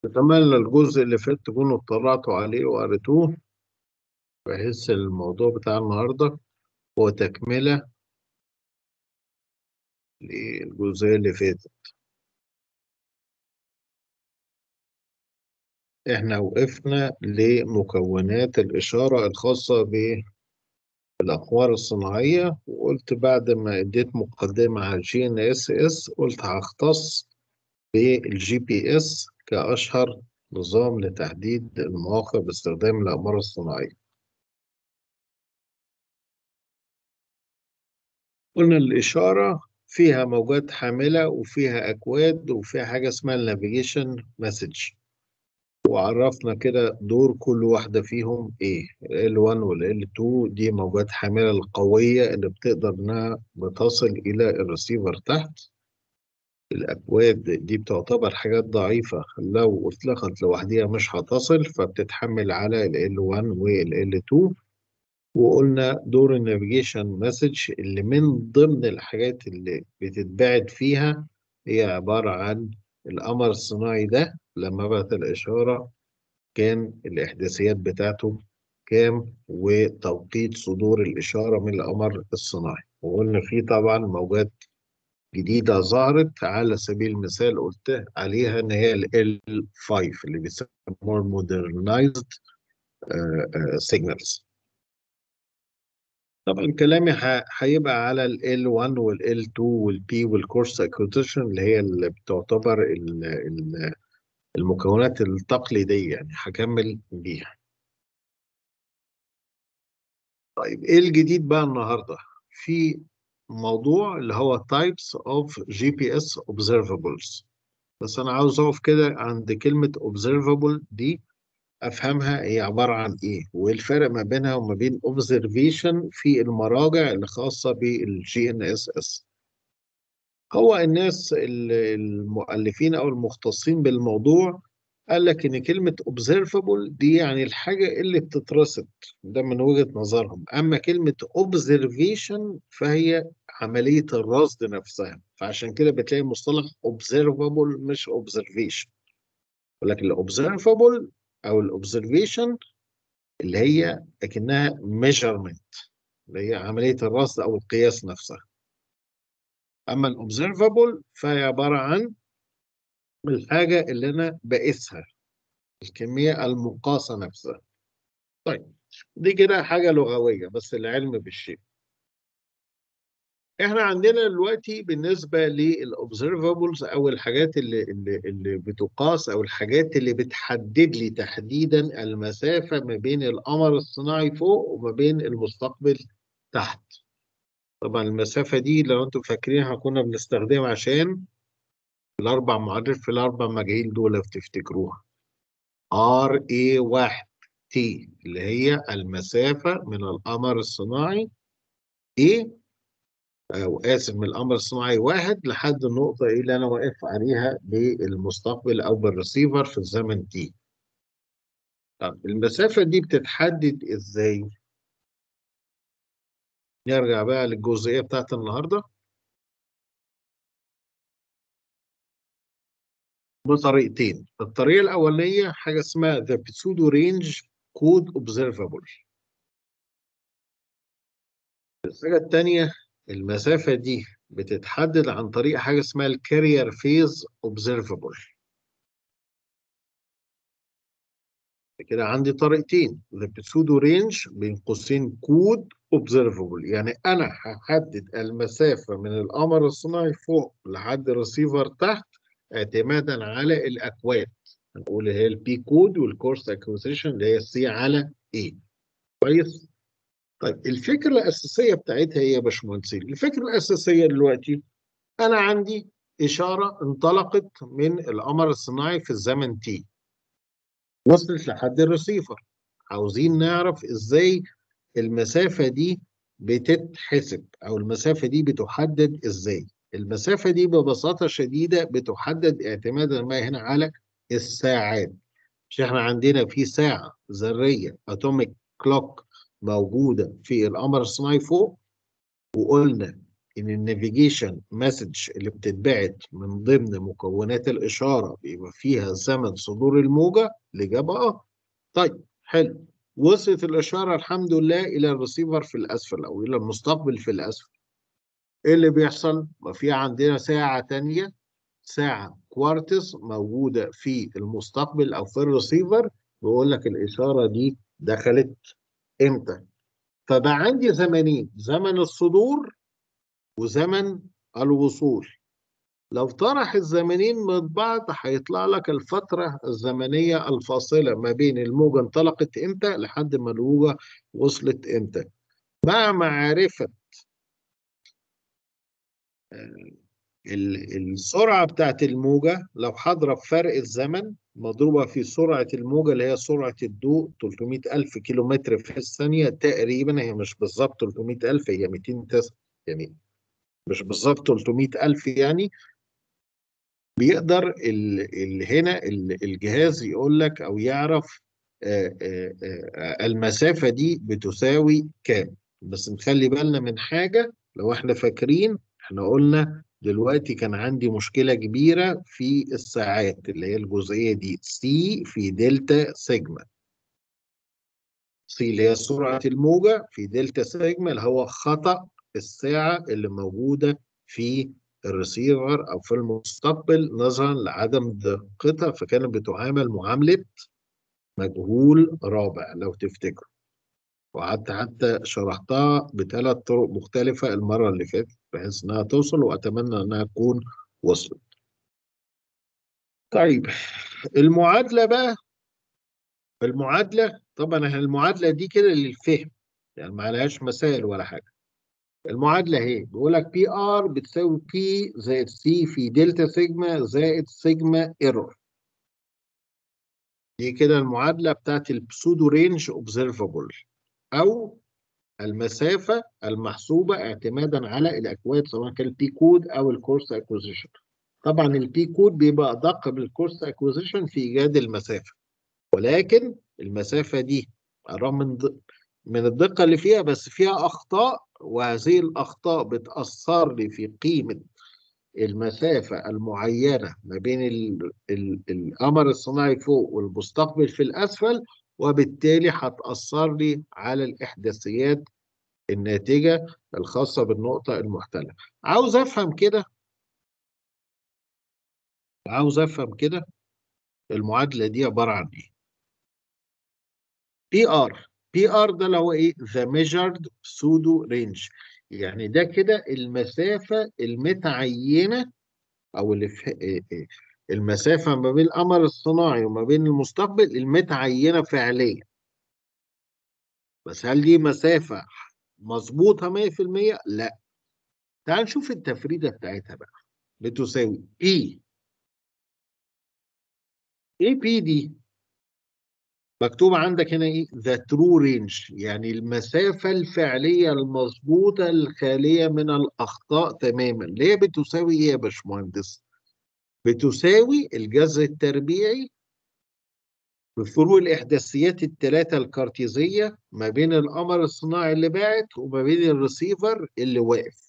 أتمنى الجزء اللي فات تكونوا اطلعتوا عليه وقريتوه بحيث الموضوع بتاع النهاردة هو تكملة للجزئية اللي فاتت احنا وقفنا لمكونات الإشارة الخاصة بالأقمار الصناعية وقلت بعد ما اديت مقدمة على الجي ان اس اس قلت هختص بالجي بي اس كأشهر نظام لتحديد المواقع باستخدام الأقمار الصناعية قلنا الإشارة فيها موجات حاملة وفيها أكواد وفيها حاجة اسمها النافيجيشن مسج وعرفنا كده دور كل واحدة فيهم إيه ال 1 وال L2 دي موجات حاملة القوية اللي بتقدر إنها بتصل إلى الريسيفر تحت الأكواد دي بتعتبر حاجات ضعيفة لو اطلقت لوحدها مش هتصل فبتتحمل على ال L1 وال L2 وقلنا دور النافيجيشن مسج اللي من ضمن الحاجات اللي بتتبعت فيها هي عبارة عن القمر الصناعي ده لما بعت الإشارة كان الإحداثيات بتاعته كام وتوقيت صدور الإشارة من القمر الصناعي وقلنا فيه طبعا موجات جديدة ظهرت على سبيل المثال قلت عليها إن هي ال L5 اللي بيسموها modernized signals طبعا كلامي هيبقى على ال L1 وال L2 وال P والكورس اكوزيشن اللي هي اللي بتعتبر ال ال المكونات التقليدية يعني هكمل بيها. طيب ايه الجديد بقى النهارده؟ في موضوع اللي هو types of GPS observables بس انا عاوز اقف كده عند كلمة observable دي افهمها هي عباره عن ايه وايه الفرق ما بينها وما بين observation في المراجع اللي خاصه بالجي ان اس اس هو الناس المؤلفين او المختصين بالموضوع قال لك ان كلمه observable دي يعني الحاجه اللي بتترصد ده من وجهه نظرهم اما كلمه observation فهي عمليه الرصد نفسها فعشان كده بتلاقي مصطلح observable مش observation ولكن الobservable او الاوبزرفيشن اللي هي اكنها ميجرمنت اللي هي عمليه الرصد او القياس نفسها اما الاوبزرفابل فهي عباره عن الحاجه اللي انا بقيسها الكميه المقاسه نفسها طيب دي كده حاجه لغويه بس العلم بالشيء احنا عندنا دلوقتي بالنسبه للاوبزرفابلز او الحاجات اللي اللي اللي بتقاس او الحاجات اللي بتحدد لي تحديدا المسافه ما بين القمر الصناعي فوق وما بين المستقبل تحت. طبعا المسافه دي لو انتم فاكرينها كنا بنستخدمها عشان الاربع معادلات في الاربع مجاهيل دول لو تفتكروها. ار اي 1 تي اللي هي المسافه من القمر الصناعي ايه او اسف من القمر الصناعي واحد لحد النقطه ايه اللي انا واقف عليها بالمستقبل او بالريسيفر في الزمن تي. طب المسافه دي بتتحدد ازاي؟ نرجع بقى للجزئيه بتاعت النهارده. بطريقتين، الطريقه الاولانيه حاجه اسمها the pseudo range code observable. الحاجه الثانيه المسافة دي بتتحدد عن طريق حاجة اسمها الكارير فيز اوبزرفبل كده عندي طريقتين the pseudo range بين قوسين كود observable يعني انا هحدد المسافة من القمر الصناعي فوق لحد الريسيفر تحت اعتمادا على الاكواد هنقول هي البي كود والكورس اكوزيشن اللي هي السي على اي كويس طيب الفكرة الأساسية بتاعتها إيه يا باشمهندسين؟ الفكرة الأساسية دلوقتي أنا عندي إشارة انطلقت من القمر الصناعي في الزمن تي. وصلت لحد الريسيفر. عاوزين نعرف إزاي المسافة دي بتتحسب أو المسافة دي بتحدد إزاي. المسافة دي ببساطة شديدة بتحدد اعتمادا ما هنا على الساعات. مش إحنا عندنا في ساعة ذرية أتوميك كلوك موجودة في القمر الصناعي فوق وقلنا ان النافيجيشن مسج اللي بتتبعت من ضمن مكونات الاشاره بيبقى فيها زمن صدور الموجه الاجابه اه طيب حلو وصلت الاشاره الحمد لله الى الريسيفر في الاسفل او الى المستقبل في الاسفل ايه اللي بيحصل؟ ما في عندنا ساعه تانية ساعه كوارتز موجوده في المستقبل او في الريسيفر بيقول لك الاشاره دي دخلت امتى؟ فبقى عندي زمنين زمن الصدور وزمن الوصول لو طرح الزمنين من بعض هيطلع لك الفترة الزمنية الفاصلة ما بين الموجة انطلقت امتى لحد ما الموجة وصلت امتى مع معرفة السرعة بتاعت الموجة لو هضرب فرق الزمن مضروبة في سرعة الموجة اللي هي سرعة الضوء 300 ألف كيلومتر في الثانية تقريبا هي مش بالظبط 300 ألف هي 200 يعني مش بالظبط 300 ألف يعني بيقدر ال ال هنا ال الجهاز يقول لك أو يعرف آآ آآ المسافة دي بتساوي كام بس نخلي بالنا من حاجة لو احنا فاكرين احنا قلنا دلوقتي كان عندي مشكلة كبيرة في الساعات اللي هي الجزئية دي سي في دلتا سيجما سي اللي هي سرعة الموجة في دلتا سيجما اللي هو خطأ الساعة اللي موجودة في الريسيفر أو في المستقبل نظرا لعدم دقتها فكانت بتعامل معاملة مجهول رابع لو تفتكروا وقعدت حتى شرحتها بثلاث طرق مختلفة المرة اللي فاتت بحيث إنها توصل وأتمنى إنها تكون وصلت. طيب المعادلة بقى المعادلة طبعا المعادلة دي كده للفهم يعني ما عليهاش مسائل ولا حاجة. المعادلة اهي بيقول لك بي ار بتساوي بي زائد سي في دلتا سيجما زائد سيجما ايرور. دي كده المعادلة بتاعت البسودو رينج اوبزرفابل أو المسافة المحسوبة اعتمادا على الأكواد سواء كان البي كود أو الكورس أكوزيشن. طبعا البي كود بيبقى أدق من الكورس أكوزيشن في إيجاد المسافة. ولكن المسافة دي رغم من من الدقة اللي فيها بس فيها أخطاء وهذه الأخطاء بتأثر لي في قيمة المسافة المعينة ما بين ال ال القمر الصناعي فوق والمستقبل في الأسفل وبالتالي هتأثر لي على الإحداثيات الناتجة الخاصة بالنقطة المحتلة عاوز أفهم كده عاوز أفهم كده المعادلة دي عبارة عن إيه بي آر بي آر ده اللي هو إيه the measured pseudo range يعني ده كده المسافة المتعينة أو اللي في المسافة ما بين القمر الصناعي وما بين المستقبل المتعينة فعليا بس هل دي مسافة مظبوطة 100%؟ لا تعال نشوف التفريدة بتاعتها بقى بتساوي P ايه بي دي؟ مكتوب عندك هنا ايه؟ ذا ترو رينج يعني المسافة الفعلية المظبوطة الخالية من الأخطاء تماما اللي هي بتساوي ايه يا باشمهندس؟ بتساوي الجذر التربيعي بفروق الإحداثيات الثلاثة الكارتيزية ما بين القمر الصناعي اللي باعت وما بين الريسيفر اللي واقف.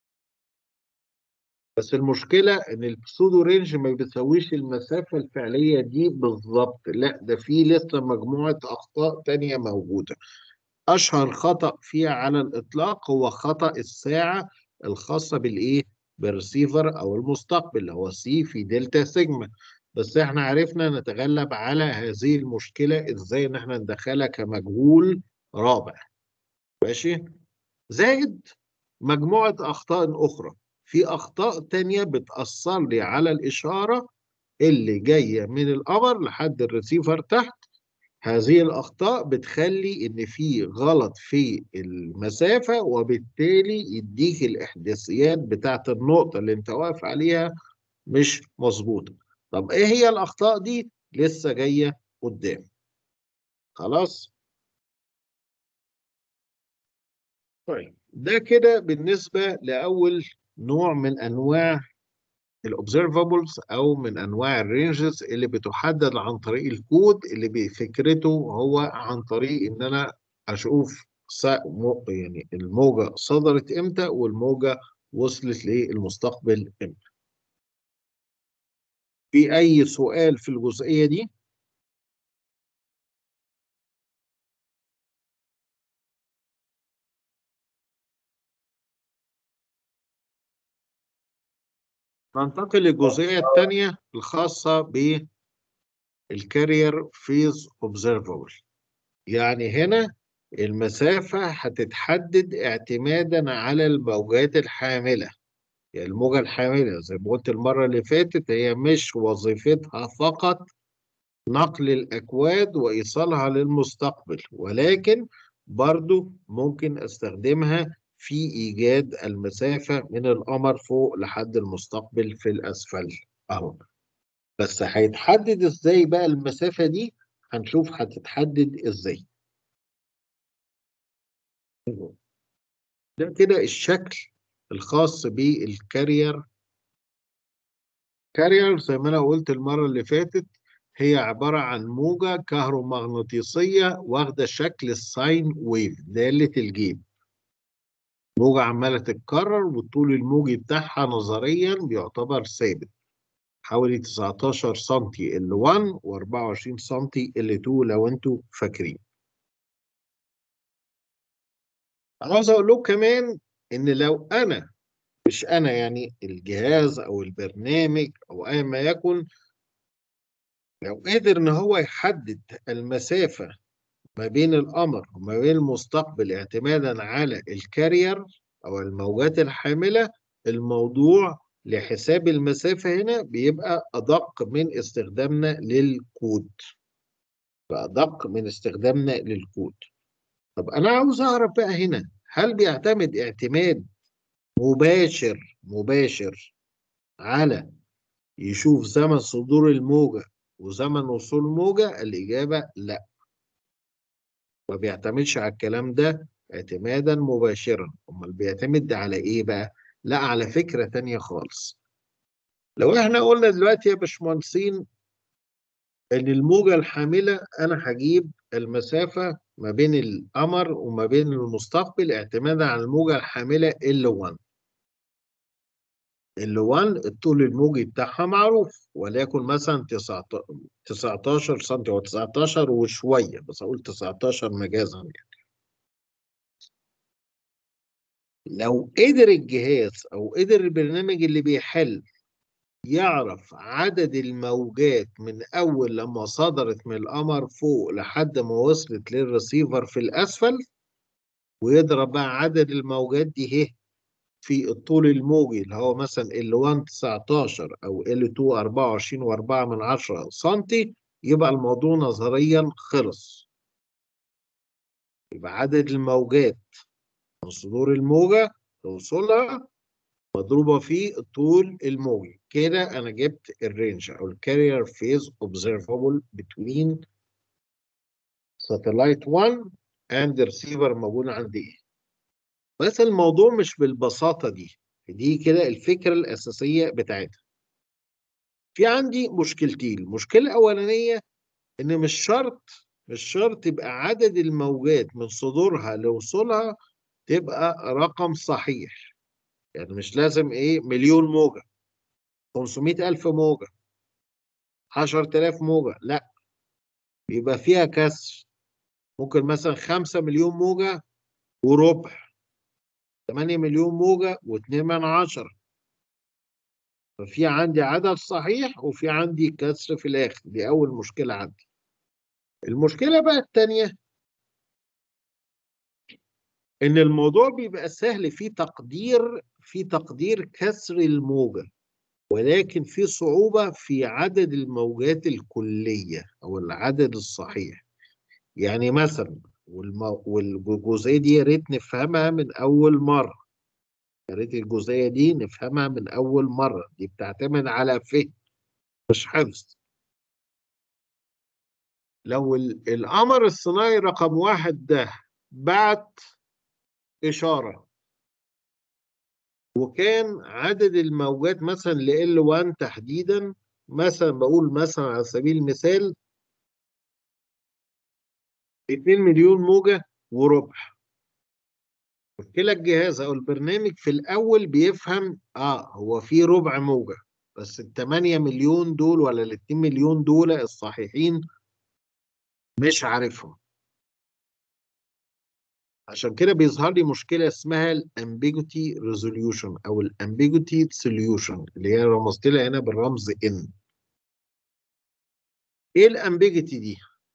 بس المشكلة إن البسودو رينج ما بيساويش المسافة الفعلية دي بالظبط، لا ده في لسه مجموعة أخطاء تانية موجودة. أشهر خطأ فيها على الإطلاق هو خطأ الساعة الخاصة بالإيه؟ بالريسيفر أو المستقبل اللي هو سي في دلتا سيجما. بس احنا عرفنا نتغلب على هذه المشكلة ازاي ان احنا ندخلها كمجهول رابع ماشي زائد مجموعة اخطاء اخرى في اخطاء تانية بتأثر لي على الاشارة اللي جاية من القمر لحد الريسيفر تحت هذه الاخطاء بتخلي ان في غلط في المسافة وبالتالي يديك الاحداثيات بتاعت النقطة اللي انت واقف عليها مش مظبوطة طب ايه هي الاخطاء دي لسه جايه قدام خلاص طيب ده كده بالنسبه لاول نوع من انواع الاوبزرفابلز او من انواع الرينجز اللي بتحدد عن طريق الكود اللي بفكرته هو عن طريق ان انا اشوف يعني الموجه صدرت امتى والموجه وصلت للمستقبل امتى في اي سؤال في الجزئيه دي ننتقل للجزئيه الثانيه الخاصه بالكارير فيز اوبزرفبل يعني هنا المسافة هتتحدد اعتمادا على الموجات الحاملة يعني الموجة الحاملة زي ما قلت المرة اللي فاتت هي مش وظيفتها فقط نقل الأكواد وإيصالها للمستقبل ولكن برضو ممكن أستخدمها في إيجاد المسافة من القمر فوق لحد المستقبل في الأسفل أهو بس هيتحدد إزاي بقى المسافة دي هنشوف هتتحدد إزاي ده كده الشكل الخاص بالكارير كارير زي ما انا قلت المره اللي فاتت هي عباره عن موجه كهرومغناطيسيه واخده شكل الساين ويف داله الجيب موجه عماله تتكرر والطول الموجي بتاعها نظريا بيعتبر ثابت حوالي 19 سم ال 1 و24 سم ال 2 لو انتوا فاكرين عاوز اقول لكم كمان ان لو انا مش انا يعني الجهاز او البرنامج او ايا ما يكن لو قدر ان هو يحدد المسافه ما بين القمر وما بين المستقبل اعتمادا على الكارير او الموجات الحامله الموضوع لحساب المسافه هنا بيبقى ادق من استخدامنا للكود فادق من استخدامنا للكود طب انا عاوز اعرف بقى هنا هل بيعتمد اعتماد مباشر مباشر على يشوف زمن صدور الموجة وزمن وصول الموجة الإجابة لا ما بيعتمدش على الكلام ده اعتمادا مباشرا امال بيعتمد على ايه بقى لا على فكرة تانية خالص لو احنا قلنا دلوقتي يا باشمهندسين ان الموجة الحاملة انا هجيب المسافة ما بين القمر وما بين المستقبل اعتمادا على الموجة الحاملة L1 L1 الطول الموجي بتاعها معروف وليكن مثلا 19 سم او 19 وشوية بس اقول 19 مجازا يعني لو قدر الجهاز او قدر البرنامج اللي بيحل يعرف عدد الموجات من أول لما صدرت من القمر فوق لحد ما وصلت للرسيفر في الأسفل ويضرب بقى عدد الموجات دي هي في الطول الموجي اللي هو مثلا L1 19 أو L2 24 و4 من 10 سنتي يبقى الموضوع نظريا خلص يبقى عدد الموجات من صدور الموجة لوصولها مضروبة في الطول الموجي كده أنا جبت الرينج أو الكارير فيز observable between satellite 1 and the receiver موجود عندي إيه بس الموضوع مش بالبساطة دي دي كده الفكرة الأساسية بتاعتها في عندي مشكلتين المشكلة الأولانية إن مش شرط مش شرط يبقى عدد الموجات من صدورها لوصولها تبقى رقم صحيح يعني مش لازم ايه مليون موجة 500 ألف موجة 10000 موجة لا يبقى فيها كسر ممكن مثلا 5 مليون موجة وربع 8 مليون موجة و2 من عشرة ففي عندي عدد صحيح وفي عندي كسر في الآخر دي أول مشكلة عندي المشكلة بقى التانية إن الموضوع بيبقى سهل في تقدير في تقدير كسر الموجة ولكن في صعوبة في عدد الموجات الكلية أو العدد الصحيح يعني مثلا والمو... والجزئية دي يا ريت نفهمها من أول مرة يا ريت الجزئية دي نفهمها من أول مرة دي بتعتمد على فهم مش حفظ لو القمر الصناعي رقم واحد ده بعت إشارة وكان عدد الموجات مثلا ل L1 تحديدا مثلا بقول مثلا على سبيل المثال 2 مليون موجة وربع مشكلة الجهاز أو البرنامج في الأول بيفهم آه هو في ربع موجة بس ال 8 مليون دول ولا ال 2 مليون دول الصحيحين مش عارفهم عشان كده بيظهر لي مشكلة اسمها الامبيجوتي ريزوليوشن أو الامبيجوتي سوليوشن اللي هي رمزت لها هنا بالرمز N إيه الامبيجوتي دي؟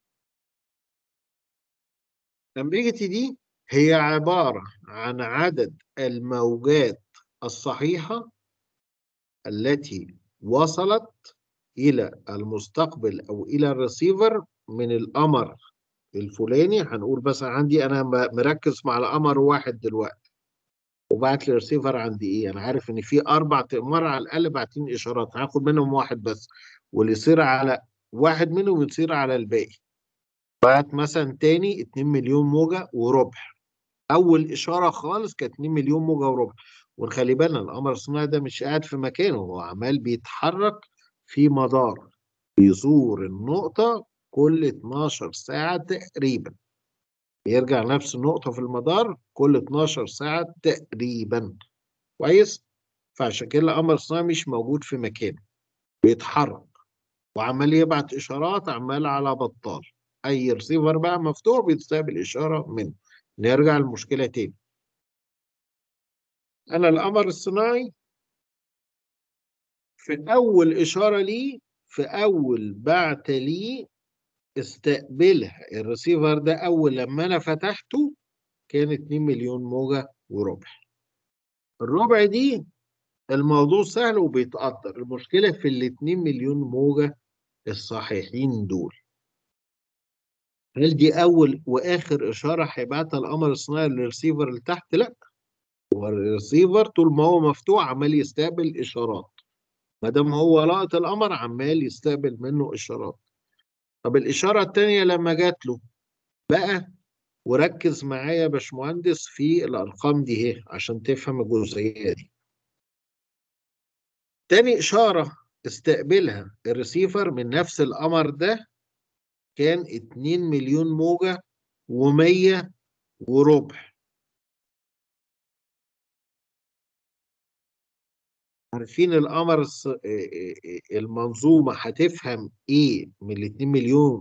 الامبيجوتي دي هي عبارة عن عدد الموجات الصحيحة التي وصلت إلى المستقبل أو إلى الريسيفر من القمر الفلاني هنقول بس عندي أنا مركز مع القمر واحد دلوقتي وبعت لي ريسيفر عندي إيه أنا عارف إن في أربع أقمار على الأقل باعتين إشارات هاخد منهم واحد بس واللي يصير على واحد منهم يصير على الباقي بعت مثلا تاني 2 مليون موجة وربع اول اشاره خالص كانت 2 مليون موجه وربع ونخلي بالنا القمر الصناعي ده مش قاعد في مكانه هو عمال بيتحرك في مدار بيزور النقطه كل 12 ساعه تقريبا يرجع نفس النقطه في المدار كل 12 ساعه تقريبا كويس فعشان كده القمر الصناعي مش موجود في مكانه بيتحرك وعمال يبعت اشارات عمال على بطال اي ريسيفر بقى مفتوح بيستقبل اشاره منه نرجع للمشكلة تاني أنا القمر الصناعي في أول إشارة ليه في أول بعت ليه استقبلها الريسيفر ده أول لما أنا فتحته كان 2 مليون موجة وربع الربع دي الموضوع سهل وبيتقدر المشكلة في ال 2 مليون موجة الصحيحين دول هل دي اول واخر اشاره هيبعتها القمر الصناعي للريسيفر اللي تحت لا هو الريسيفر طول ما هو مفتوح عمال يستقبل اشارات ما دام هو لقط القمر عمال يستقبل منه اشارات طب الاشاره الثانيه لما جات له بقى وركز معايا يا باشمهندس في الارقام دي اهي عشان تفهم الجزئيه دي تاني اشاره استقبلها الريسيفر من نفس القمر ده كان 2 مليون موجة و100 وربع عارفين القمر المنظومة هتفهم ايه من ال 2 مليون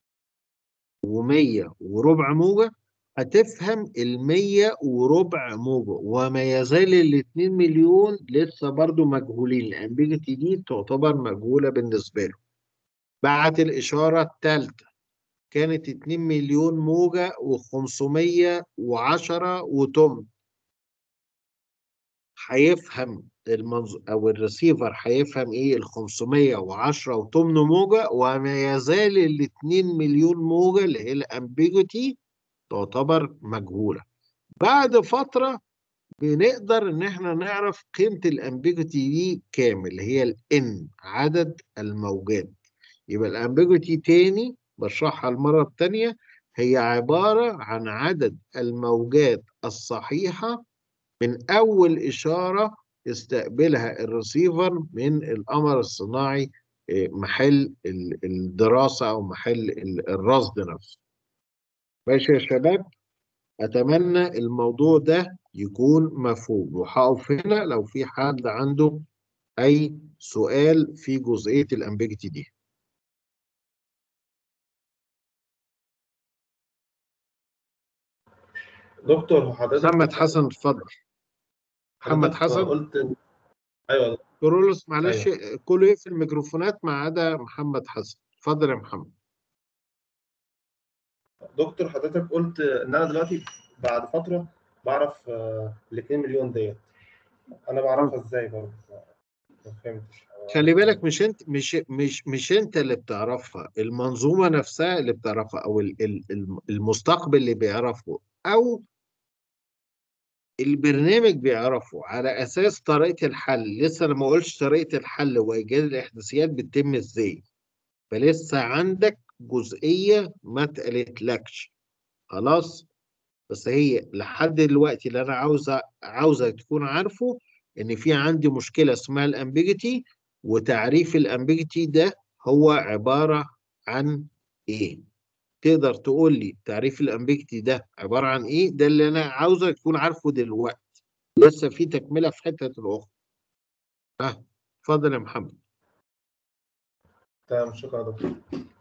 و100 وربع موجة هتفهم ال 100 وربع موجة وما يزال ال 2 مليون لسه برضو مجهولين الامبيجيتي دي تعتبر مجهولة بالنسبة له بعت الإشارة الثالثة كانت 2 مليون موجة و510 وتم هيفهم المنظ... أو الريسيفر هيفهم إيه ال 510 وتمن موجة وما يزال ال 2 مليون موجة اللي هي الأمبيجوتي تعتبر مجهولة بعد فترة بنقدر إن إحنا نعرف قيمة الأمبيجوتي دي كام اللي هي ال N عدد الموجات يبقى الامبيجوتي تاني بشرحها المرة التانية هي عبارة عن عدد الموجات الصحيحة من أول إشارة استقبلها الريسيفر من القمر الصناعي محل الدراسة أو محل الرصد نفسه ماشي يا شباب أتمنى الموضوع ده يكون مفهوم وهقف هنا لو في حد عنده أي سؤال في جزئية الأمبيجتي دي دكتور حضرتك محمد حسن اتفضل محمد حسن قلت ايوه كرولوس معلش أيوة. كله يقفل الميكروفونات ما عدا محمد حسن اتفضل يا محمد دكتور حضرتك قلت ان انا دلوقتي بعد فتره بعرف ال 2 مليون ديت انا بعرفها ازاي برضه ما فهمتش خلي بالك مش انت مش مش مش انت اللي بتعرفها المنظومه نفسها اللي بتعرفها او المستقبل اللي بيعرفه او البرنامج بيعرفه على اساس طريقه الحل لسه انا ما قلتش طريقه الحل وايجاد الاحداثيات بتتم ازاي فلسه عندك جزئيه ما اتقالتلكش خلاص بس هي لحد دلوقتي اللي انا عاوزه عاوزك تكون عارفه ان في عندي مشكله اسمها الامبيجيتي وتعريف الامبيجيتي ده هو عباره عن ايه تقدر تقول لي تعريف الامبيكتي ده عباره عن ايه ده اللي انا عاوزك تكون عارفه دلوقتي لسه في تكمله في حته الاخرى ها اتفضل يا محمد تمام شكرا يا دكتور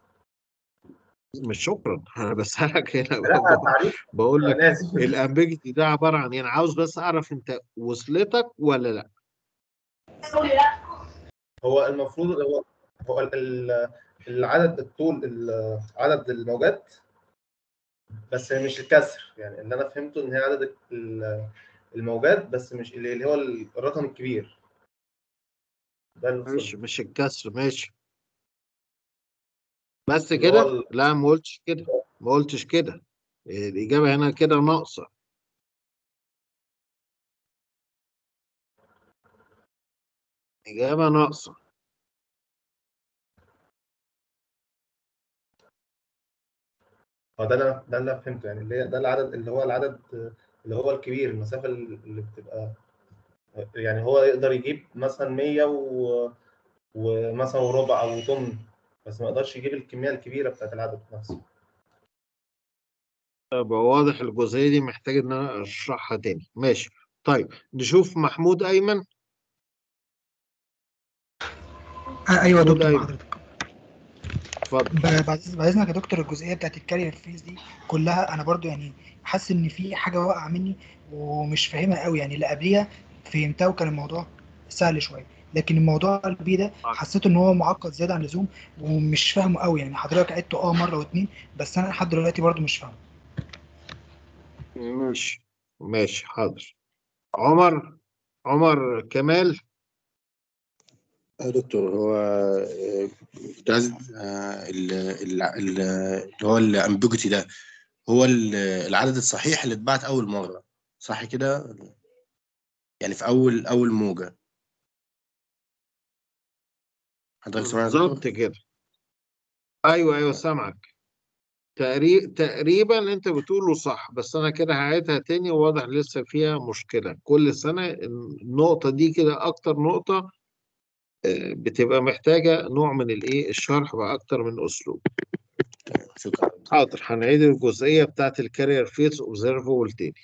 مش شكرا انا بسالك هنا لا تعريف بقول لك انا اسف الامبيكتي ده عباره عن ايه انا عاوز بس اعرف انت وصلتك ولا لا هو المفروض هو هو ال- ال- العدد الطول ال- عدد الموجات بس مش الكسر يعني اللي انا فهمته ان هي عدد ال- الموجات بس مش اللي اللي هو الرقم الكبير ده اللي مش وصلت. مش الكسر ماشي بس اللي هو كده ال- لا ما قلتش كده ما قلتش كده الاجابه هنا كده ناقصه اجابه ناقصه هو ده اللي ده اللي أنا فهمته يعني اللي هي ده العدد اللي هو العدد اللي هو الكبير المسافه اللي بتبقى يعني هو يقدر يجيب مثلا 100 و... ومثلا وربع او طن بس ما يقدرش يجيب الكميه الكبيره بتاعت العدد نفسه طب واضح الجزئيه دي محتاج ان انا اشرحها تاني ماشي طيب نشوف محمود ايمن آه، ايوه يا محمود دكتور أيمن. مع حضرتك اتفضل ب- بعد بعد اذنك يا دكتور الجزئيه بتاعت الكارير فيز دي كلها انا برضو يعني حاسس ان في حاجه واقعه مني ومش فاهمها قوي يعني اللي قبليها فهمتها وكان الموضوع سهل شويه لكن الموضوع قلبي ده حسيت ان هو معقد زياده عن اللزوم ومش فاهمه قوي يعني حضرتك عدته اه مره واتنين بس انا لحد دلوقتي برضو مش فاهمه ماشي ماشي حاضر عمر عمر كمال يا دكتور هو آه، كنت عايز آه، ال- ال- ال- اللي هو الامبيجيتي ده هو ال- العدد الصحيح اللي اتبعت أول مرة صح كده؟ يعني في أول أول موجة حضرتك سمعت يا دكتور؟ بالظبط كده ايوه ايوه سامعك تقري- تقريبا انت بتقوله صح بس انا كده هعيدها تاني وواضح لسه فيها مشكلة كل سنة النقطة دي كده اكتر نقطة آه، بتبقى محتاجة نوع من الايه الشرح بأكتر من اسلوب شكرا حاضر هنعيد الجزئية بتاعت الكارير فيس اوبزرفبل تاني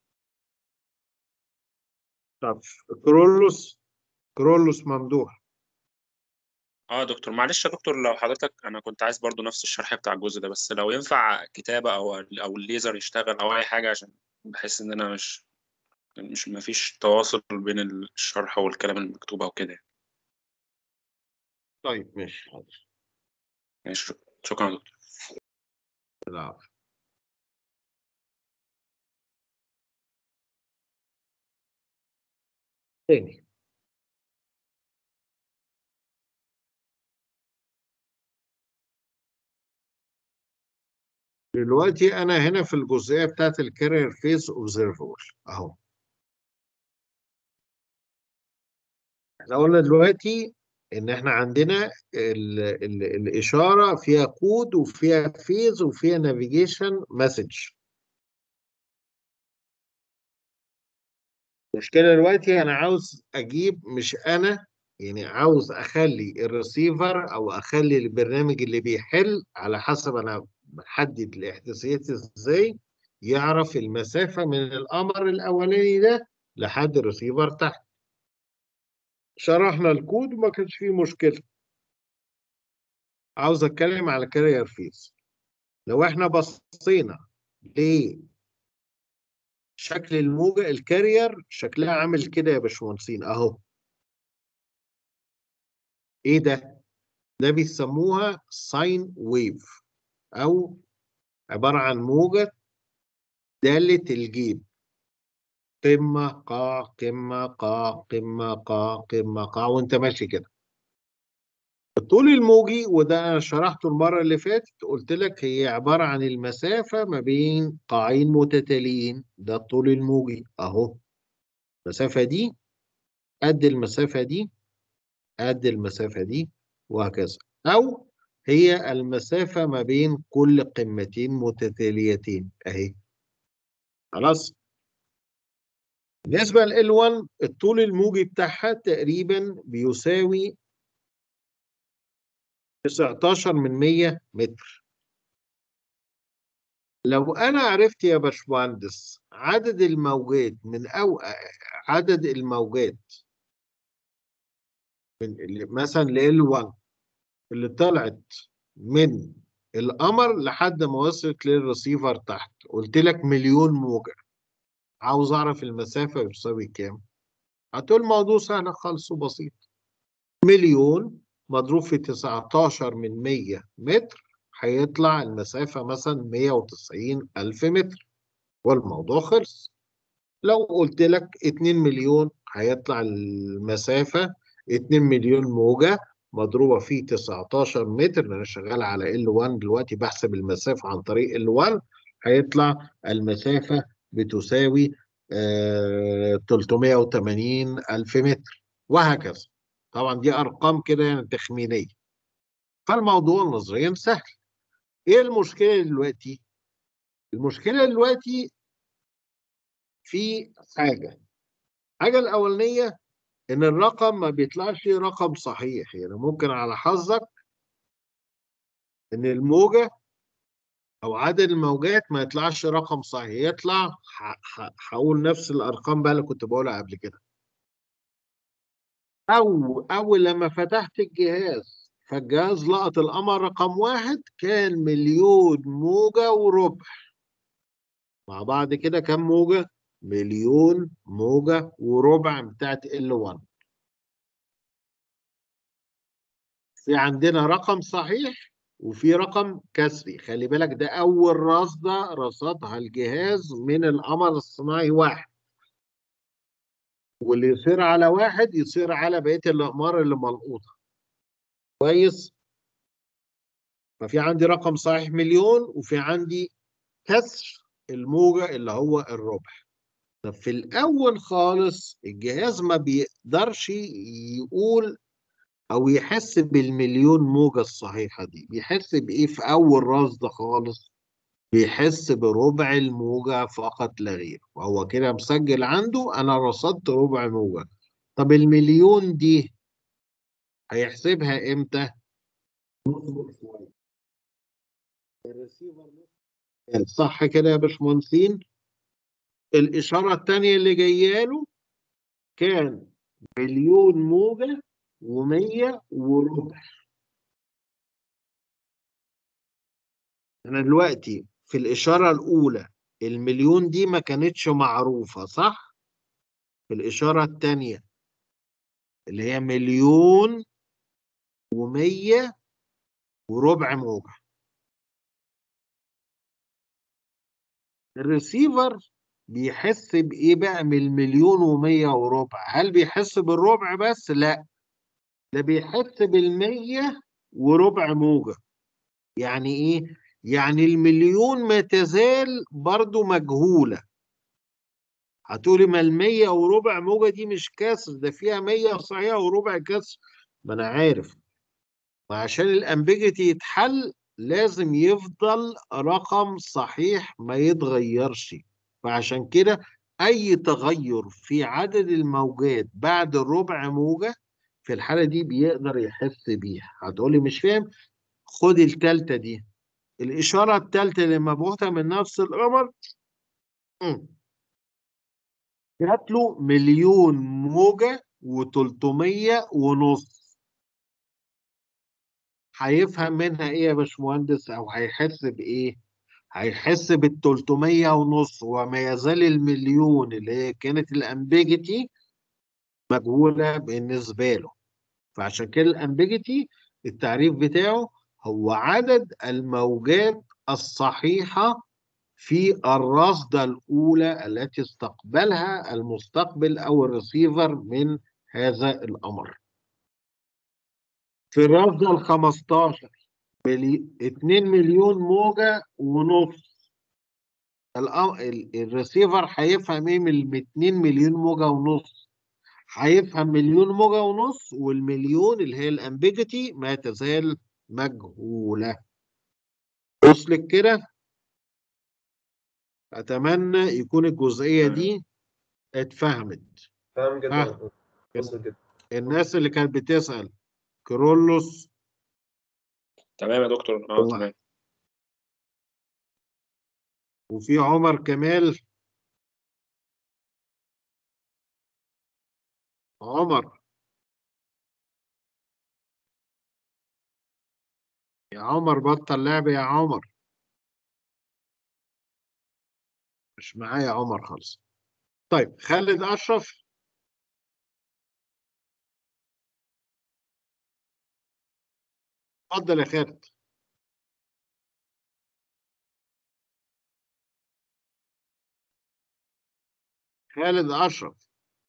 طب كرولوس كرولوس ممدوح اه دكتور معلش يا دكتور لو حضرتك انا كنت عايز برضو نفس الشرح بتاع الجزء ده بس لو ينفع كتابة او او الليزر يشتغل او اي حاجة عشان بحس ان انا مش مش مفيش تواصل بين الشرح والكلام المكتوب او كده طيب ماشي حاضر ماشي شكرا يا دكتور العفو تاني دلوقتي انا هنا في الجزئيه بتاعت الكارير فيس اوبزرفبل اهو احنا قلنا دلوقتي ان احنا عندنا ال ال الاشاره فيها كود وفيها فيز وفيها نافيجيشن مسج المشكله دلوقتي انا عاوز اجيب مش انا يعني عاوز اخلي الريسيفر او اخلي البرنامج اللي بيحل على حسب انا بحدد الاحداثيات ازاي يعرف المسافه من القمر الاولاني ده لحد الريسيفر تحت شرحنا الكود وما كانش فيه مشكله عاوز اتكلم على كارير فيس لو احنا بصينا لشكل الموجة الكارير شكلها عامل كده يا باشمهندسين اهو ايه ده؟ ده بيسموها ساين ويف او عبارة عن موجة دالة الجيب قمة قاع قمة قاع قمة قاع قمة قاع وانت ماشي كده الطول الموجي وده انا شرحته المرة اللي فاتت قلت لك هي عبارة عن المسافة ما بين قاعين متتاليين ده الطول الموجي اهو المسافة دي قد المسافة دي قد المسافة دي وهكذا أو هي المسافة ما بين كل قمتين متتاليتين أهي خلاص بالنسبة ل L1 الطول الموجي بتاعها تقريبا بيساوي 19 من 100 متر لو انا عرفت يا باشمهندس عدد الموجات من او عدد الموجات من اللي مثلا ل 1 اللي طلعت من القمر لحد ما وصلت للرسيفر تحت قلت لك مليون موجة عاوز اعرف المسافة بتساوي كام هتقول الموضوع سهل خالص وبسيط مليون مضروب في 19 من 100 متر هيطلع المسافة مثلا 190 ألف متر والموضوع خلص لو قلت لك 2 مليون هيطلع المسافة 2 مليون موجة مضروبة في 19 متر أنا شغال على L1 دلوقتي بحسب المسافة عن طريق L1 هيطلع المسافة بتساوي آه 380 ألف متر وهكذا طبعا دي أرقام كده يعني تخمينية فالموضوع نظريا سهل ايه المشكله دلوقتي المشكله دلوقتي في حاجه الحاجه الاولانيه ان الرقم ما بيطلعش رقم صحيح يعني ممكن على حظك ان الموجه او عدد الموجات ما يطلعش رقم صحيح يطلع هقول نفس الارقام بقى اللي كنت بقولها قبل كده او اول لما فتحت الجهاز فالجهاز لقط القمر رقم واحد كان مليون موجة وربع مع بعض كده كم موجة؟ مليون موجة وربع بتاعت L1 في عندنا رقم صحيح وفي رقم كسري خلي بالك ده أول رصدة رصدها الجهاز من القمر الصناعي واحد واللي يصير على واحد يصير على بقية الأقمار اللي ملقوطة كويس ففي عندي رقم صحيح مليون وفي عندي كسر الموجة اللي هو الربع طب في الأول خالص الجهاز ما بيقدرش يقول أو يحس بالمليون موجة الصحيحة دي بيحس بإيه في أول رصد خالص بيحس بربع الموجة فقط لا غير وهو كده مسجل عنده أنا رصدت ربع موجة طب المليون دي هيحسبها امتى؟ صح كده يا باشمهندسين؟ الإشارة الثانية اللي جاية له كان مليون موجة ومية وربع أنا دلوقتي في الإشارة الأولى المليون دي ما كانتش معروفة صح؟ في الإشارة الثانية اللي هي مليون ومية وربع موجة الريسيفر بيحس بإيه بقى من المليون ومية وربع هل بيحس بالربع بس؟ لا ده بيحس بالمية وربع موجة يعني إيه؟ يعني المليون ما تزال برضو مجهولة هتقولي ما المية وربع موجة دي مش كسر ده فيها مية صحيحة وربع كسر ما أنا عارف وعشان الأمبيجيتي يتحل لازم يفضل رقم صحيح ما يتغيرش فعشان كده أي تغير في عدد الموجات بعد الربع موجة في الحالة دي بيقدر يحس بيها هتقولي مش فاهم خد التالتة دي الإشارة التالتة اللي مبعوثة من نفس القمر جات له مليون موجة و300 ونص هيفهم منها ايه يا باشمهندس او هيحس بايه هيحس بال 300 ونص وما يزال المليون اللي هي كانت الامبيجيتي مجهوله بالنسبه له فعشان كده الامبيجيتي التعريف بتاعه هو عدد الموجات الصحيحه في الرصده الاولى التي استقبلها المستقبل او الريسيفر من هذا الامر في الرصدة ال 15 ملي... 2 مليون موجة ونص الريسيفر هيفهم ايه من 2 مليون موجة ونص هيفهم مليون موجة ونص والمليون اللي هي الامبيجيتي ما تزال مجهولة وصلت كده أتمنى يكون الجزئية دي اتفهمت تمام جدا ها. وصل جدا الناس اللي كانت بتسأل كرولوس تمام يا دكتور اه والله. تمام وفي عمر كمال عمر يا عمر بطل لعب يا عمر مش معايا عمر خالص طيب خالد أشرف اتفضل يا خالد خالد أشرف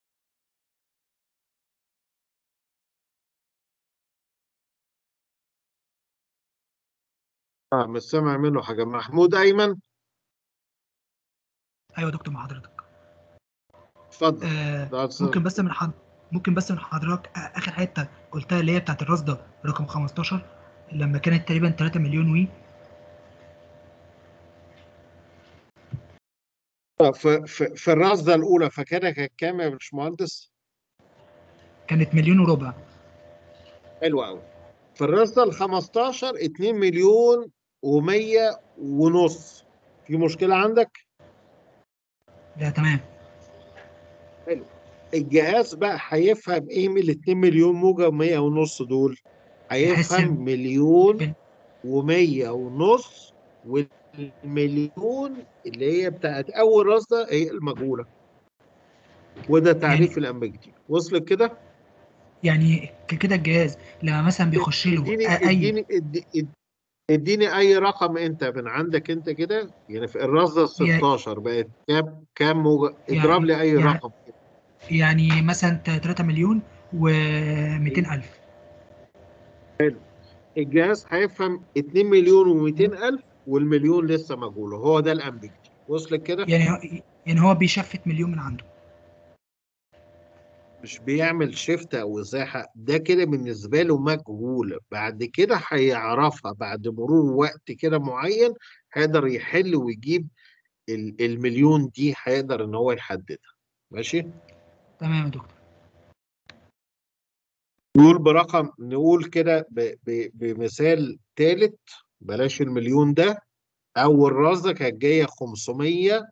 اه مش سامع منه حاجة محمود أيمن ايوه يا دكتور مع حضرتك اتفضل آه ده أص- ممكن بس من حد ممكن بس من حضرتك آه، اخر حته قلتها اللي هي بتاعت الرصده رقم 15 لما كانت تقريبا 3 مليون وي آه، في في في الرصدة الأولى فاكرها كانت كام يا باشمهندس؟ كانت مليون وربع حلو قوي في الرصدة ال 15 2 مليون و100 ونص في مشكلة عندك؟ ده تمام الجهاز بقى هيفهم ايه من ال 2 مليون موجة و100 ونص دول؟ يحس هيفهم إن- مليون بن- و100 ونص والمليون اللي هي بتاعت أول رصدة هي المجهولة وده تعريف يعني- الأمبجتي وصلت كده؟ يعني ك- كده الجهاز لما مثلا بيخش له اديني آه، اي اديني ادي- ادي- اديني اي رقم انت من عندك انت كده يعني في الرصده ال 16 بقت كام كام موجة اضرب يعني- لي اي يعني- رقم كده. يعني مثلا 3 مليون و200 الف الجهاز هيفهم 2 مليون و200 الف والمليون لسه مجهول هو ده الامبيجتي وصلت كده يعني هو- يعني هو بيشفت مليون من عنده مش بيعمل شيفت او ازاحه ده كده بالنسبه له مجهول بعد كده هيعرفها بعد مرور وقت كده معين هيقدر يحل ويجيب ال- المليون دي هيقدر ان هو يحددها ماشي تمام يا دكتور نقول برقم نقول كده ب- ب- بمثال ثالث بلاش المليون ده اول رصده كانت جايه 500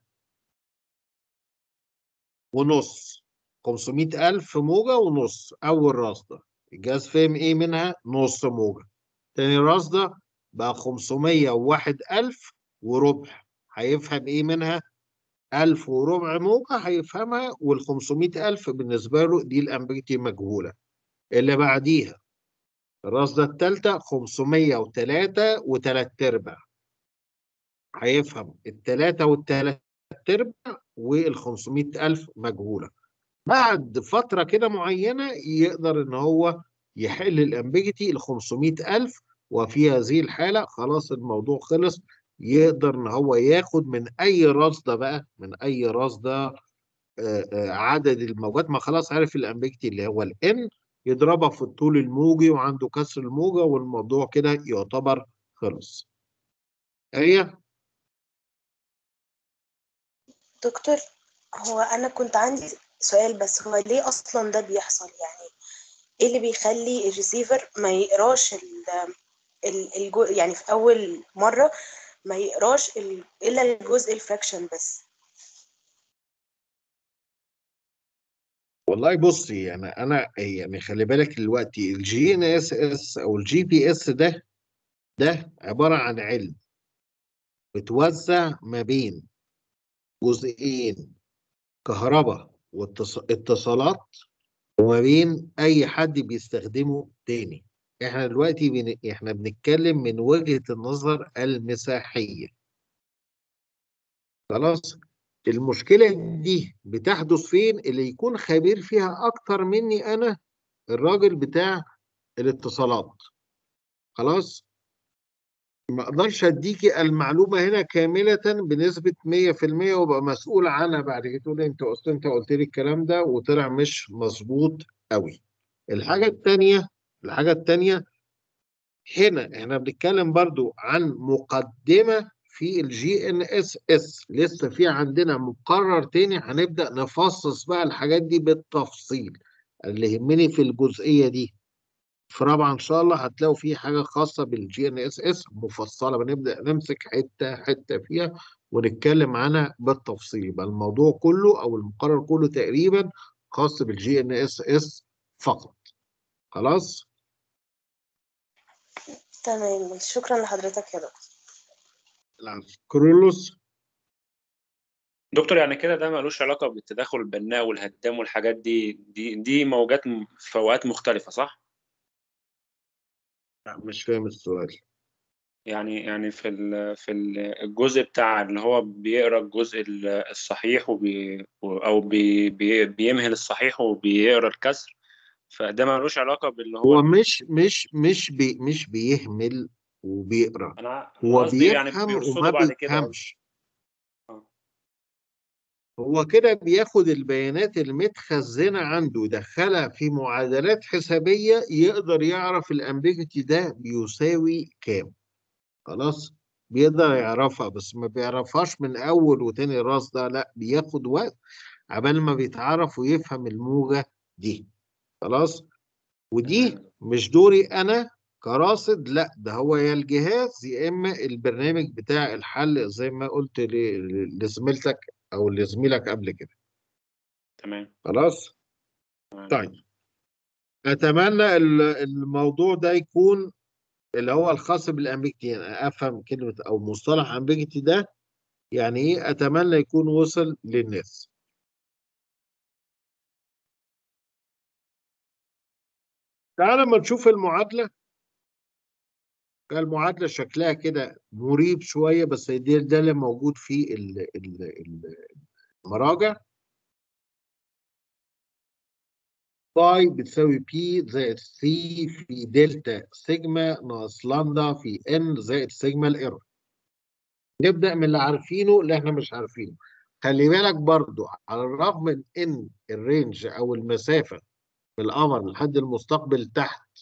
ونص 500 الف موجه ونص اول رصده الجهاز فهم ايه منها نص موجه تاني رصده بقى 501 الف وربع هيفهم ايه منها ألف وربع موجة هيفهمها وال 500 ألف بالنسبة له دي الأمبريتي مجهولة اللي بعديها الرصدة الثالثة 503 وتلات أرباع هيفهم التلاتة والتلات أرباع وال 500 ألف مجهولة بعد فترة كده معينة يقدر إن هو يحل الأمبيجيتي ال 500 ألف وفي هذه الحالة خلاص الموضوع خلص يقدر إن هو ياخد من أي رصدة بقى من أي رصدة آه، آه، عدد الموجات ما خلاص عارف الأمبيجيتي اللي هو الإن يضربها في الطول الموجي وعنده كسر الموجة والموضوع كده يعتبر خلص. هي دكتور هو أنا كنت عندي سؤال بس هو ليه أصلا ده بيحصل يعني إيه اللي بيخلي الريسيفر ما يقراش ال ال الجو يعني في أول مرة ما يقراش ال إلا الجزء الفراكشن بس والله بصي يعني انا يعني خلي بالك دلوقتي الجي ان اس اس او الجي بي اس ده ده عباره عن علم بتوزع ما بين جزئين كهرباء واتصالات وما بين اي حد بيستخدمه تاني احنا دلوقتي بن... احنا بنتكلم من وجهة النظر المساحية خلاص المشكلة دي بتحدث فين اللي يكون خبير فيها اكتر مني انا الراجل بتاع الاتصالات خلاص ما اقدرش اديكي المعلومه هنا كامله بنسبه 100% وابقى مسؤول عنها بعد كده تقول لي انت اصل انت قلت لي الكلام ده وطلع مش مظبوط قوي الحاجه الثانيه الحاجه الثانيه هنا احنا بنتكلم برضو عن مقدمه في الجي ان اس اس لسه في عندنا مقرر تاني هنبدا نفصص بقى الحاجات دي بالتفصيل اللي يهمني في الجزئيه دي في رابعه ان شاء الله هتلاقوا في حاجه خاصه بالجي ان اس اس مفصله بنبدا نمسك حته حته فيها ونتكلم عنها بالتفصيل يبقى الموضوع كله او المقرر كله تقريبا خاص بالجي ان اس اس فقط خلاص تمام شكرا لحضرتك يا دكتور العفو كرولوس دكتور يعني كده ده ملوش علاقة بالتداخل البناء والهدام والحاجات دي دي دي موجات م- في أوقات مختلفة صح؟ لا، مش فاهم السؤال يعني يعني في ال- في ال- الجزء بتاع اللي هو بيقرا الجزء ال- الصحيح وبي او بي بي بيمهل الصحيح وبيقرا الكسر فده ملوش علاقة باللي هو هو مش مش مش بي مش بيهمل وبيقرا أنا هو قصدي يعني بيفهم بيرصده وما بعد كده بيفهمش آه. هو كده بياخد البيانات المتخزنة عنده يدخلها في معادلات حسابية يقدر يعرف الامبيجيتي ده بيساوي كام خلاص بيقدر يعرفها بس ما بيعرفهاش من اول وتاني راس ده لا بياخد وقت عبال ما بيتعرف ويفهم الموجة دي خلاص ودي تمام. مش دوري انا كراصد لا ده هو يا الجهاز يا اما البرنامج بتاع الحل زي ما قلت ل- ل- لزميلتك او لزميلك قبل كده تمام خلاص تمام. طيب اتمنى ال- الموضوع ده يكون اللي هو الخاص بالامبيجيتي يعني افهم كلمه او مصطلح امبيجيتي ده يعني ايه اتمنى يكون وصل للناس تعال لما نشوف المعادله المعادله شكلها كده مريب شويه بس دي ده اللي موجود في ال- ال- ال- المراجع باي بتساوي بي زائد سي في دلتا سيجما ناقص لامدا في ان زائد سيجما الايرور نبدأ من اللي عارفينه اللي احنا مش عارفينه خلي بالك برضو على الرغم من ان الرينج او المسافة في القمر لحد المستقبل تحت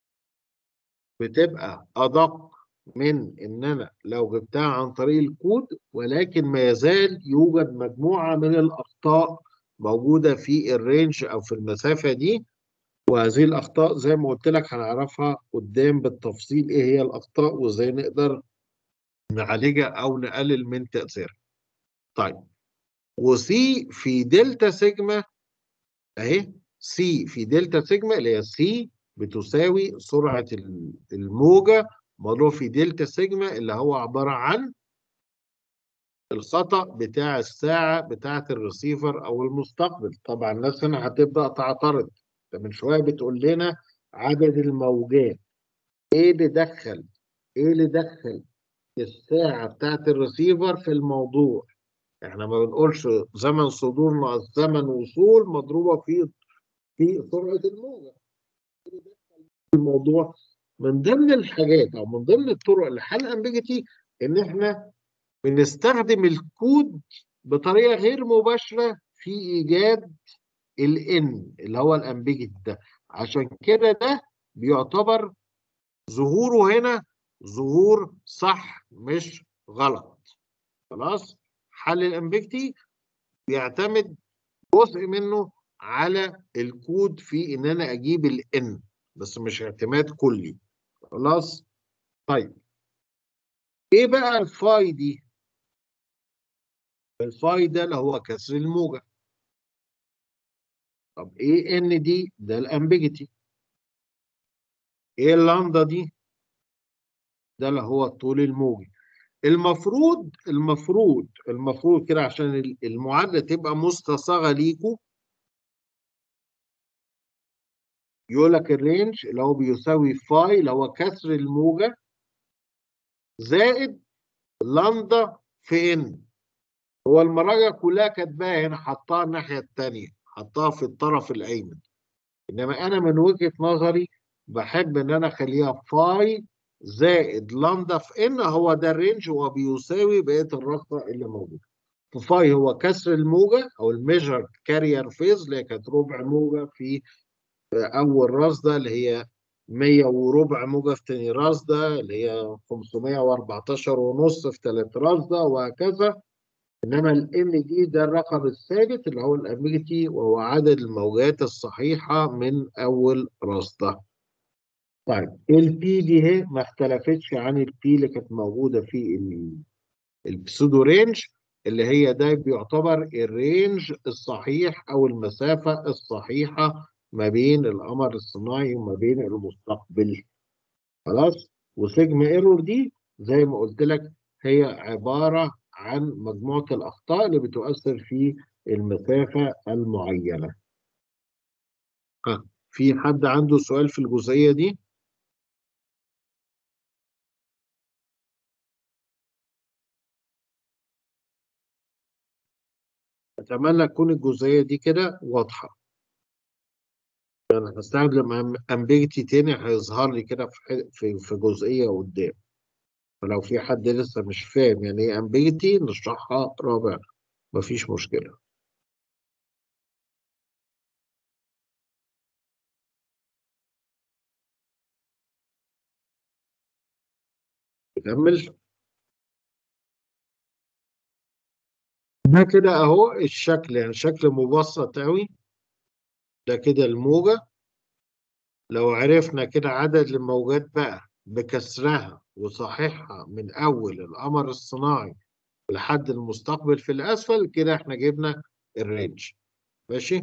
بتبقى ادق من ان انا لو جبتها عن طريق الكود ولكن ما يزال يوجد مجموعة من الاخطاء موجودة في الرينج او في المسافة دي وهذه الأخطاء زي ما قلت لك هنعرفها قدام بالتفصيل إيه هي الأخطاء وإزاي نقدر نعالجها أو نقلل من تأثيرها. طيب وسي في دلتا سيجما أهي سي في دلتا سيجما اللي هي سي بتساوي سرعة ال- الموجة مضروب في دلتا سيجما اللي هو عبارة عن الخطأ بتاع الساعة بتاعة الريسيفر أو المستقبل طبعا الناس هنا هتبدأ تعترض ده من شوية بتقول لنا عدد الموجات ايه اللي دخل ايه اللي دخل الساعة بتاعت الريسيفر في الموضوع احنا ما بنقولش زمن صدور ناقص زمن وصول مضروبة في في سرعة الموجة إيه اللي دخل الموضوع من ضمن الحاجات او من ضمن الطرق لحل امبيجيتي ان احنا بنستخدم الكود بطريقة غير مباشرة في ايجاد الان اللي هو الامبيجيتي ده عشان كده ده بيعتبر ظهوره هنا ظهور صح مش غلط خلاص حل الامبيكتي بيعتمد جزء منه على الكود في ان انا اجيب الان بس مش اعتماد كلي خلاص طيب ايه بقى الفاي دي الفاي ده اللي هو كسر الموجة طب ايه ان دي ده الامبيجيتي ايه اللامدا دي ده اللي هو الطول الموجي المفروض المفروض المفروض كده عشان ال- المعادله تبقى مستصاغه ليكوا يقول لك الرينج اللي هو بيساوي فاي اللي هو كسر الموجه زائد لامدا في ان هو المراجع كلها كاتباها هنا حطها الناحيه الثانيه حطها في الطرف الايمن انما انا من وجهه نظري بحب ان انا اخليها فاي زائد لامدا في ان هو ده الرينج هو بيساوي بقيه الرقه اللي موجوده فاي هو كسر الموجه او الميجر كارير فيز اللي هي كانت ربع موجه في اول رصده اللي هي 100 وربع موجه في تاني رصده اللي هي 514 ونص في تالت رصده وهكذا انما الان دي ده الرقم الثابت اللي هو الاميجيتي وهو عدد الموجات الصحيحه من اول رصده. طيب البي دي هي ما اختلفتش عن البي اللي كانت موجوده في ال- البسودو رينج اللي هي ده بيعتبر الرينج الصحيح او المسافه الصحيحه ما بين القمر الصناعي وما بين المستقبل خلاص وسيجما ايرور دي زي ما قلت لك هي عباره عن مجموعه الاخطاء اللي بتؤثر في المسافه المعينه ها في حد عنده سؤال في الجزئيه دي اتمنى تكون الجزئيه دي كده واضحه انا هستخدم امبيجتي تاني هيظهر لي كده في ح- في في جزئيه قدام فلو في حد لسه مش فاهم يعني ايه امبيجتي نشرحها رابع مفيش مشكله نكمل ده كده اهو الشكل يعني شكل مبسط قوي ده كده الموجة لو عرفنا كده عدد الموجات بقى بكسرها وصحيحها من أول القمر الصناعي لحد المستقبل في الأسفل كده احنا جبنا الرينج ماشي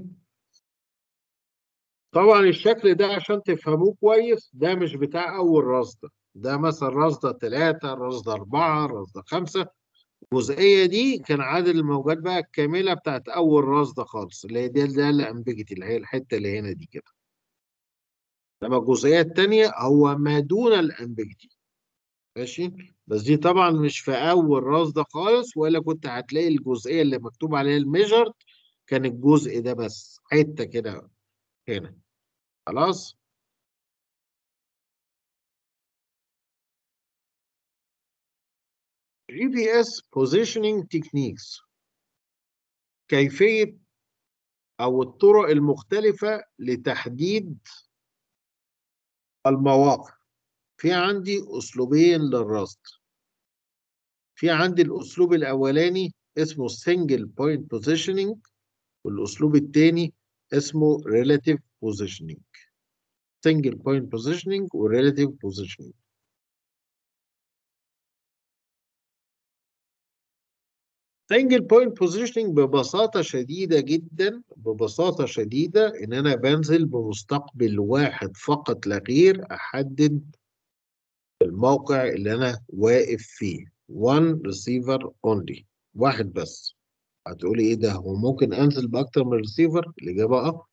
طبعا الشكل ده عشان تفهموه كويس ده مش بتاع أول رصدة ده مثلا رصدة ثلاثة رصدة أربعة رصدة خمسة الجزئية دي كان عدد الموجات بقى الكاملة بتاعت أول رصدة خالص اللي هي دي ده الأمبيجيتي اللي هي الحتة اللي هنا دي كده لما الجزئية التانية هو ما دون الأمبيجيتي ماشي بس دي طبعا مش في أول رصدة خالص ولا كنت هتلاقي الجزئية اللي مكتوب عليها الميجرد كان الجزء ده بس حتة كده هنا خلاص جي بي اس بوزيشننج تكنيكس كيفية أو الطرق المختلفة لتحديد المواقع في عندي أسلوبين للرصد في عندي الأسلوب الأولاني اسمه single point positioning والأسلوب الثاني اسمه relative positioning single point positioning و relative positioning single point positioning ببساطة شديدة جدا ببساطة شديدة إن أنا بنزل بمستقبل واحد فقط لا غير أحدد الموقع اللي أنا واقف فيه one receiver only واحد بس هتقولي إيه ده هو ممكن أنزل بأكتر من ريسيفر الإجابة أه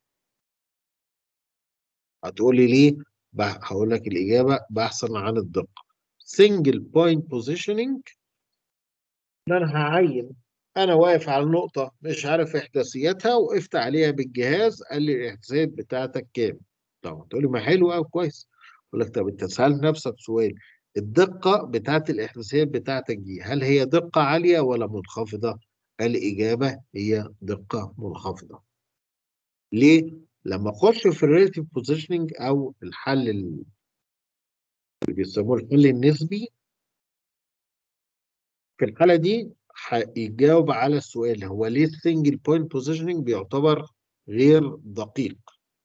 هتقولي ليه بح- هقول لك الإجابة بحثا عن الدقة single point positioning إن أنا هعين أنا واقف على نقطة مش عارف إحداثياتها وقفت عليها بالجهاز قال لي الإحداثيات بتاعتك كام؟ طب تقولي ما حلو أوي كويس أقول لك طب أنت سألت نفسك سؤال الدقة بتاعت الإحداثيات بتاعتك دي هل هي دقة عالية ولا منخفضة؟ الإجابة هي دقة منخفضة. ليه؟ لما أخش في الريليتيف بوزيشننج أو الحل ال- اللي بيسموه الحل النسبي في الحالة دي هيجاوب على السؤال هو ليه السنجل بوينت بوزيشننج بيعتبر غير دقيق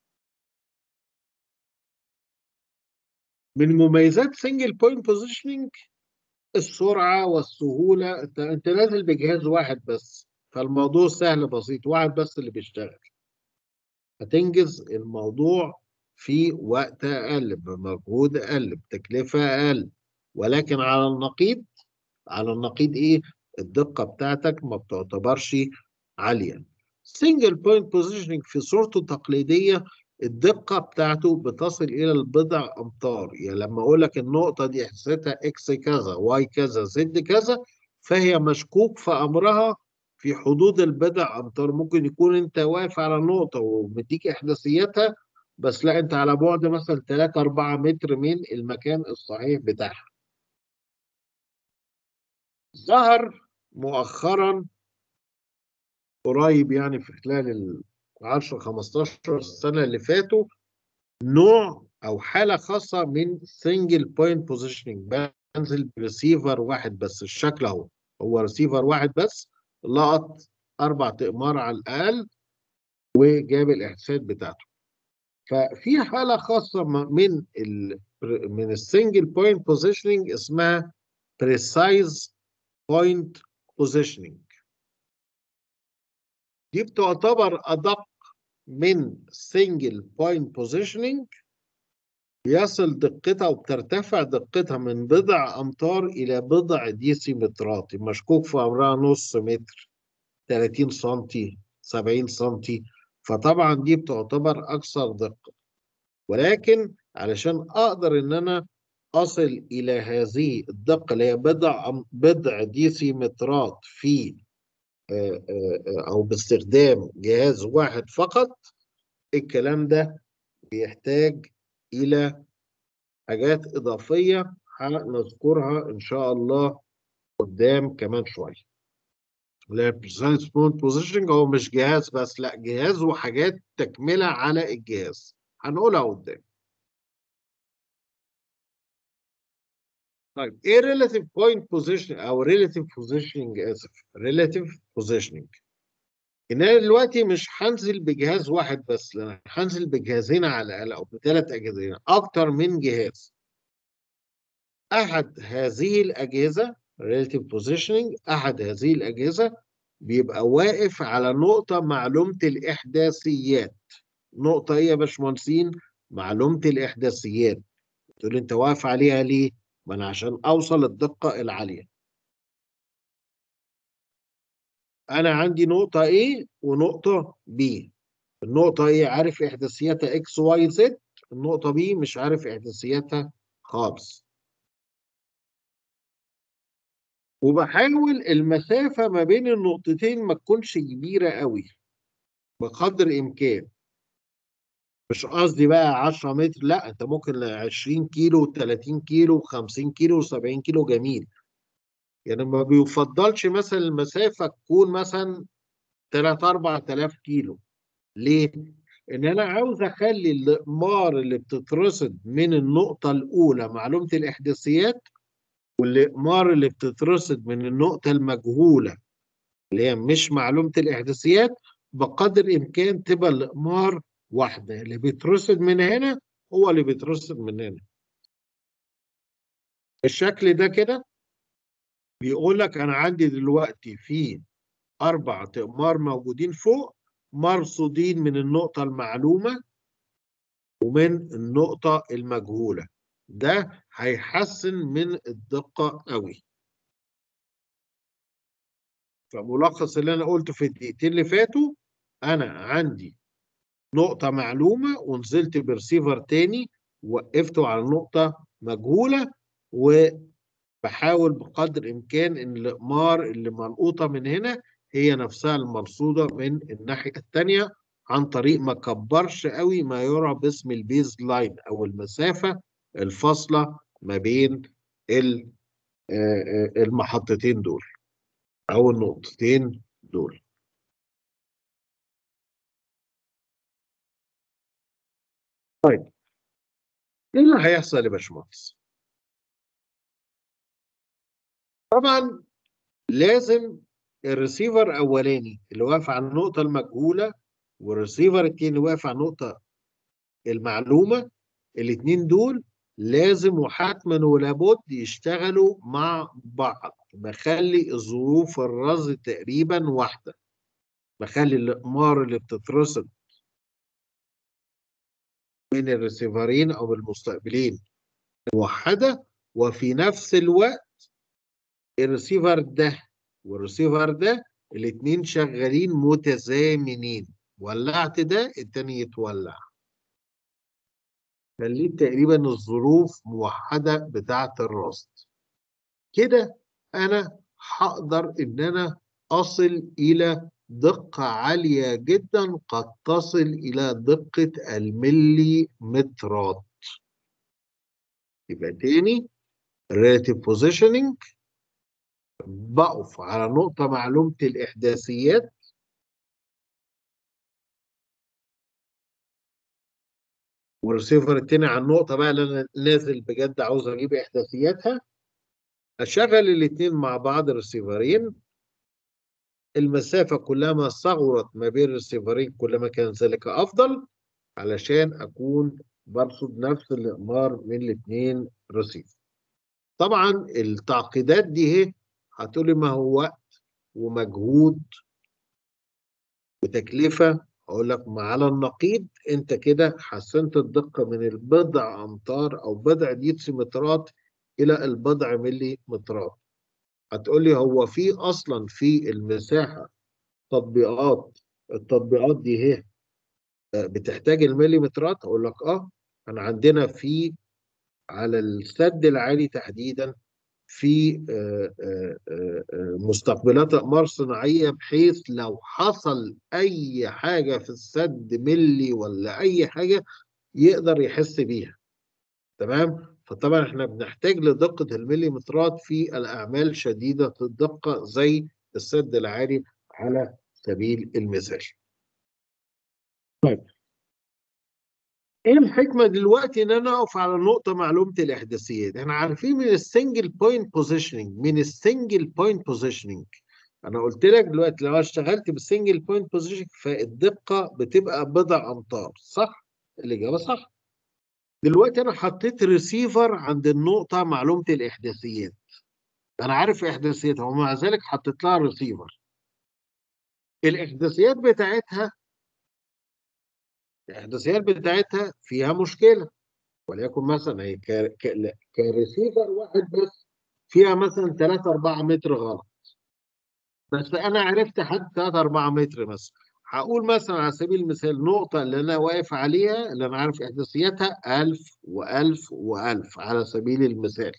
من مميزات سنجل بوينت بوزيشننج السرعة والسهولة انت انت نازل بجهاز واحد بس فالموضوع سهل بسيط واحد بس اللي بيشتغل هتنجز الموضوع في وقت أقل بمجهود أقل بتكلفة أقل ولكن على النقيض على النقيض إيه الدقة بتاعتك ما بتعتبرش عالية سنجل بوينت بوزيشننج في صورته التقليدية الدقة بتاعته بتصل إلى البضع أمتار يعني لما أقول لك النقطة دي إحداثيتها إكس كذا واي كذا زد كذا فهي مشكوك في أمرها في حدود البضع أمتار ممكن يكون أنت واقف على نقطة ومديك إحداثياتها بس لا أنت على بعد مثلا 3 4 متر من المكان الصحيح بتاعها ظهر مؤخرا قريب يعني في خلال ال 10 15 سنة اللي فاتوا نوع أو حالة خاصة من سنجل بوينت بوزيشننج بنزل بريسيفر واحد بس الشكل أهو هو ريسيفر واحد بس لقط أربع أقمار على الأقل وجاب الإحساس بتاعته ففي حالة خاصة م- من ال من السنجل بوينت بوزيشننج اسمها بريسايز point positioning دي بتعتبر أدق من single point positioning يصل دقتها وبترتفع دقتها من بضع أمتار إلى بضع ديسيمترات مشكوك في أمرها نص متر 30 سنتي 70 سنتي فطبعا دي بتعتبر أكثر دقة ولكن علشان أقدر إن أنا أصل إلى هذه الدقة اللي هي بضع بضع ديسيمترات في أو باستخدام جهاز واحد فقط الكلام ده بيحتاج إلى حاجات إضافية هنذكرها إن شاء الله قدام كمان شوية. لا precise point positioning هو مش جهاز بس لا جهاز وحاجات تكملة على الجهاز هنقولها قدام. طيب ايه relative point position او relative positioning اسف relative positioning ان انا دلوقتي مش هنزل بجهاز واحد بس لا هنزل بجهازين على الاقل او بثلاث اجهزه اكتر من جهاز احد هذه الاجهزه relative positioning احد هذه الاجهزه بيبقى واقف على نقطه معلومه الاحداثيات نقطه ايه يا باشمهندسين معلومه الاحداثيات تقول انت واقف عليها ليه ما انا عشان اوصل الدقه العاليه انا عندي نقطه A ونقطه B النقطه A عارف احداثياتها X Y Z النقطه B مش عارف احداثياتها خالص وبحاول المسافه ما بين النقطتين ما تكونش كبيره قوي بقدر الامكان مش قصدي بقى 10 متر لا انت ممكن 20 كيلو 30 كيلو 50 كيلو 70 كيلو جميل يعني ما بيفضلش مثلا المسافه تكون مثلا 3 4000 كيلو ليه؟ ان انا عاوز اخلي الاقمار اللي بتترصد من النقطه الاولى معلومه الاحداثيات والاقمار اللي بتترصد من النقطه المجهوله اللي هي مش معلومه الاحداثيات بقدر الامكان تبقى الاقمار واحده اللي بيترصد من هنا هو اللي بيترصد من هنا الشكل ده كده بيقول لك انا عندي دلوقتي في اربع اقمار موجودين فوق مرصودين من النقطه المعلومه ومن النقطه المجهوله ده هيحسن من الدقه قوي فملخص اللي انا قلته في الدقيقتين اللي فاتوا انا عندي نقطة معلومة ونزلت برسيفر تاني وقفته على نقطة مجهولة وبحاول بقدر الإمكان إن الإقمار اللي ملقوطة من هنا هي نفسها المرصودة من الناحية التانية عن طريق ما كبرش قوي ما يرى باسم البيز لاين أو المسافة الفاصلة ما بين المحطتين دول أو النقطتين دول طيب ايه اللي هيحصل يا باشمهندس؟ طبعا لازم الريسيفر اولاني اللي واقف على النقطه المجهوله والريسيفر التاني اللي واقف على النقطه المعلومه الاثنين دول لازم وحتما ولابد يشتغلوا مع بعض بخلي ظروف الرصد تقريبا واحده بخلي الاقمار اللي بتترصد من الريسيفرين او المستقبلين موحده وفي نفس الوقت الريسيفر ده والريسيفر ده الاثنين شغالين متزامنين ولعت ده التاني يتولع خليت تقريبا الظروف موحده بتاعه الرصد كده انا هقدر ان انا اصل الى دقة عالية جدا قد تصل إلى دقة الملي مترات يبقى تاني relative positioning بقف على نقطة معلومة الإحداثيات والريسيفر التاني على النقطة بقى اللي أنا نازل بجد عاوز أجيب إحداثياتها أشغل الاتنين مع بعض الريسيفرين المسافة كلما صغرت ما بين الريسيفرين كلما كان ذلك أفضل علشان أكون برصد نفس الإقمار من الاثنين رصيف. طبعا التعقيدات دي هي هتقولي ما هو وقت ومجهود وتكلفة أقول لك ما على النقيض أنت كده حسنت الدقة من البضع أمتار أو بضع ديسيمترات إلى البضع ملي مترات هتقولي هو في أصلا في المساحة تطبيقات التطبيقات دي هي بتحتاج المليمترات أقول لك آه أنا عندنا في على السد العالي تحديدا في آه، آه، آه، آه، مستقبلات اقمار صناعيه بحيث لو حصل اي حاجه في السد ملي ولا اي حاجه يقدر يحس بيها تمام فطبعا احنا بنحتاج لدقه المليمترات في الاعمال شديده الدقه زي السد العالي على سبيل المثال طيب ايه الحكمه دلوقتي ان انا اقف على نقطه معلومه الاحداثيات احنا عارفين من السنجل بوينت بوزيشننج من السنجل بوينت بوزيشننج انا قلت لك دلوقتي لو اشتغلت بالسنجل بوينت بوزيشننج فالدقه بتبقى بضع امتار صح الاجابه صح دلوقتي انا حطيت ريسيفر عند النقطه معلومه الاحداثيات انا عارف احداثياتها ومع ذلك حطيت لها ريسيفر الاحداثيات بتاعتها الاحداثيات بتاعتها فيها مشكله وليكن مثلا هي ك- ك- لا، كريسيفر واحد بس فيها مثلا 3 4 متر غلط بس انا عرفت حد 3 4 متر مثلا هقول مثلا على سبيل المثال نقطة اللي أنا واقف عليها اللي أنا عارف إحداثياتها 1000 و1000 و1000 على سبيل المثال.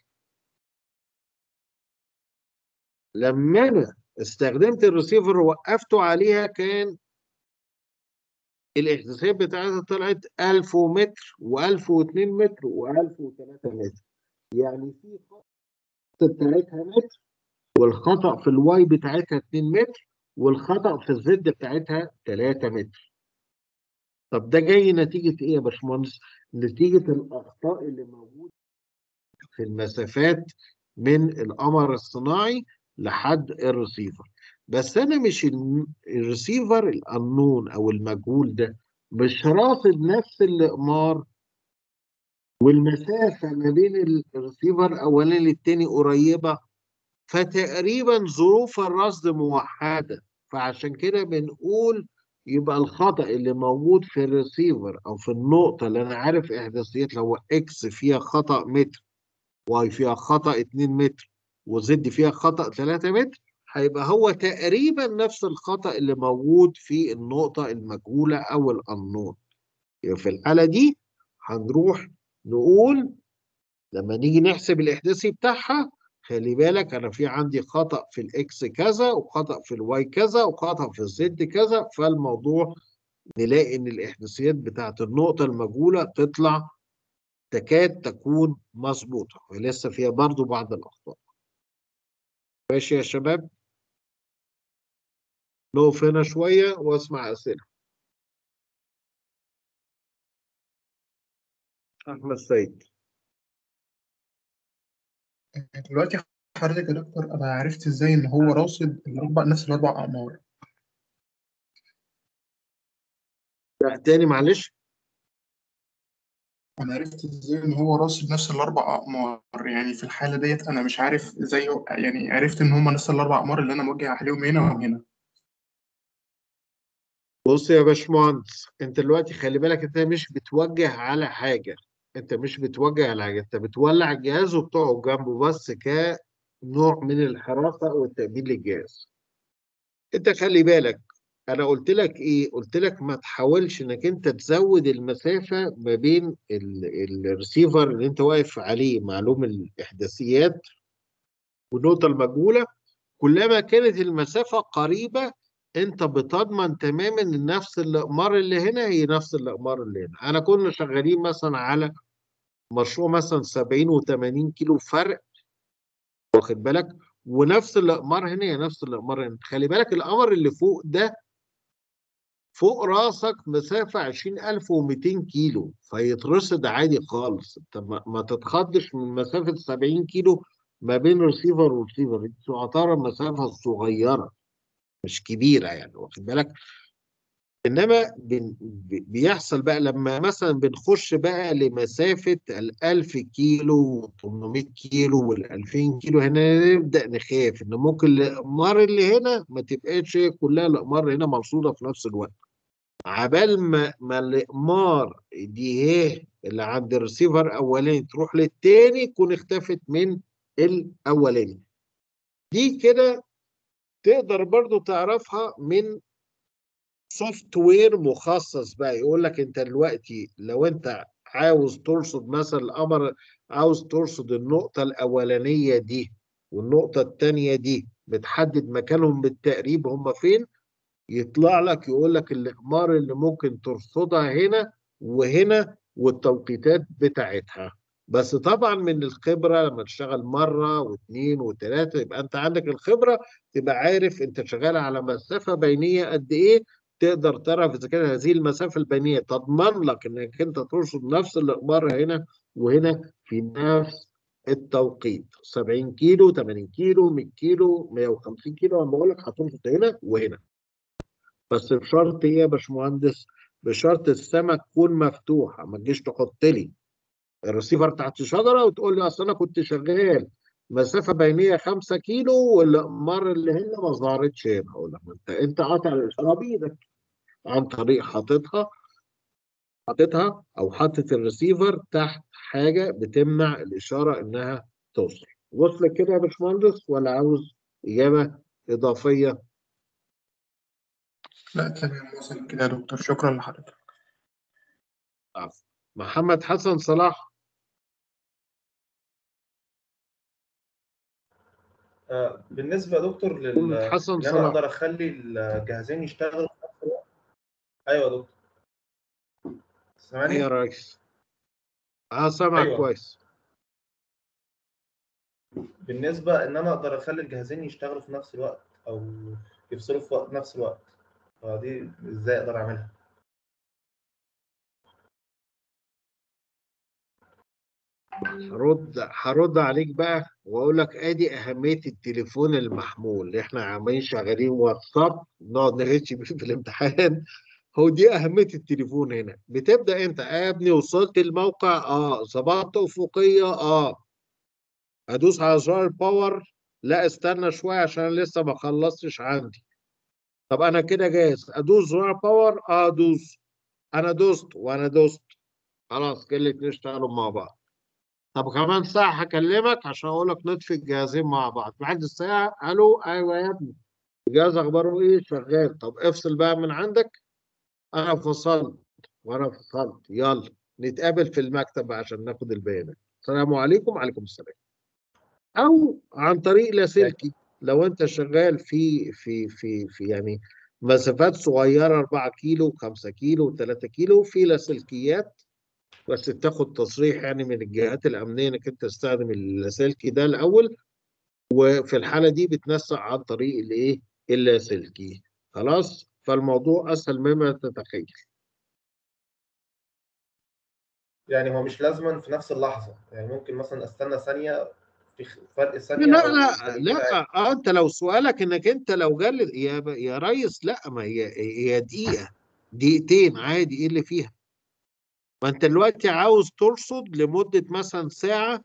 لما أنا استخدمت الريسيفر ووقفته عليها كان الاحداثيات بتاعتها طلعت 1000 متر و1002 متر و1003 متر يعني في خطأ بتاعتها متر والخطأ في الواي بتاعتها 2 متر والخطأ في الزد بتاعتها 3 متر طب ده جاي نتيجة ايه يا باشمهندس؟ نتيجة الأخطاء اللي موجودة في المسافات من القمر الصناعي لحد الريسيفر بس انا مش ال- الريسيفر القانون او المجهول ده مش راصد نفس الاقمار والمسافه ما بين الريسيفر الاولاني للتاني قريبه فتقريبا ظروف الرصد موحده فعشان كده بنقول يبقى الخطأ اللي موجود في الريسيفر او في النقطه اللي انا عارف احداثيات لو اكس فيها خطأ متر واي فيها خطأ 2 متر وزد فيها خطأ 3 متر هيبقى هو تقريبا نفس الخطأ اللي موجود في النقطة المجهولة أو الأنون يبقى في الحالة دي هنروح نقول لما نيجي نحسب الإحداثي بتاعها خلي بالك أنا في عندي خطأ في الإكس كذا وخطأ في الواي كذا وخطأ في الزد كذا فالموضوع نلاقي إن الإحداثيات بتاعت النقطة المجهولة تطلع تكاد تكون مظبوطة ولسه فيها برضو بعض الأخطاء ماشي يا شباب نقف هنا شوية واسمع أسئلة أحمد سيد دلوقتي حضرتك يا دكتور انا عرفت ازاي ان هو راصد الاربع نفس الاربع اقمار لا، تاني معلش انا عرفت ازاي ان هو راصد نفس الاربع اقمار يعني في الحاله ديت انا مش عارف ازاي هو- يعني عرفت ان هم نفس الاربع اقمار اللي انا موجه عليهم هنا وهنا بص يا باشمهندس انت دلوقتي خلي بالك انت مش بتوجه على حاجة انت مش بتوجه على حاجة انت بتولع الجهاز وبتقعد جنبه بس كنوع من الحراسة والتأمين للجهاز انت خلي بالك انا قلت لك ايه قلت لك ما تحاولش انك انت تزود المسافة ما بين ال- الريسيفر اللي انت واقف عليه معلوم الاحداثيات والنقطة المجهولة كلما كانت المسافة قريبة انت بتضمن تماما ان نفس الاقمار اللي هنا هي نفس الاقمار اللي هنا انا كنا شغالين مثلا على مشروع مثلا 70 و80 كيلو فرق واخد بالك ونفس الاقمار هنا هي نفس الاقمار هنا خلي بالك القمر اللي فوق ده فوق راسك مسافة 20200 كيلو فيترصد عادي خالص انت ما, ما تتخضش من مسافة 70 كيلو ما بين ريسيفر وريسيفر دي تعتبر مسافة صغيرة مش كبيرة يعني واخد بالك انما بن- ب- بيحصل بقى لما مثلا بنخش بقى لمسافه ال 1000 كيلو و 800 كيلو وال 2000 كيلو هنا نبدا نخاف ان ممكن الاقمار اللي هنا ما تبقاش هي كلها الاقمار هنا مرصوده في نفس الوقت عبال ما ما الاقمار دي هي اللي عند الريسيفر اولاني تروح للتاني تكون اختفت من الاولاني دي كده تقدر برضو تعرفها من سوفت وير مخصص بقى يقول لك انت دلوقتي لو انت عاوز ترصد مثلا القمر عاوز ترصد النقطة الأولانية دي والنقطة التانية دي بتحدد مكانهم بالتقريب هم فين يطلع لك يقول لك الأقمار اللي ممكن ترصدها هنا وهنا والتوقيتات بتاعتها بس طبعا من الخبرة لما تشتغل مرة واثنين وثلاثة يبقى انت عندك الخبرة تبقى عارف انت شغال على مسافة بينية قد ايه تقدر تعرف اذا كانت هذه المسافة البينية تضمن لك انك انت ترصد نفس الاقمار هنا وهنا في نفس التوقيت 70 كيلو 80 كيلو 100 كيلو 150 كيلو انا بقول لك هترصد هنا وهنا بس بشرط ايه يا باشمهندس؟ بشرط السما تكون مفتوحه ما تجيش تحط لي الريسيفر تحت شجره وتقول لي اصل انا كنت شغال مسافه بينيه 5 كيلو والاقمار اللي هنا ما ظهرتش هنا اقول لك ما انت انت قاطع الاشاره بايدك عن طريق حاططها حاططها او حاطط الريسيفر تحت حاجه بتمنع الاشاره انها توصل وصل كده يا باشمهندس ولا عاوز اجابه اضافيه لا تمام وصل كده يا دكتور شكرا لحضرتك عفوا. محمد حسن صلاح آه، بالنسبه يا دكتور لل محمد حسن ان انا صلاح اقدر اخلي الجهازين يشتغلوا في نفس الوقت ايوه يا دكتور ايه سامعني يا ريس اه سامعك أيوة. كويس بالنسبه ان انا اقدر اخلي الجهازين يشتغلوا في نفس الوقت او يفصلوا في وقت نفس الوقت فدي ازاي اقدر اعملها هرد هرد عليك بقى واقول لك ادي اهميه التليفون المحمول اللي احنا عمالين شغالين واتساب نقعد نغش بيه في الامتحان هو دي اهميه التليفون هنا بتبدا انت آه يا ابني وصلت الموقع اه ظبطت افقيه اه ادوس على زرار الباور لا استنى شويه عشان أنا لسه ما خلصتش عندي طب انا كده جاهز ادوس زرار باور اه ادوس انا دوست وانا دوست خلاص كده الاتنين اشتغلوا مع بعض طب كمان ساعة هكلمك عشان أقول لك نطفي الجهازين مع بعض بعد الساعة ألو أيوه يا ابني الجهاز أخباره إيه شغال طب افصل بقى من عندك أنا فصلت وأنا فصلت يلا نتقابل في المكتب بقى عشان ناخد البيانات السلام عليكم وعليكم السلام أو عن طريق لاسلكي لو أنت شغال في في في في يعني مسافات صغيرة 4 كيلو 5 كيلو 3 كيلو في لاسلكيات بس تاخد تصريح يعني من الجهات الامنيه انك انت تستخدم اللاسلكي ده الاول وفي الحاله دي بتنسق عن طريق الايه اللاسلكي خلاص فالموضوع اسهل مما تتخيل يعني هو مش لازما في نفس اللحظه يعني ممكن مثلا استنى ثانيه في خ- فرق ثانيه لا او لا ثانيتين لا اه انت لو سؤالك انك انت لو جلد يا يا ريس لا ما هي هي دقيقه دقيقتين عادي ايه اللي فيها ما انت دلوقتي عاوز ترصد لمده مثلا ساعه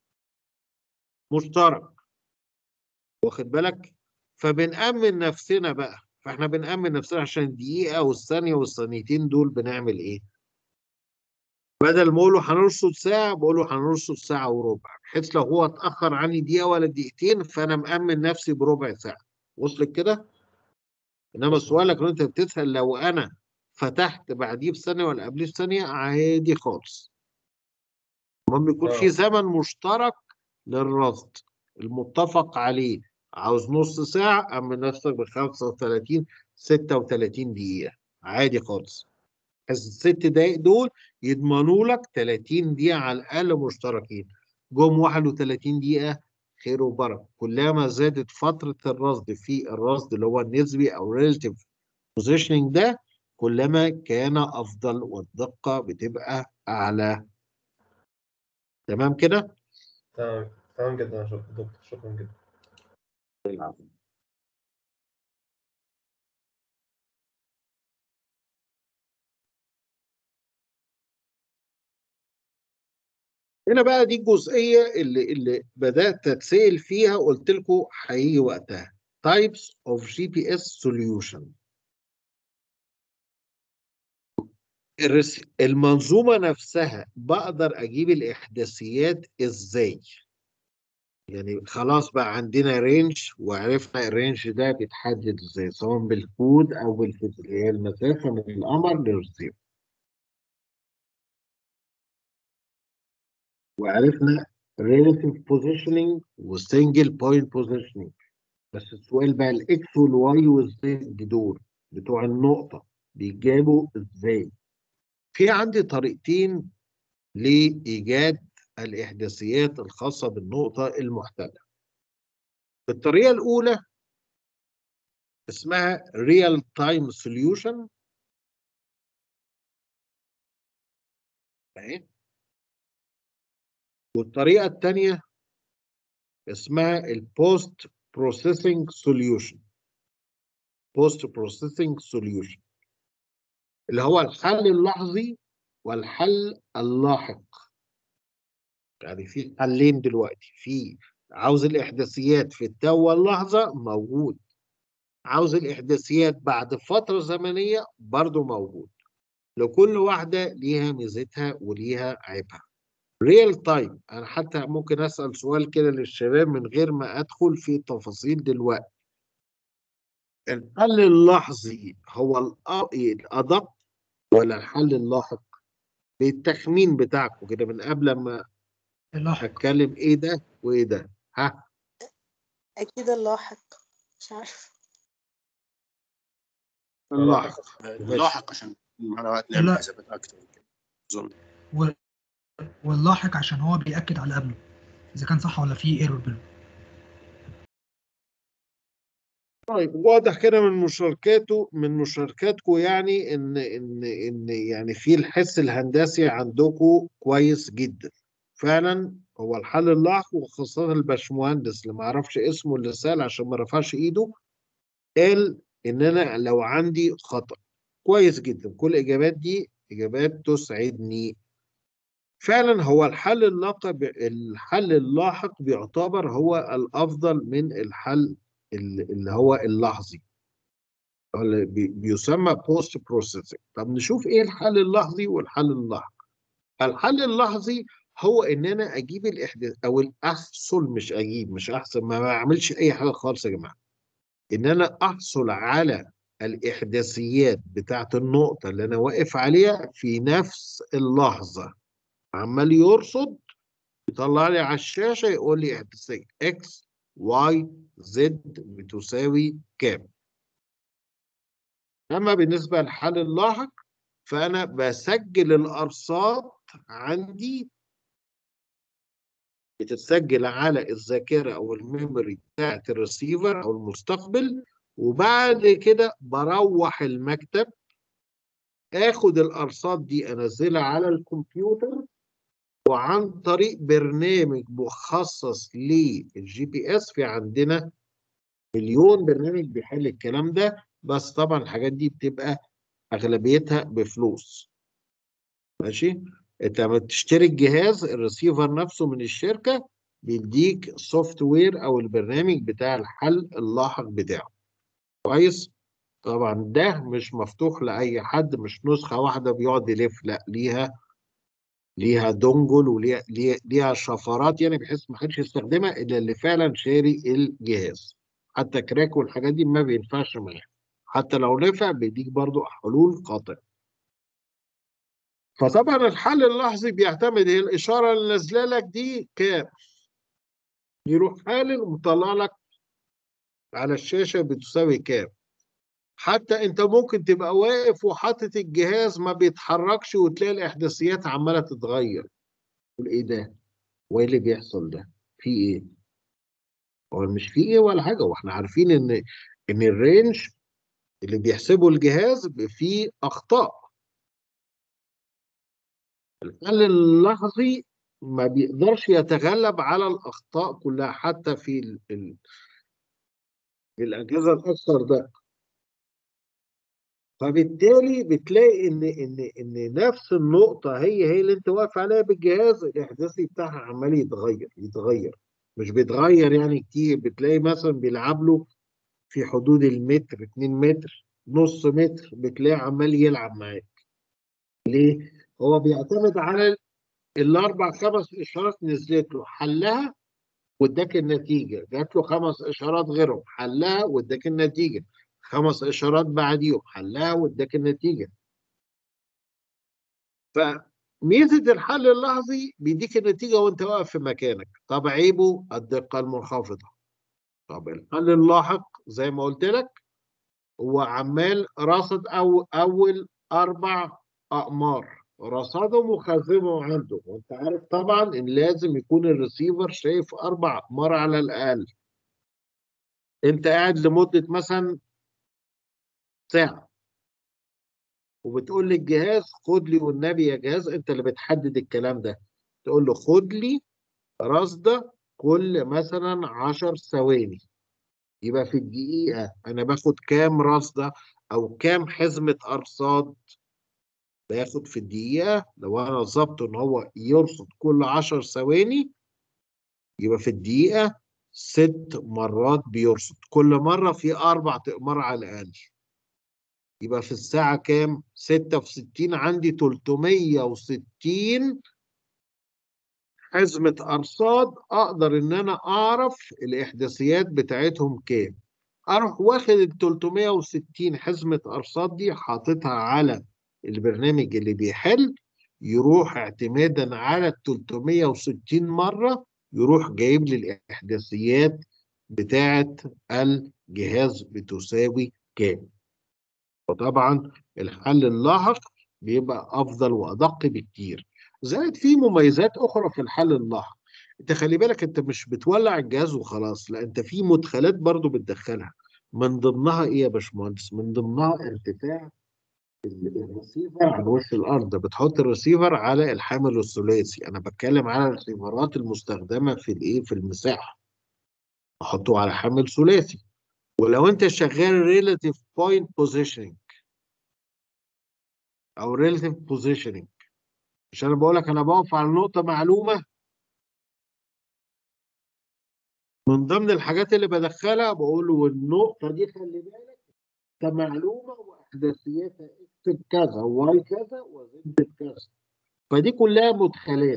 مشترك واخد بالك فبنأمن نفسنا بقى فاحنا بنأمن نفسنا عشان الدقيقة والثانية والثانيتين دول بنعمل ايه؟ بدل ما اقول له هنرصد ساعة بقول له هنرصد ساعة وربع بحيث لو هو اتأخر عني دقيقة ولا دقيقتين فأنا مأمن نفسي بربع ساعة وصلت كده؟ إنما سؤالك لو أنت بتسأل لو أنا فتحت بعديه بثانية ولا قبليه بثانية عادي خالص المهم يكون في اه زمن مشترك للرصد المتفق عليه عاوز نص ساعة أمن نفسك ب 35 36 دقيقة عادي خالص بس الست دقايق دول يضمنوا لك 30 دقيقة على الأقل مشتركين جم 31 دقيقة خير وبركة كلما زادت فترة الرصد في الرصد اللي هو النسبي أو relative positioning ده كلما كان أفضل والدقة بتبقى أعلى تمام كده؟ تمام تمام جدا يا شك- دكتور شكرا جدا هنا بقى دي الجزئيه اللي اللي بدات اتسال فيها قلت لكم هيجي وقتها types of GPS solution الرس- المنظومه نفسها بقدر اجيب الاحداثيات ازاي يعني خلاص بقى عندنا رينج وعرفنا الرينج ده بيتحدد ازاي سواء بالكود او بالفيز اللي هي المسافه من القمر للرصيف وعرفنا relative positioning وسنجل بوينت positioning بس السؤال بقى الاكس والواي والزد دول بتوع النقطه بيجابوا ازاي في عندي طريقتين لايجاد الاحداثيات الخاصه بالنقطه المحتله الطريقه الاولى اسمها real time solution اهي والطريقه الثانيه اسمها البوست بروسيسنج سوليوشن بوست بروسيسنج سوليوشن اللي هو الحل اللحظي والحل اللاحق يعني في حلين دلوقتي في عاوز الاحداثيات في التو واللحظه موجود عاوز الاحداثيات بعد فتره زمنيه برضو موجود لكل واحده ليها ميزتها وليها عيبها ريال تايم انا حتى ممكن اسال سؤال كده للشباب من غير ما ادخل في تفاصيل دلوقتي الحل اللحظي هو الأ- الادق ولا الحل اللاحق بالتخمين بتاعكم كده من قبل ما اللاحق اتكلم ايه ده وايه ده ها اكيد اللاحق مش عارفه اللاحق اللاحق عشان معنا وقت نعمل لا. حسابات اكتر من كده اظن و... واللاحق عشان هو بيأكد على قبله اذا كان صح ولا في ايرور بينهم طيب واضح كده من مشاركاته من مشاركاتكم يعني ان ان ان يعني في الحس الهندسي عندكم كويس جدا فعلا هو الحل اللاحق وخاصة الباشمهندس اللي ما اعرفش اسمه اللي سأل عشان ما رفعش ايده قال ان انا لو عندي خطأ كويس جدا كل الاجابات دي اجابات تسعدني فعلا هو الحل اللاحق الحل اللاحق بيعتبر هو الافضل من الحل ال- اللي هو اللحظي أو اللي بي- بيسمى بوست بروسيسنج طب نشوف ايه الحل اللحظي والحل اللاحق الحل اللحظي هو ان انا اجيب الاحداث او الاحصل مش اجيب مش احسن ما بعملش اي حاجه خالص يا جماعه ان انا احصل على الاحداثيات بتاعت النقطه اللي انا واقف عليها في نفس اللحظه عمال يرصد يطلع لي على الشاشه يقول لي احداثيه اكس واي زد بتساوي كام اما بالنسبه للحل اللاحق فانا بسجل الارصاد عندي بتتسجل على الذاكره او الميموري بتاعت الريسيفر او المستقبل وبعد كده بروح المكتب اخد الارصاد دي انزلها على الكمبيوتر وعن طريق برنامج مخصص للجي بي اس في عندنا مليون برنامج بيحل الكلام ده بس طبعا الحاجات دي بتبقى اغلبيتها بفلوس ماشي انت لما تشتري الجهاز الريسيفر نفسه من الشركه بيديك سوفت وير او البرنامج بتاع الحل اللاحق بتاعه كويس طبعا ده مش مفتوح لاي حد مش نسخه واحده بيقعد يلف لا ليها ليها دونجل وليها ليها, ليها شفرات يعني بحيث ما حدش يستخدمها الا اللي فعلا شاري الجهاز حتى كراك والحاجات دي ما بينفعش معاها حتى لو نفع بيديك برضو حلول خاطئه فطبعا الحل اللحظي بيعتمد هي الاشاره اللي نازله لك دي كام يروح حالل ومطلع لك على الشاشه بتساوي كام حتى انت ممكن تبقى واقف وحاطط الجهاز ما بيتحركش وتلاقي الاحداثيات عماله تتغير تقول ايه ده وايه اللي بيحصل ده في ايه هو مش في ايه ولا حاجه واحنا عارفين ان ان الرينج اللي بيحسبه الجهاز فيه اخطاء الحل اللحظي ما بيقدرش يتغلب على الاخطاء كلها حتى في ال ال الاجهزه الاكثر دقه فبالتالي بتلاقي ان ان ان نفس النقطه هي هي اللي انت واقف عليها بالجهاز الاحداثي بتاعها عمال يتغير يتغير مش بيتغير يعني كتير بتلاقي مثلا بيلعب له في حدود المتر 2 متر نص متر بتلاقيه عمال يلعب معاك ليه؟ هو بيعتمد على الاربع خمس اشارات نزلت له حلها واداك النتيجه جات له خمس اشارات غيرهم حلها واداك النتيجه خمس اشارات بعديهم حلها واداك النتيجه فميزه الحل اللحظي بيديك النتيجه وانت واقف في مكانك طب عيبه الدقه المنخفضه طب الحل اللاحق زي ما قلت لك هو عمال راصد أو اول اربع اقمار رصدهم وخزنهم عنده وانت عارف طبعا ان لازم يكون الريسيفر شايف اربع اقمار على الاقل انت قاعد لمده مثلا ساعه وبتقول للجهاز خد لي والنبي يا جهاز انت اللي بتحدد الكلام ده تقول له خد لي رصده كل مثلا 10 ثواني يبقى في الدقيقه انا باخد كام رصده او كام حزمه ارصاد باخد في الدقيقة لو أنا ظبط إن هو يرصد كل عشر ثواني يبقى في الدقيقة ست مرات بيرصد كل مرة في أربع أقمار على الأقل يبقى في الساعة كام؟ ستة في ستين عندي تلتمية وستين حزمة أرصاد أقدر إن أنا أعرف الإحداثيات بتاعتهم كام أروح واخد ال 360 حزمة أرصاد دي حاططها على البرنامج اللي بيحل يروح اعتمادا على ال 360 مرة يروح جايب لي الإحداثيات بتاعة الجهاز بتساوي كام وطبعا الحل اللاحق بيبقى أفضل وأدق بكتير زائد في مميزات أخرى في الحل اللاحق انت خلي بالك انت مش بتولع الجهاز وخلاص لا انت في مدخلات برضو بتدخلها من ضمنها ايه يا باشمهندس من ضمنها ارتفاع الريسيفر عن وش الارض بتحط الريسيفر على الحامل الثلاثي انا بتكلم على الريسيفرات المستخدمه في الايه في المساحه احطه على حامل ثلاثي ولو انت شغال ريلاتيف بوينت بوزيشننج او ريلاتيف بوزيشننج مش انا بقول لك انا بقف على نقطه معلومه من ضمن الحاجات اللي بدخلها بقول له والنقطه دي خلي بالك ده معلومه واحداثياتها اكتب كذا واي كذا وزد كذا فدي كلها مدخلات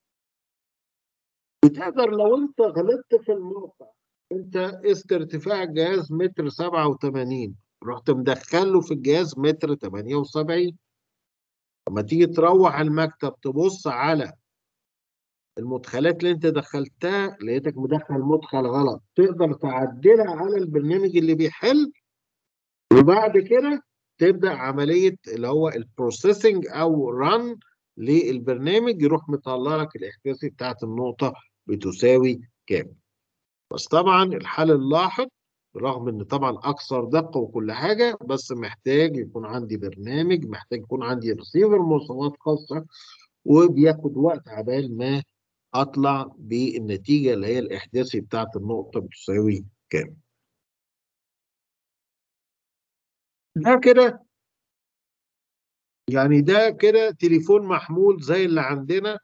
بتقدر لو انت غلطت في الموقع انت قست ارتفاع الجهاز متر 87 رحت مدخله في الجهاز متر 78 لما تيجي تروح المكتب تبص على المدخلات اللي انت دخلتها لقيتك مدخل مدخل غلط تقدر تعدلها على البرنامج اللي بيحل وبعد كده تبدا عمليه اللي هو البروسيسنج او رن للبرنامج يروح مطلع لك الاحداثي بتاعت النقطه بتساوي كام بس طبعا الحل اللاحق رغم ان طبعا اكثر دقه وكل حاجه بس محتاج يكون عندي برنامج محتاج يكون عندي ريسيفر مواصفات خاصه وبياخد وقت عبال ما اطلع بالنتيجه اللي هي الاحداثي بتاعت النقطه بتساوي كام ده كده يعني ده كده تليفون محمول زي اللي عندنا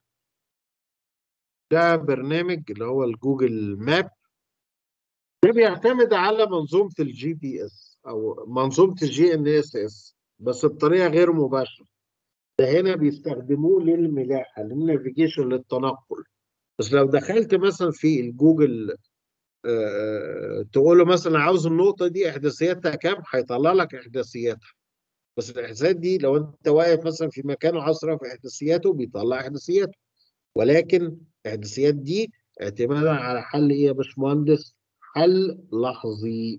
ده برنامج اللي هو الجوجل ماب ده بيعتمد على منظومه الجي بي اس او منظومه الجي ان اس اس بس بطريقه غير مباشره ده هنا بيستخدموه للملاحه للنافيجيشن للتنقل بس لو دخلت مثلا في الجوجل آه تقول له مثلا عاوز النقطه دي احداثياتها كام هيطلع لك احداثياتها بس الاحداثيات دي لو انت واقف مثلا في مكان وعاوز تعرف احداثياته بيطلع احداثياته ولكن الاحداثيات دي اعتمادا على حل ايه يا باشمهندس؟ حل لحظي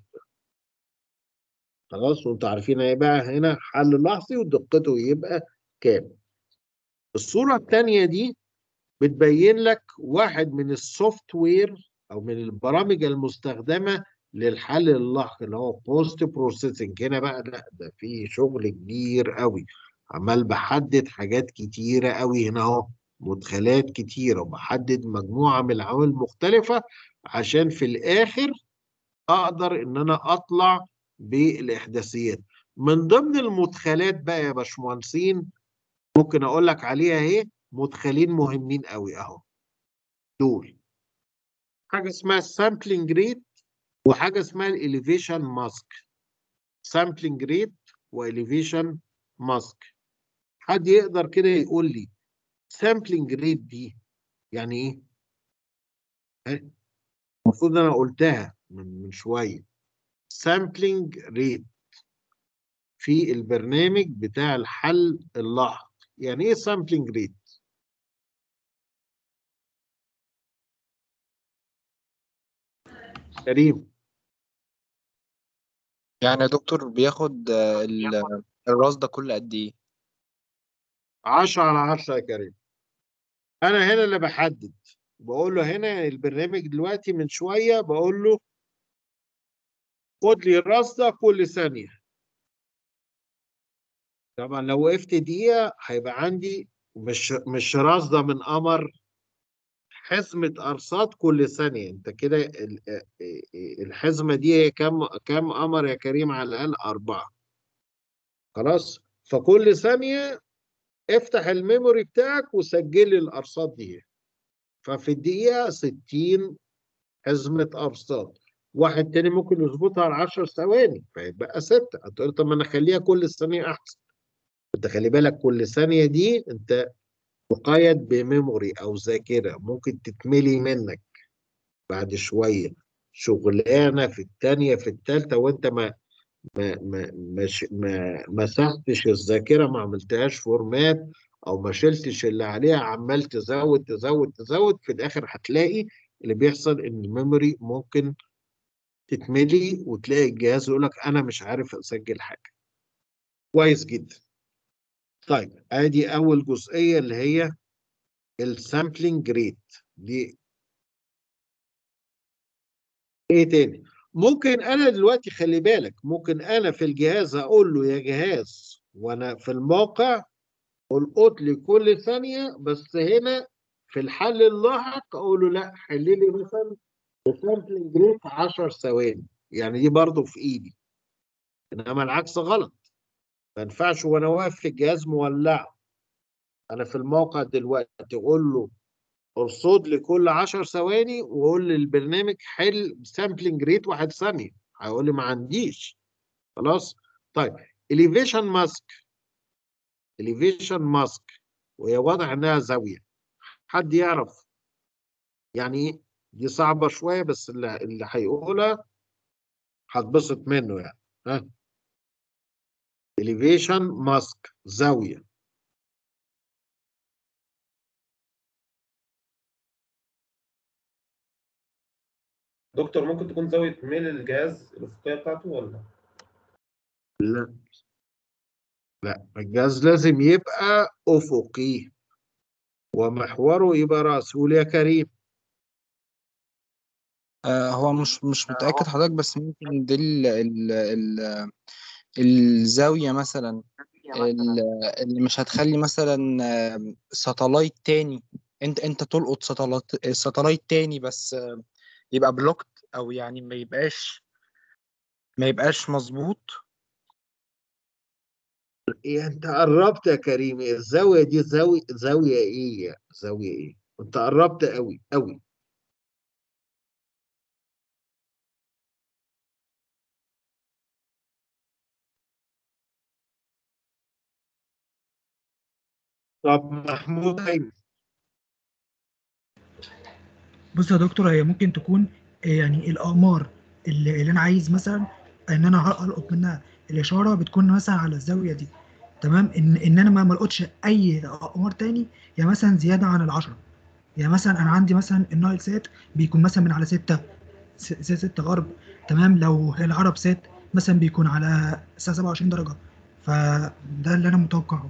خلاص وانتوا عارفين هيبقى هنا حل لحظي ودقته يبقى كام الصورة الثانية دي بتبين لك واحد من السوفت وير او من البرامج المستخدمة للحل اللحظي اللي هو بوست بروسيسنج هنا بقى لا ده في شغل كبير قوي عمال بحدد حاجات كتيرة قوي هنا اهو مدخلات كتيرة وبحدد مجموعة من العوامل المختلفة عشان في الآخر أقدر إن أنا أطلع بالإحداثيات من ضمن المدخلات بقى يا باشمهندسين ممكن اقول لك عليها اهي مدخلين مهمين قوي اهو دول حاجه اسمها السامبلنج ريت وحاجه اسمها الاليفيشن ماسك سامبلنج ريت واليفيشن ماسك حد يقدر كده يقول لي سامبلنج ريت دي يعني ايه ها؟ المفروض انا قلتها من من شويه سامبلنج ريت في البرنامج بتاع الحل اللاحق يعني ايه سامبلنج ريت كريم يعني يا دكتور بياخد آه، ال- الراس ده كل قد ايه 10 على 10 يا كريم انا هنا اللي بحدد بقول له هنا البرنامج دلوقتي من شويه بقول له خد لي الراس ده كل ثانيه طبعا لو وقفت دقيقه هيبقى عندي مش مش راس ده من قمر حزمه ارصاد كل ثانيه انت كده ال- الحزمه دي هي كام كام قمر يا كريم على الاقل اربعه خلاص فكل ثانيه افتح الميموري بتاعك وسجل لي الارصاد دي ففي الدقيقه 60 حزمه ارصاد واحد تاني ممكن يظبطها على 10 ثواني فيبقى ستة هتقول طب ما انا اخليها كل ثانيه احسن انت خلي بالك كل ثانيه دي انت مقيد بميموري او ذاكره ممكن تتملي منك بعد شويه شغلانه في الثانيه في الثالثه وانت ما ما ما مش ما مسحتش الذاكره ما عملتهاش فورمات او ما شلتش اللي عليها عمال تزود تزود تزود في الاخر هتلاقي اللي بيحصل ان الميموري ممكن تتملي وتلاقي الجهاز يقول لك انا مش عارف اسجل حاجه كويس جدا طيب ادي اول جزئيه اللي هي السامبلنج ريت دي ايه تاني ممكن انا دلوقتي خلي بالك ممكن انا في الجهاز اقول له يا جهاز وانا في الموقع القط لي كل ثانيه بس هنا في الحل اللاحق اقول له لا حل لي مثلا بسامبلنج ريت 10 ثواني يعني دي برضه في ايدي انما العكس غلط ما ينفعش وانا واقف في الجهاز مولعه انا في الموقع دلوقتي اقول له ارصد لي كل 10 ثواني وقول للبرنامج حل سامبلنج ريت واحد ثانيه هيقول لي ما عنديش خلاص طيب elevation ماسك elevation ماسك وهي واضح انها زاويه حد يعرف يعني ايه دي صعبه شويه بس اللي اللي هيقولها هتبسط منه يعني ها elevation ماسك زاويه دكتور ممكن تكون زاوية ميل الجهاز الأفقية بتاعته ولا؟ لا لا الجهاز لازم يبقى افقي ومحوره يبقى راسي قول يا كريم آه هو مش مش متأكد حضرتك بس ممكن دي ال ال ال الزاوية مثلا ال- اللي مش هتخلي مثلا آم، ساتلايت تاني انت انت تلقط ساتلايت ساتلايت تاني بس آم، يبقى بلوكت او يعني ما يبقاش ما يبقاش مظبوط إيه انت قربت يا كريم الزاويه دي زاويه زاويه ايه زاويه ايه انت قربت قوي قوي طب محمود ايمن بص يا دكتور هي ممكن تكون يعني الاقمار اللي, اللي انا عايز مثلا ان انا القط منها الاشاره بتكون مثلا على الزاويه دي تمام ان ان انا ما ملقطش اي اقمار تاني يعني مثلا زياده عن العشرة يعني مثلا انا عندي مثلا النايل سات بيكون مثلا من على 6 6 6 غرب تمام لو العرب سات مثلا بيكون على الساعه 27 درجه فده اللي انا متوقعه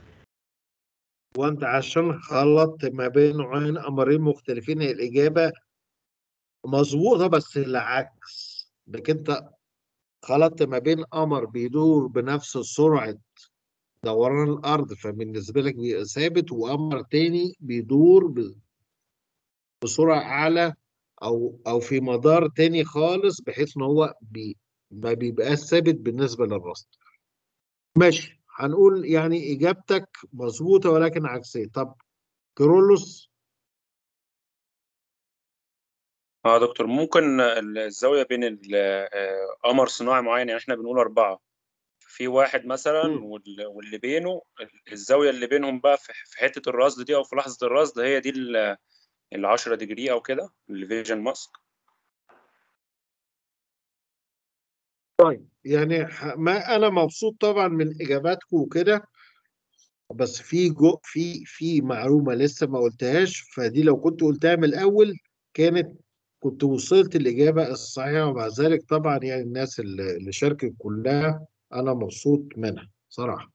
وانت عشان خلطت ما بين نوعين قمرين مختلفين هي الاجابه مظبوطه بس العكس انك انت خلطت ما بين قمر بيدور بنفس سرعه دوران الارض فبالنسبه لك بيبقى ثابت وقمر تاني بيدور ب- بسرعه اعلى او او في مدار تاني خالص بحيث ان هو بي ما بيبقاش ثابت بالنسبه للرصد ماشي هنقول يعني إجابتك مظبوطة ولكن عكسية طب كرولوس اه يا دكتور ممكن الزاوية بين ال- آه، قمر صناعي معين يعني احنا بنقول أربعة في واحد مثلا مم. وال- واللي بينه الزاوية اللي بينهم بقى في في حتة الرصد دي أو في لحظة الرصد هي دي ال ال 10 ديجري أو كده الفيجن ماسك طيب يعني ح- ما أنا مبسوط طبعا من إجاباتكم وكده بس في جو في في معلومة لسه ما قلتهاش فدي لو كنت قلتها من الأول كانت كنت وصلت الإجابة الصحيحة ومع ذلك طبعا يعني الناس اللي اللي شاركت كلها أنا مبسوط منها صراحة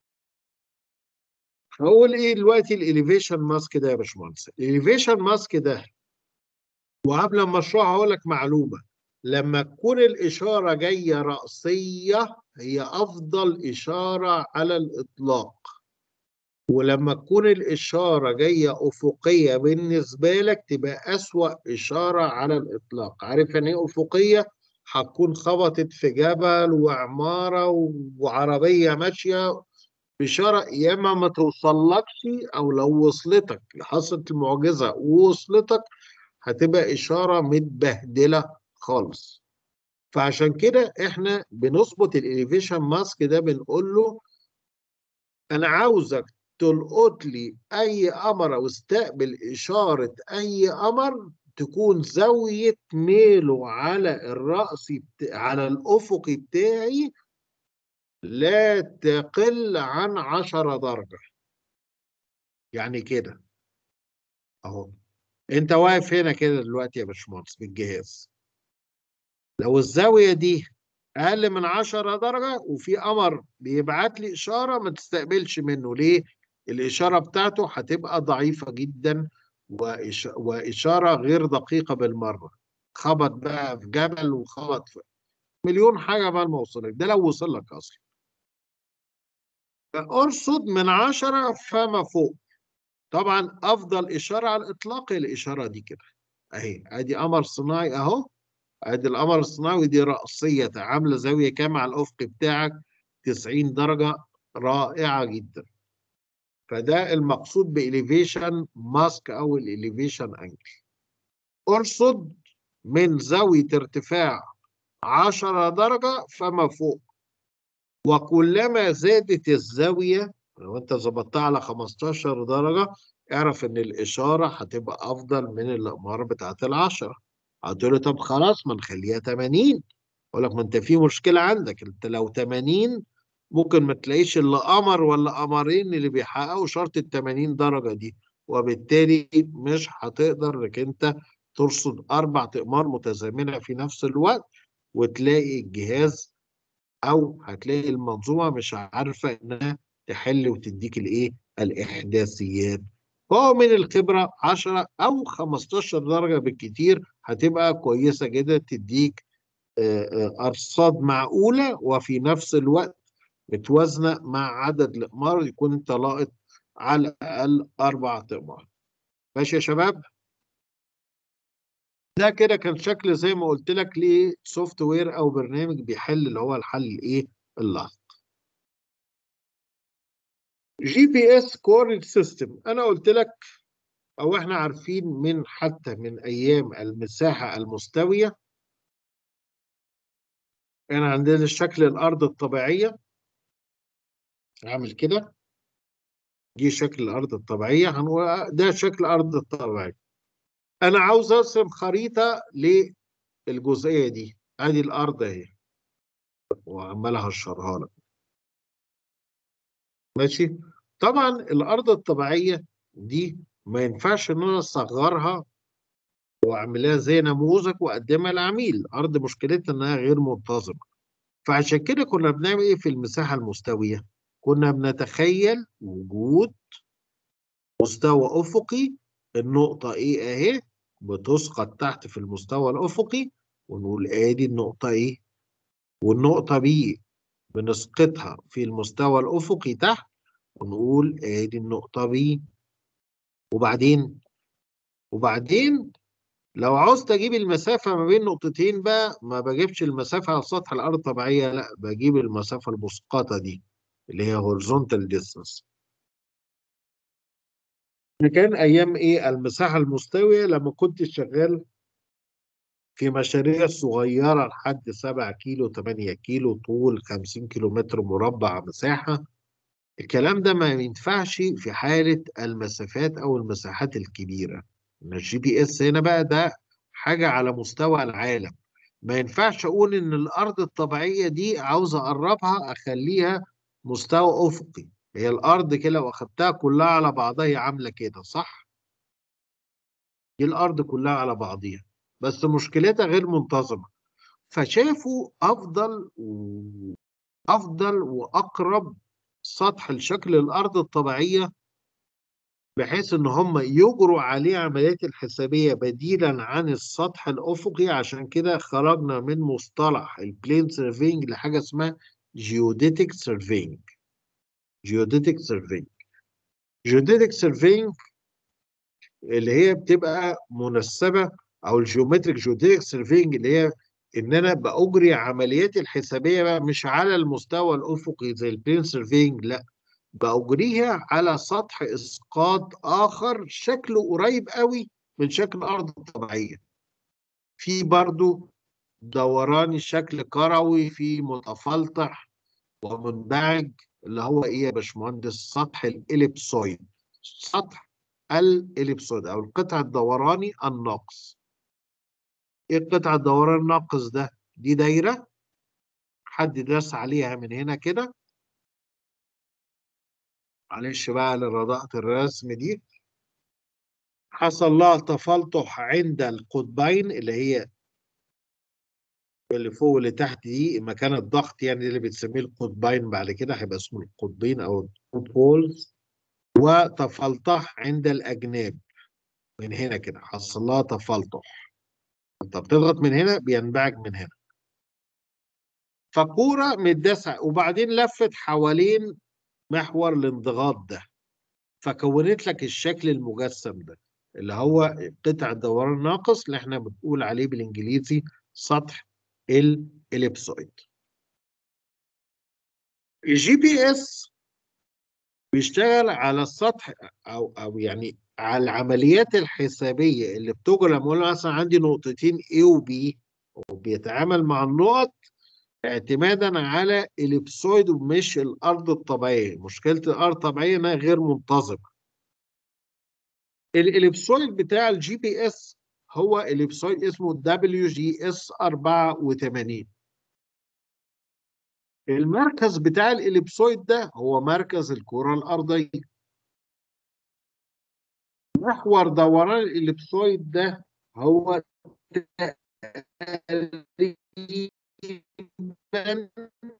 هقول إيه دلوقتي الإليفيشن ماسك ده يا باشمهندس الإليفيشن ماسك ده وقبل ما أشرحه هقول لك معلومة لما تكون الإشارة جاية رأسية هي أفضل إشارة على الإطلاق ولما تكون الإشارة جاية أفقية بالنسبة لك تبقى أسوأ إشارة على الإطلاق عارف يعني إيه أفقية؟ هتكون خبطت في جبل وعمارة وعربية ماشية إشارة يا إما ما توصلكش أو لو وصلتك حصلت المعجزة ووصلتك هتبقى إشارة متبهدلة خالص فعشان كده إحنا بنظبط الإليفيشن ماسك ده بنقول له أنا عاوزك تلقط لي اي قمر او استقبل اشاره اي قمر تكون زاويه ميله على الرأسي بت... على الافقي بتاعي لا تقل عن 10 درجه يعني كده اهو انت واقف هنا كده دلوقتي يا باشمهندس بالجهاز لو الزاويه دي اقل من 10 درجه وفي قمر بيبعت لي اشاره ما تستقبلش منه ليه الإشارة بتاعته هتبقى ضعيفة جدا وإش... وإشارة غير دقيقة بالمرة خبط بقى في جبل وخبط في مليون حاجة بقى ما وصلك ده لو وصل لك أصلا ارصد من عشرة فما فوق طبعا أفضل إشارة على الإطلاق هي الإشارة دي كده أهي أدي قمر صناعي أهو أدي القمر الصناعي ودي رأسية عاملة زاوية كام على الأفق بتاعك 90 درجة رائعة جدا فده المقصود بإليفيشن ماسك أو الإليفيشن أنجل ارصد من زاوية ارتفاع 10 درجة فما فوق وكلما زادت الزاوية لو أنت ظبطتها على 15 درجة اعرف إن الإشارة هتبقى أفضل من الأقمار بتاعت العشرة هتقول لي طب خلاص ما نخليها 80 أقول لك ما أنت في مشكلة عندك أنت لو 80 ممكن ما تلاقيش الا قمر ولا قمرين اللي بيحققوا شرط ال 80 درجه دي وبالتالي مش هتقدر انك انت ترصد اربع اقمار متزامنه في نفس الوقت وتلاقي الجهاز او هتلاقي المنظومه مش عارفه انها تحل وتديك الايه الاحداثيات فهو من الخبره 10 او 15 درجه بالكتير هتبقى كويسه جدا تديك ارصاد معقوله وفي نفس الوقت متوازنه مع عدد الاقمار يكون انت لاقط على الاقل اربع اقمار ماشي يا شباب ده كده كان شكل زي ما قلت لك لسوفت وير او برنامج بيحل اللي هو الحل الايه اللاحق جي بي اس كورد سيستم انا قلت لك او احنا عارفين من حتى من ايام المساحه المستويه كان يعني عندنا الشكل الارض الطبيعيه اعمل كده دي شكل الارض الطبيعيه هنقول ده شكل الارض الطبيعيه انا عاوز ارسم خريطه للجزئيه دي ادي الارض اهي وعمال هشرها لك ماشي طبعا الارض الطبيعيه دي ما ينفعش ان انا اصغرها واعملها زي نموذج واقدمها لعميل الارض مشكلتها انها غير منتظمه فعشان كده كنا بنعمل ايه في المساحه المستويه كنا بنتخيل وجود مستوى افقي النقطه ايه اهي بتسقط تحت في المستوى الافقي ونقول ادي النقطه ايه والنقطه بي بنسقطها في المستوى الافقي تحت ونقول ادي النقطه بي وبعدين وبعدين لو عاوزت اجيب المسافه ما بين نقطتين بقى ما بجيبش المسافه على سطح الارض الطبيعيه لا بجيب المسافه المسقطه دي اللي هي horizontal distance كان ايام ايه المساحه المستويه لما كنت شغال في مشاريع صغيره لحد 7 كيلو 8 كيلو طول 50 كيلو متر مربع مساحه الكلام ده ما ينفعش في حاله المسافات او المساحات الكبيره ان الجي بي اس هنا بقى ده حاجه على مستوى العالم ما ينفعش اقول ان الارض الطبيعيه دي عاوز اقربها اخليها مستوى افقي هي الارض كده لو اخدتها كلها على بعضها هي عامله كده صح دي الارض كلها على بعضيها بس مشكلتها غير منتظمه فشافوا افضل و... افضل واقرب سطح لشكل الارض الطبيعيه بحيث ان هم يجروا عليه عمليات الحسابيه بديلا عن السطح الافقي عشان كده خرجنا من مصطلح البلين سيرفينج لحاجه اسمها جيوديتك سيرفينج جيوديتك سيرفينج جيوديتك سيرفينج اللي هي بتبقى منسبه او الجيومتريك جيوديتك سيرفينج اللي هي ان انا باجري عمليات الحسابيه بقى مش على المستوى الافقي زي البلين سيرفينج لا باجريها على سطح اسقاط اخر شكله قريب قوي من شكل الارض الطبيعيه في برضو دوراني شكل كروي في متفلتح ومنبعج اللي هو ايه يا باشمهندس سطح الاليبسويد سطح الاليبسويد او القطع الدوراني الناقص ايه القطع الدوراني الناقص ده دي دايره حد داس عليها من هنا كده معلش بقى لرضاءة الرسم دي حصل لها تفلتح عند القطبين اللي هي اللي فوق واللي تحت دي مكان الضغط يعني دي اللي بتسميه القطبين بعد كده هيبقى اسمه القطبين او البولز وتفلتح عند الاجناب من هنا كده حصل لها تفلتح انت بتضغط من هنا بينبعج من هنا فكوره متداسه وبعدين لفت حوالين محور الانضغاط ده فكونت لك الشكل المجسم ده اللي هو قطع الدوران الناقص اللي احنا بنقول عليه بالانجليزي سطح الاليبسويد الجي بي اس بيشتغل على السطح او او يعني على العمليات الحسابيه اللي بتجرى لما اقول مثلا عندي نقطتين A و B وبيتعامل مع النقط اعتمادا على اليبسويد ومش الارض الطبيعيه مشكله الارض الطبيعيه انها غير منتظمه الاليبسويد بتاع الجي بي اس هو اليبسويد اسمه دبليو جي اس 84 المركز بتاع الاليبسويد ده هو مركز الكره الارضيه محور دوران الاليبسويد ده هو تقريبا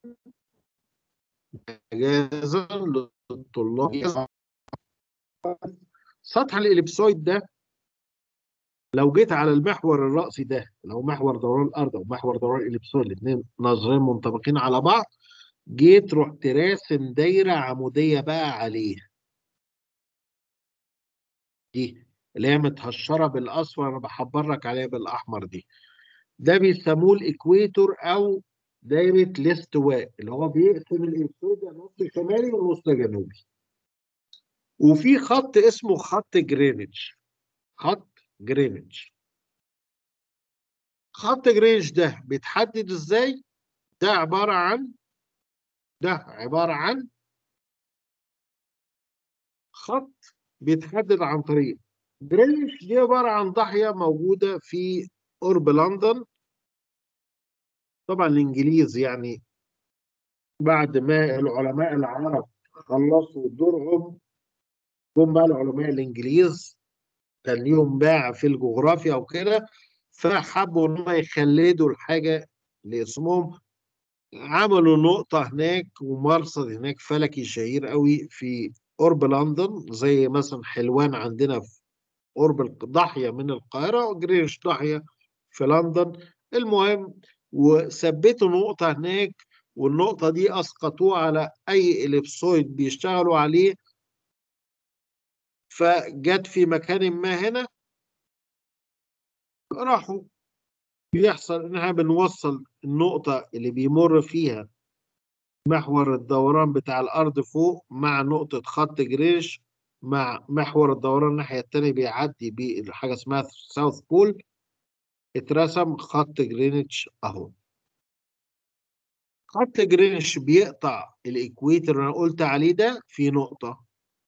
اجازه للطلاب سطح الاليبسويد ده لو جيت على المحور الرأسي ده لو محور دوران الارض او محور دوران الاليبسويد الاثنين نظرين منطبقين على بعض جيت رحت راسم دايره عموديه بقى عليه دي اللي هي متهشره بالاصفر انا بحبر لك عليها بالاحمر دي ده بيسموه الاكويتور او دايره الاستواء اللي هو بيقسم الاليبسويد نص شمالي ونص جنوبي وفي خط اسمه خط جرينتش خط جرينتش خط جرينتش ده بيتحدد ازاي ده عباره عن ده عباره عن خط بيتحدد عن طريق جرينتش دي عباره عن ضاحيه موجوده في قرب لندن طبعا الانجليز يعني بعد ما العلماء العرب خلصوا دورهم جم بقى العلماء الانجليز كان ليهم باع في الجغرافيا وكده فحبوا ان هم يخلدوا الحاجه لاسمهم عملوا نقطه هناك ومرصد هناك فلكي شهير قوي في قرب لندن زي مثلا حلوان عندنا في قرب ضاحيه من القاهره وجريش ضاحيه في لندن المهم وثبتوا نقطه هناك والنقطه دي اسقطوها على اي اليبسويد بيشتغلوا عليه فجت في مكان ما هنا راحوا بيحصل ان احنا بنوصل النقطة اللي بيمر فيها محور الدوران بتاع الأرض فوق مع نقطة خط جريش مع محور الدوران الناحية التانية بيعدي بحاجة اسمها ساوث بول اترسم خط جرينتش أهو خط جرينتش بيقطع الإكويتر اللي أنا قلت عليه ده في نقطة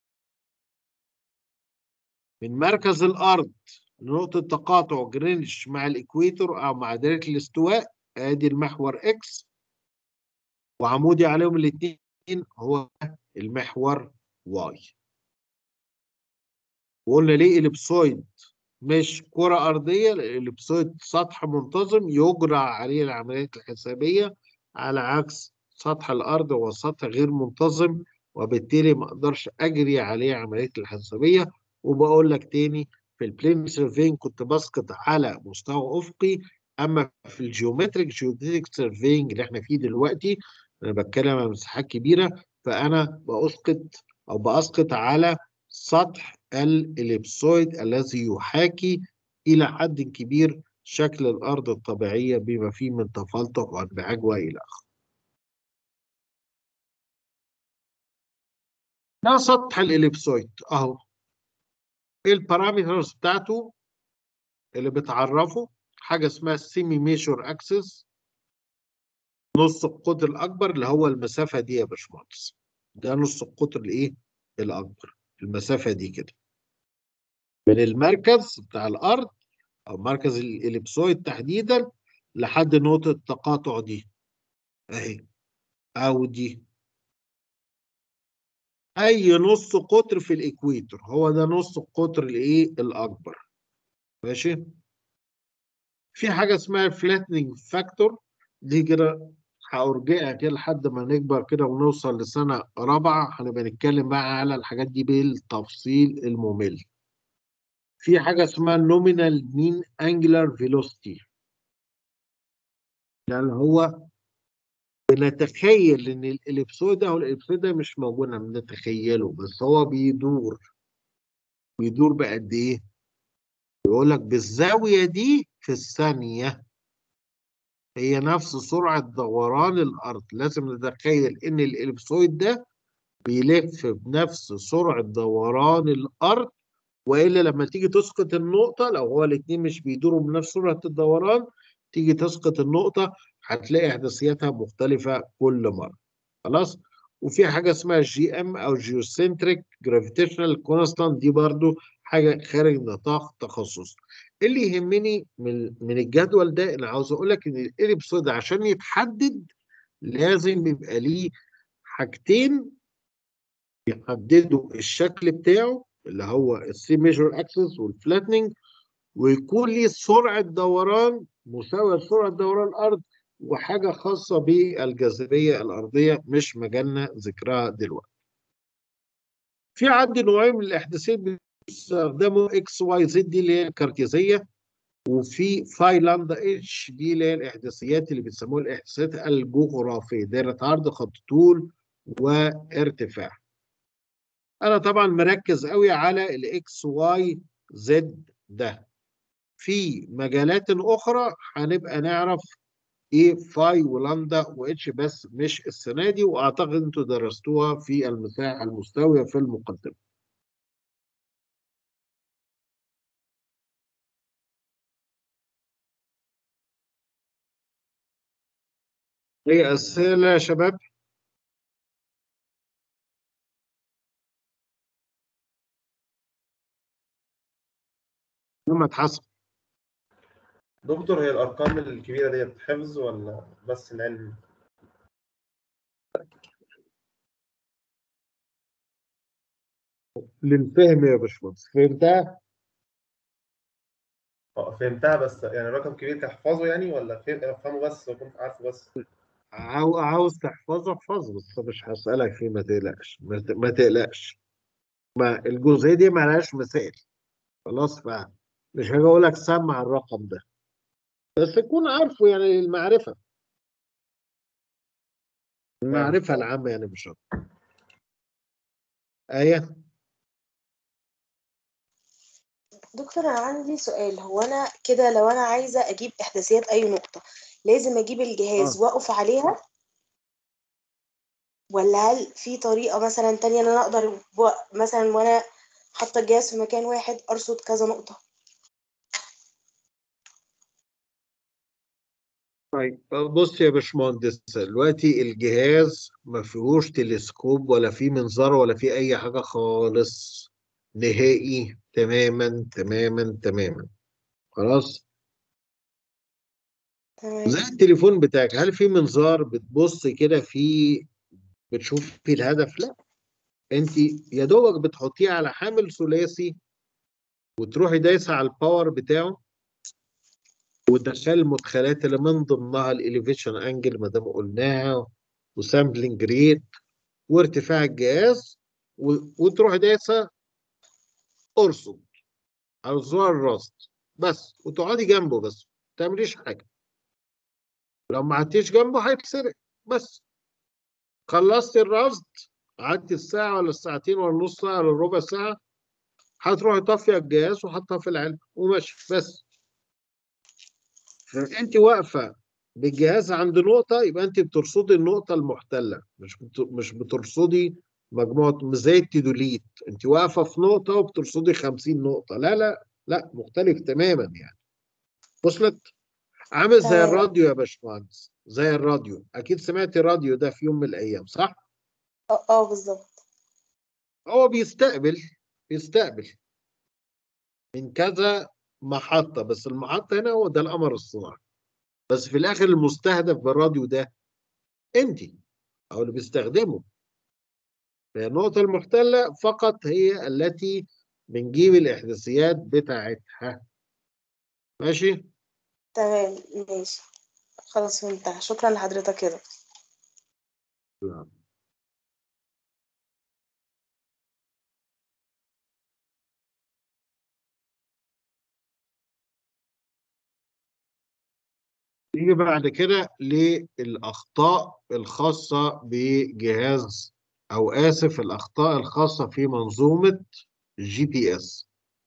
من مركز الأرض لنقطة تقاطع جرينتش مع الإكويتر أو مع دايرة الاستواء آدي المحور إكس وعمودي عليهم الاثنين هو المحور واي وقلنا ليه الابسويد مش كرة أرضية الابسويد سطح منتظم يجرى عليه العمليات الحسابية على عكس سطح الأرض هو سطح غير منتظم وبالتالي ما أقدرش أجري عليه عمليات الحسابية وبقول لك تاني في البلين سيرفين كنت بسقط على مستوى أفقي أما في الجيومتريك جيومتريك سيرفينج اللي احنا فيه دلوقتي أنا بتكلم عن مساحات كبيرة فأنا بأسقط أو بأسقط على سطح الإليبسويد الذي يحاكي إلى حد كبير شكل الأرض الطبيعية بما فيه من تفلتق وانبعاج وإلى آخره. ده سطح الإليبسويد أهو. إيه البارامترز بتاعته اللي بتعرفه حاجة اسمها السيمي ميجور أكسس نص القطر الأكبر اللي هو المسافة دي يا باشمهندس. ده نص القطر الإيه؟ الأكبر. المسافة دي كده. من المركز بتاع الأرض أو مركز الإليبسويد تحديدا لحد نقطة التقاطع دي أهي أو دي أي نص قطر في الإكويتر هو ده نص القطر الإيه الأكبر ماشي في حاجة اسمها فلاتنينج فاكتور دي كده هأرجعها كده لحد ما نكبر كده ونوصل لسنة رابعة هنبقى نتكلم بقى على الحاجات دي بالتفصيل الممل في حاجة اسمها nominal mean angular velocity يعني هو بنتخيل ان الاليبسويد ده والاليبسويد ده مش موجود بنتخيله بس هو بيدور بيدور بقد ايه؟ يقول لك بالزاوية دي في الثانية هي نفس سرعة دوران الأرض لازم نتخيل إن الإليبسويد ده بيلف بنفس سرعة دوران الأرض والا لما تيجي تسقط النقطه لو هو الاثنين مش بيدوروا بنفس سرعه الدوران تيجي تسقط النقطه هتلاقي احداثياتها مختلفه كل مره خلاص وفي حاجه اسمها جي ام او جيوسنتريك جرافيتيشنال كونستانت دي برضو حاجه خارج نطاق تخصص اللي يهمني من من الجدول ده انا عاوز اقول لك ان الاليبسويد عشان يتحدد لازم يبقى ليه حاجتين يحددوا الشكل بتاعه اللي هو السي ميجر اكسس والفلاتنينج ويكون ليه سرعه دوران مساويه لسرعه دوران الارض وحاجه خاصه بالجاذبيه الارضيه مش مجالنا ذكرها دلوقتي. في عندي نوعين من الاحداثيات بيستخدموا اكس واي زد دي اللي هي الكارتيزيه وفي فاي لامدا اتش دي اللي هي الاحداثيات اللي بيسموها الاحداثيات الجغرافيه دايره عرض خط طول وارتفاع. انا طبعا مركز قوي على الاكس واي زد ده في مجالات اخرى هنبقى نعرف ايه فاي ولامدا واتش بس مش السنه دي واعتقد انتوا درستوها في المساحه المستويه في المقدمه ايه اسئله يا شباب محمد حسن دكتور هي الارقام الكبيره ديت حفظ ولا بس العلم للفهم يا باشمهندس فهمتها اه فهمتها بس يعني رقم كبير كحفظه يعني ولا فهم- افهمه بس واكون عارفه بس عاو- عاوز تحفظه احفظه بس مش هسألك فيه ما تقلقش ما ت- ما تقلقش ما الجزئية دي ما لهاش مثال خلاص بقى مش هاجي اقول لك سمع الرقم ده بس تكون عارفه يعني المعرفة المعرفة العامة يعني مش أكتر آية دكتور أنا عندي سؤال هو أنا كده لو أنا عايزة أجيب إحداثيات أي نقطة لازم أجيب الجهاز آه. وأقف عليها ولا هل في طريقة مثلا تانية ان انا اقدر و- مثلا وانا حاطة الجهاز في مكان واحد ارصد كذا نقطة طيب بص يا باشمهندس دلوقتي الجهاز ما فيهوش تلسكوب ولا فيه منظار ولا فيه اي حاجه خالص نهائي تماما تماما تماما خلاص تمام زي التليفون بتاعك هل في منظار بتبص كده فيه بتشوف فيه الهدف لا انت يا دوبك بتحطيه على حامل ثلاثي وتروحي دايسه على الباور بتاعه وتدخل المدخلات اللي من ضمنها الاليفيشن انجل ما دام قلناها وسامبلنج ريت وارتفاع الجهاز و... وتروح دايسه ارصد على زرار الرصد بس وتقعدي جنبه بس ما تعمليش حاجه لو ما قعدتيش جنبه هيتسرق بس خلصت الرصد قعدت الساعه ولا الساعتين ولا نص ساعه ولا ربع ساعه هتروحي طافيه الجهاز وحطها في العلبه وماشي بس فانت واقفه بالجهاز عند نقطه يبقى انت بترصدي النقطه المحتله مش بت... مش بترصدي مجموعه مش زي التدوليت انت واقفه في نقطه وبترصدي 50 نقطه لا لا لا مختلف تماما يعني وصلت عامل زي تمام الراديو يا باشمهندس زي الراديو اكيد سمعتي الراديو ده في يوم من الايام صح اه اه بالظبط هو بيستقبل بيستقبل من كذا محطه بس المحطه هنا هو ده القمر الصناعي بس في الاخر المستهدف بالراديو ده انت او اللي بيستخدمه النقطة المحتلة فقط هي التي بنجيب الإحداثيات بتاعتها ماشي؟ تمام ماشي خلاص فهمتها شكرا لحضرتك كده نعم. نيجي بعد كده للأخطاء الخاصة بجهاز أو آسف الأخطاء الخاصة في منظومة جي بي إس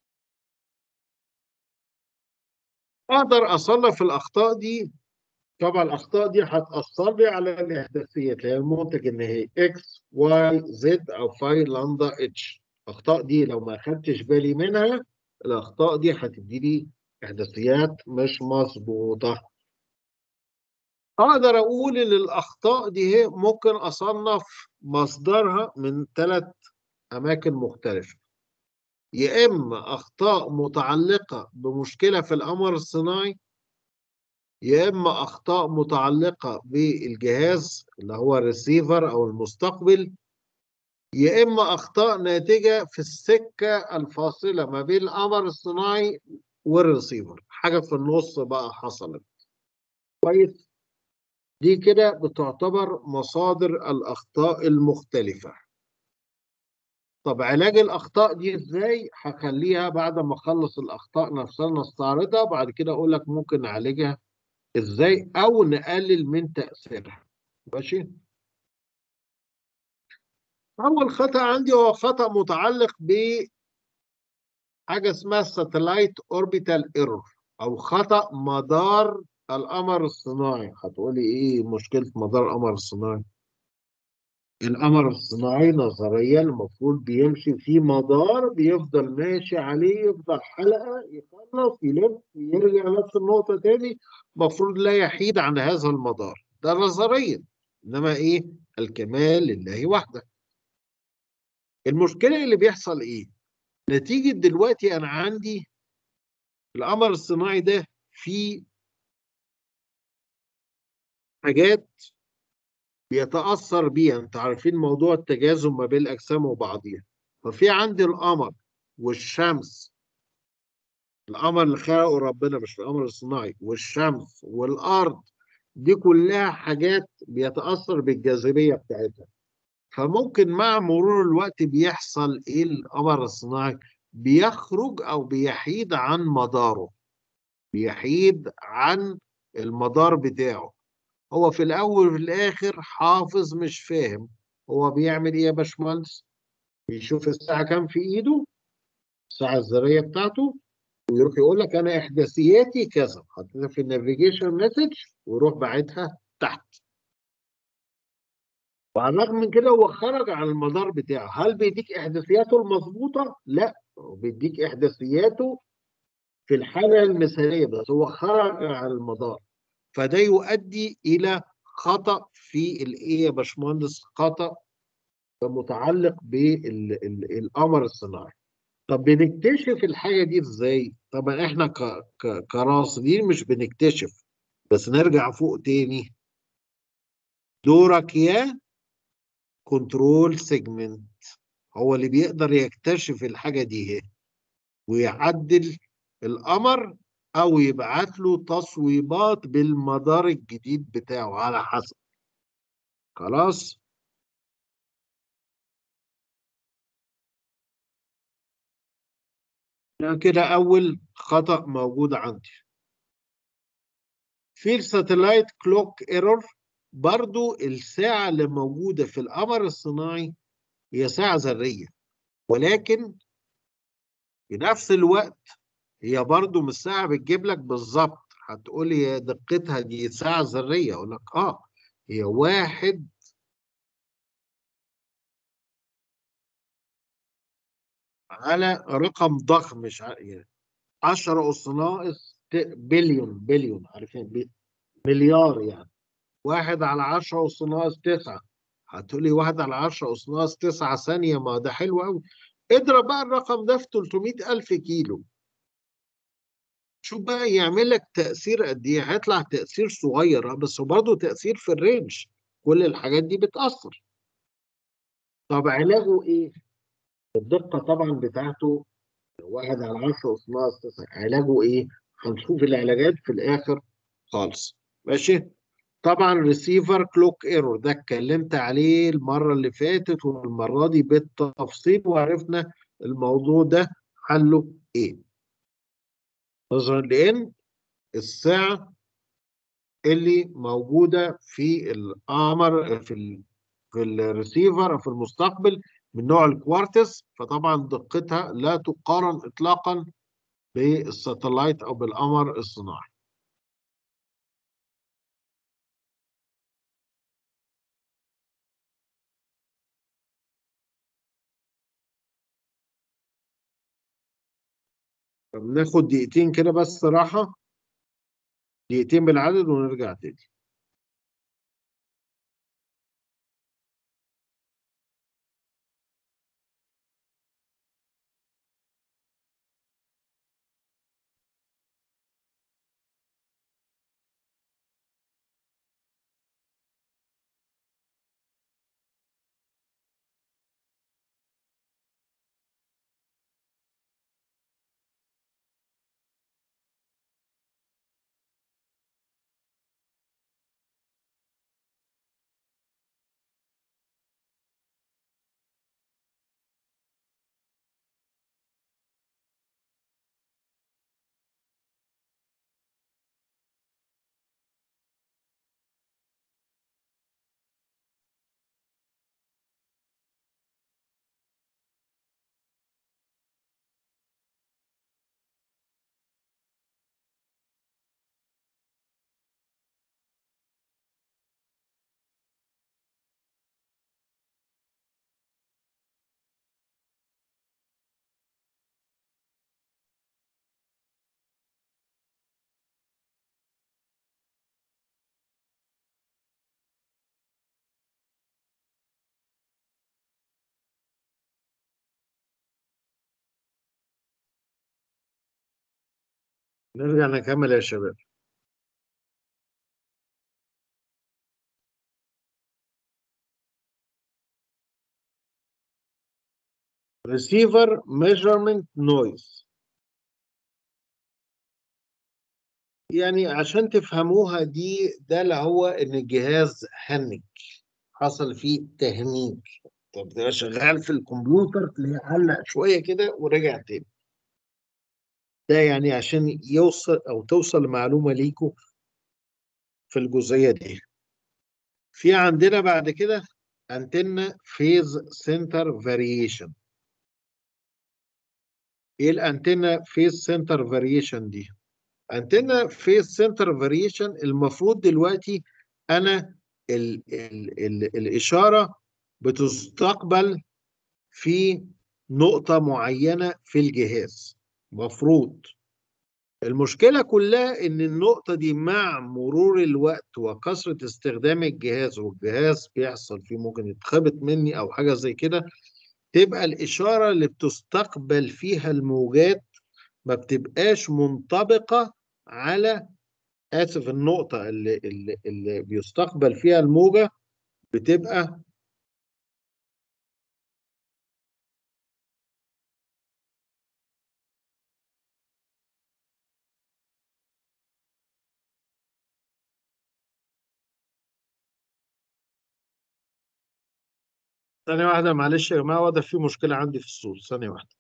أقدر أصنف الأخطاء دي طبعا الأخطاء دي هتأثر لي على الإحداثيات اللي هي المنتج النهائي إكس واي زد أو فاي لامدا اتش الأخطاء دي لو ما أخدتش بالي منها الأخطاء دي هتدي لي إحداثيات مش مظبوطة أقدر أقول إن الأخطاء دي هي ممكن أصنف مصدرها من ثلاث أماكن مختلفة يا إما أخطاء متعلقة بمشكلة في القمر الصناعي يا إما أخطاء متعلقة بالجهاز اللي هو الريسيفر أو المستقبل يا إما أخطاء ناتجة في السكة الفاصلة ما بين القمر الصناعي والريسيفر حاجة في النص بقى حصلت كويس دي كده بتعتبر مصادر الأخطاء المختلفة طب علاج الأخطاء دي إزاي؟ هخليها بعد ما أخلص الأخطاء نفسها نستعرضها بعد كده أقول لك ممكن نعالجها إزاي أو نقلل من تأثيرها ماشي؟ أول خطأ عندي هو خطأ متعلق بحاجة اسمها الساتلايت أوربيتال ايرور أو خطأ مدار القمر الصناعي هتقولي إيه مشكلة مدار القمر الصناعي؟ القمر الصناعي نظريا المفروض بيمشي في مدار بيفضل ماشي عليه يفضل حلقة يخلص يلف يرجع نفس النقطة تاني المفروض لا يحيد عن هذا المدار ده نظريا إنما إيه الكمال لله وحده المشكلة اللي بيحصل إيه نتيجة دلوقتي أنا عندي القمر الصناعي ده فيه حاجات بيتأثر بيها انت عارفين موضوع التجاذب ما بين الأجسام وبعضيها ففي عندي القمر والشمس القمر اللي خلقه ربنا مش القمر الصناعي والشمس والأرض دي كلها حاجات بيتأثر بالجاذبية بتاعتها فممكن مع مرور الوقت بيحصل ايه القمر الصناعي بيخرج او بيحيد عن مداره بيحيد عن المدار بتاعه هو في الاول وفي الاخر حافظ مش فاهم هو بيعمل ايه يا باشمهندس بيشوف الساعه كام في ايده الساعه الذريه بتاعته ويروح يقول لك انا احداثياتي كذا حطيتها في النافيجيشن مسج ويروح باعتها تحت وعلى الرغم من كده هو خرج عن المدار بتاعه هل بيديك احداثياته المظبوطه لا هو بيديك احداثياته في الحاله المثاليه بس هو خرج عن المدار فده يؤدي الى خطا في الايه يا باشمهندس خطا متعلق بالقمر الصناعي طب بنكتشف الحاجه دي ازاي طبعا احنا ك- ك- كراصدين مش بنكتشف بس نرجع فوق تاني دورك يا كنترول سيجمنت هو اللي بيقدر يكتشف الحاجة دي هي ويعدل القمر أو يبعت له تصويبات بالمدار الجديد بتاعه على حسب خلاص ده كده أول خطأ موجود عندي في الساتلايت كلوك ايرور برضو الساعة اللي موجودة في القمر الصناعي هي ساعة ذرية ولكن في نفس الوقت هي برضو مش ساعة بتجيب لك بالظبط هتقول لي يا دقتها دي ساعة ذرية أقول لك آه هي واحد على رقم ضخم مش ع- يعني 10 أس ناقص ت- بليون بليون عارفين بي- مليار يعني واحد على 10 أس ناقص 9 هتقولي واحد على 10 أس ناقص 9 ثانية ما ده حلو قوي اضرب بقى الرقم ده في 300 ألف كيلو شوف بقى يعمل لك تأثير قد إيه هيطلع تأثير صغير بس برضه تأثير في الرينج كل الحاجات دي بتأثر طب علاجه إيه؟ الدقة طبعا بتاعته واحد على 10 أس ناقص 9 علاجه إيه؟ هنشوف العلاجات في الآخر خالص ماشي؟ طبعا ريسيفر كلوك ايرور ده اتكلمت عليه المره اللي فاتت والمره دي بالتفصيل وعرفنا الموضوع ده حله ايه نظرا لان الساعه اللي موجوده في القمر في ال في الريسيفر في المستقبل من نوع الكوارتز فطبعا دقتها لا تقارن اطلاقا بالساتلايت او بالقمر الصناعي طب ناخد دقيقتين كده بس راحة دقيقتين بالعدد ونرجع تاني نرجع نكمل يا شباب receiver measurement noise يعني عشان تفهموها دي ده اللي هو ان الجهاز هنج حصل فيه تهنيج طب ده شغال في الكمبيوتر تلاقيه علق شويه كده ورجع تاني ده يعني عشان يوصل او توصل معلومه ليكم في الجزئيه دي في عندنا بعد كده انتنا فيز سنتر فاريشن ايه الانتنا فيز سنتر فاريشن دي انتنا فيز سنتر فاريشن المفروض دلوقتي انا ال ال ال الإشارة بتستقبل في نقطة معينة في الجهاز مفروض المشكلة كلها إن النقطة دي مع مرور الوقت وكثرة استخدام الجهاز والجهاز بيحصل فيه ممكن يتخبط مني أو حاجة زي كده تبقى الإشارة اللي بتستقبل فيها الموجات ما بتبقاش منطبقة على آسف النقطة اللي, اللي, اللي بيستقبل فيها الموجة بتبقى ثانية واحدة معلش يا جماعة واضح في مشكلة عندي في الصوت ثانية واحدة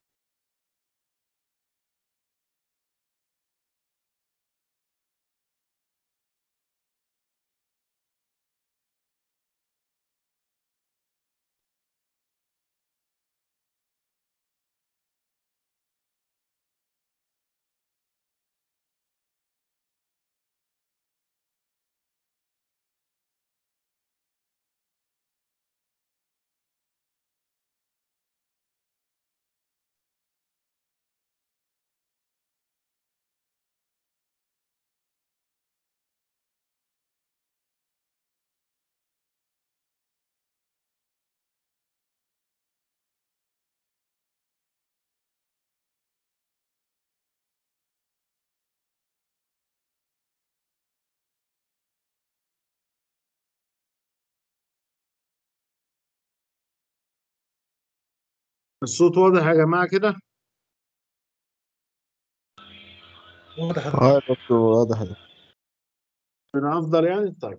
الصوت واضح يا جماعة كده واضح يا اه يا دكتور واضح من أفضل يعني طيب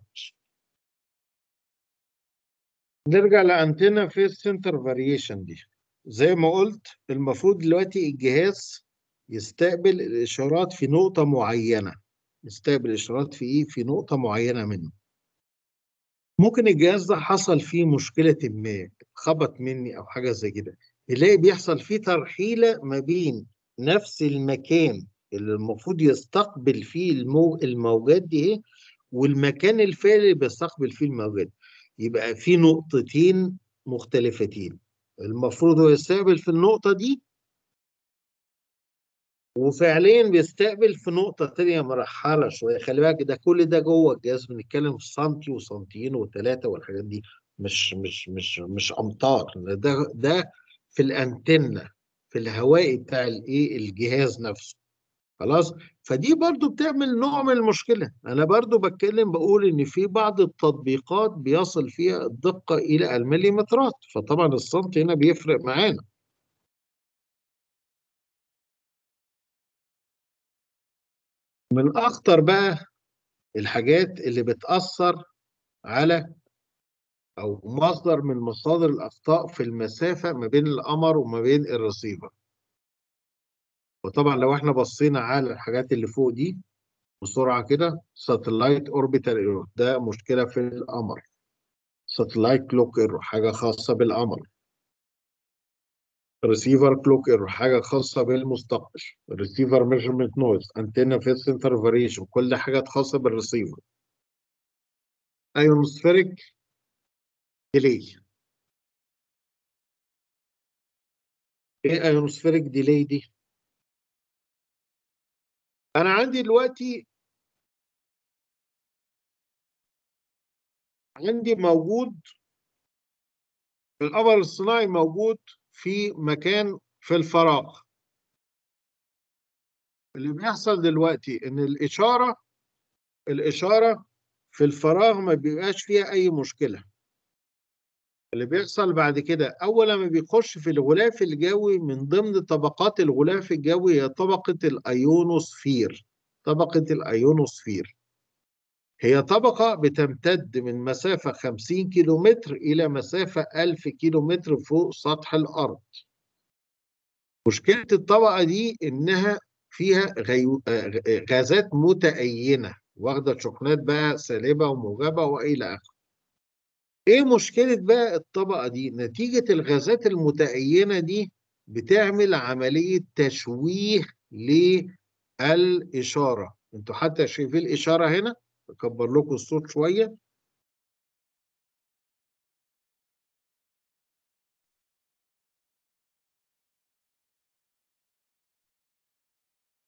نرجع لأنتنا في السنتر فاريشن دي زي ما قلت المفروض دلوقتي الجهاز يستقبل الإشارات في نقطة معينة يستقبل إشارات في إيه في نقطة معينة منه ممكن الجهاز ده حصل فيه مشكلة ما خبط مني أو حاجة زي كده يلاقي بيحصل فيه ترحيلة ما بين نفس المكان اللي المفروض يستقبل فيه المو... الموجات دي إيه والمكان الفعلي اللي بيستقبل فيه الموجات يبقى في نقطتين مختلفتين المفروض هو يستقبل في النقطة دي وفعليا بيستقبل في نقطة تانية مرحلة شوية خلي بالك ده كل ده جوه الجهاز بنتكلم في سنتي وسنتيين وثلاثة والحاجات دي مش مش مش مش أمتار ده ده في الأنتنة في الهواء بتاع الإيه الجهاز نفسه خلاص فدي برضو بتعمل نوع من المشكلة أنا برضو بتكلم بقول إن في بعض التطبيقات بيصل فيها الدقة إلى المليمترات فطبعا السنتي هنا بيفرق معانا من أخطر بقى الحاجات اللي بتأثر على أو مصدر من مصادر الأخطاء في المسافة ما بين القمر وما بين الرسيفر وطبعا لو احنا بصينا على الحاجات اللي فوق دي بسرعة كده ساتلايت اوربيتال ايرور ده مشكلة في القمر ساتلايت كلوك ايرور حاجة خاصة بالقمر ريسيفر كلوك ايرور حاجة خاصة بالمستقبل ريسيفر ميجرمنت نويز انتنا في سنتر فاريشن كل حاجة خاصة بالريسيفر ايونوسفيريك ديلي ايه ايونوسفيريك ديلي دي انا عندي دلوقتي عندي موجود القمر الصناعي موجود في مكان في الفراغ اللي بيحصل دلوقتي ان الاشاره الاشاره في الفراغ ما بيبقاش فيها اي مشكله اللي بيحصل بعد كده اول ما بيخش في الغلاف الجوي من ضمن طبقات الغلاف الجوي هي طبقه الايونوسفير طبقه الايونوسفير هي طبقة بتمتد من مسافة 50 كيلومتر إلى مسافة 1000 كيلومتر فوق سطح الأرض مشكلة الطبقة دي إنها فيها غيو... غازات متأينة واخدة شحنات بقى سالبة وموجبة وإلى آخره إيه مشكلة بقى الطبقة دي؟ نتيجة الغازات المتأينة دي بتعمل عملية تشويه للإشارة انتوا حتى شايفين الإشارة هنا أكبر لكم الصوت شوية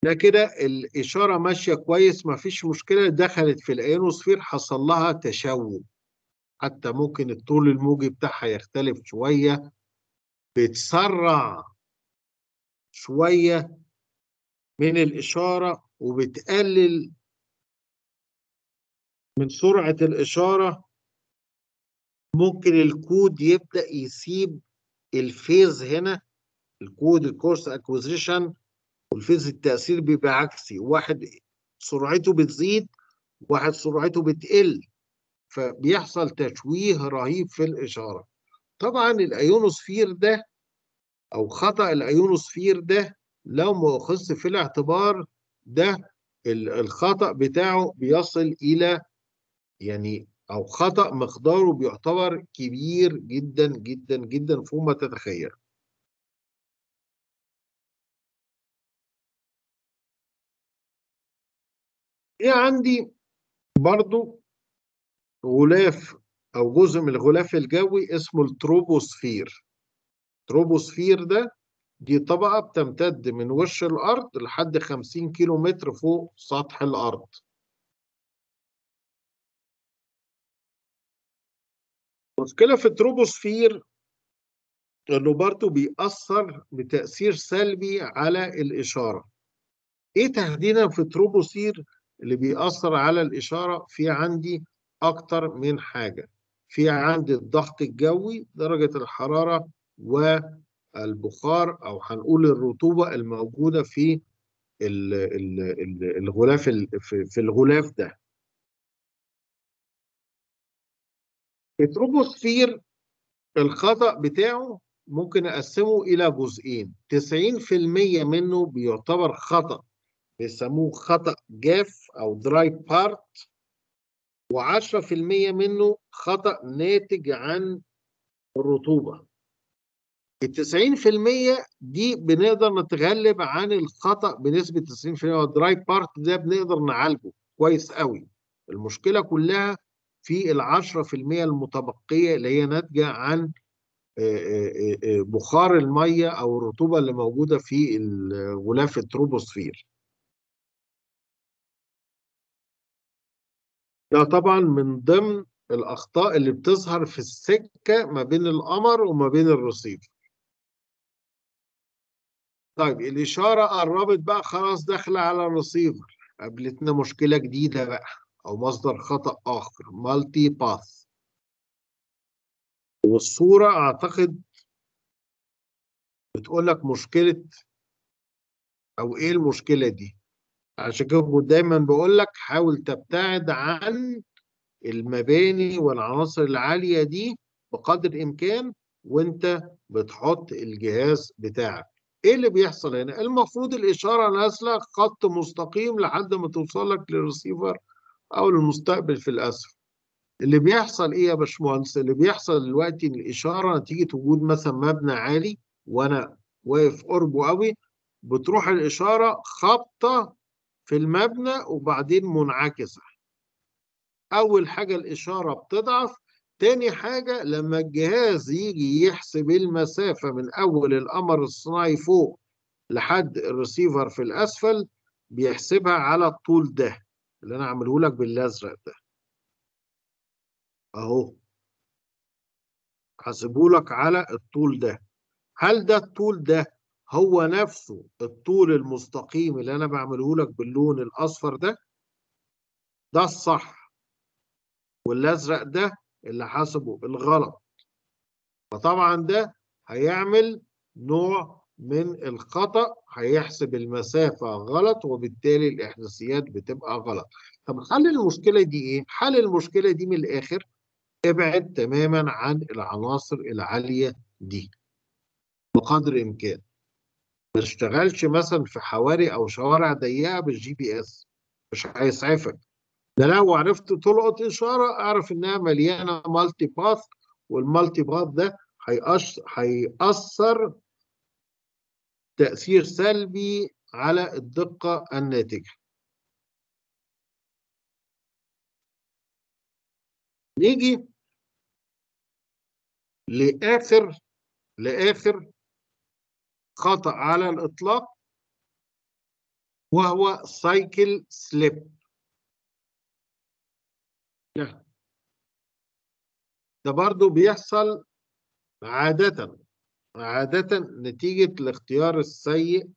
ده كده الإشارة ماشية كويس مفيش مشكلة دخلت في الأيونوسفير حصل لها تشوه حتى ممكن الطول الموجي بتاعها يختلف شوية بتسرع شوية من الإشارة وبتقلل من سرعة الإشارة ممكن الكود يبدأ يسيب الفيز هنا الكود الكورس اكوزيشن والفيز التأثير بيبقى عكسي واحد سرعته بتزيد واحد سرعته بتقل فبيحصل تشويه رهيب في الإشارة طبعا الأيونوسفير ده أو خطأ الأيونوسفير ده لو ما أخذت في الاعتبار ده ال- الخطأ بتاعه بيصل إلى يعني أو خطأ مقداره بيعتبر كبير جدا جدا جدا فوق ما تتخيل في عندي برضو غلاف أو جزء من الغلاف الجوي اسمه التروبوسفير التروبوسفير ده دي طبقة بتمتد من وش الأرض لحد 50 كيلو متر فوق سطح الأرض المشكلة في التروبوسفير إنه برضه بيأثر بتأثير سلبي على الإشارة. إيه تحديدا في التروبوسفير اللي بيأثر على الإشارة؟ في عندي أكتر من حاجة. في عندي الضغط الجوي، درجة الحرارة والبخار أو هنقول الرطوبة الموجودة في ال- ال- ال- الغلاف ال- في في الغلاف ده. التروبوسفير الخطأ بتاعه ممكن أقسمه إلى جزئين 90% منه بيعتبر خطأ بيسموه خطأ جاف أو دراي بارت و10% منه خطأ ناتج عن الرطوبة ال 90% دي بنقدر نتغلب عن الخطأ بنسبة 90% والدراي بارت ده بنقدر نعالجه كويس قوي المشكلة كلها في ال 10% المتبقية اللي هي ناتجة عن بخار الميه او الرطوبه اللي موجوده في الغلاف التروبوسفير ده طبعا من ضمن الاخطاء اللي بتظهر في السكه ما بين القمر وما بين الرصيف طيب الاشاره قربت بقى خلاص داخله على الرصيفر قابلتنا مشكله جديده بقى او مصدر خطا اخر مالتي باث والصوره اعتقد بتقول لك مشكله او ايه المشكله دي عشان كده دايما بقول لك حاول تبتعد عن المباني والعناصر العاليه دي بقدر الامكان وانت بتحط الجهاز بتاعك ايه اللي بيحصل هنا المفروض الاشاره نازله خط مستقيم لحد ما توصل لك للريسيفر او للمستقبل في الاسفل اللي بيحصل ايه يا باشمهندس اللي بيحصل دلوقتي الاشاره نتيجه وجود مثلا مبنى عالي وانا واقف قربه قوي بتروح الاشاره خابطه في المبنى وبعدين منعكسه اول حاجه الاشاره بتضعف تاني حاجه لما الجهاز يجي يحسب المسافه من اول القمر الصناعي فوق لحد الريسيفر في الاسفل بيحسبها على الطول ده اللي انا عامله لك بالازرق ده اهو حاسبه لك على الطول ده هل ده الطول ده هو نفسه الطول المستقيم اللي انا بعمله لك باللون الاصفر ده ده الصح والازرق ده اللي حسبه الغلط فطبعا ده هيعمل نوع من الخطأ هيحسب المسافة غلط وبالتالي الإحداثيات بتبقى غلط طب حل المشكلة دي إيه؟ حل المشكلة دي من الآخر ابعد تماما عن العناصر العالية دي بقدر الإمكان ما تشتغلش مثلا في حواري أو شوارع ضيقة بالجي بي إس مش هيسعفك ده لو عرفت تلقط إشارة أعرف إنها مليانة مالتي باث والمالتي باث ده هيأثر هيأثر تأثير سلبي على الدقة الناتجة نيجي لآخر لآخر خطأ على الإطلاق وهو سايكل سليب ده برضو بيحصل عادة عادة نتيجة الاختيار السيء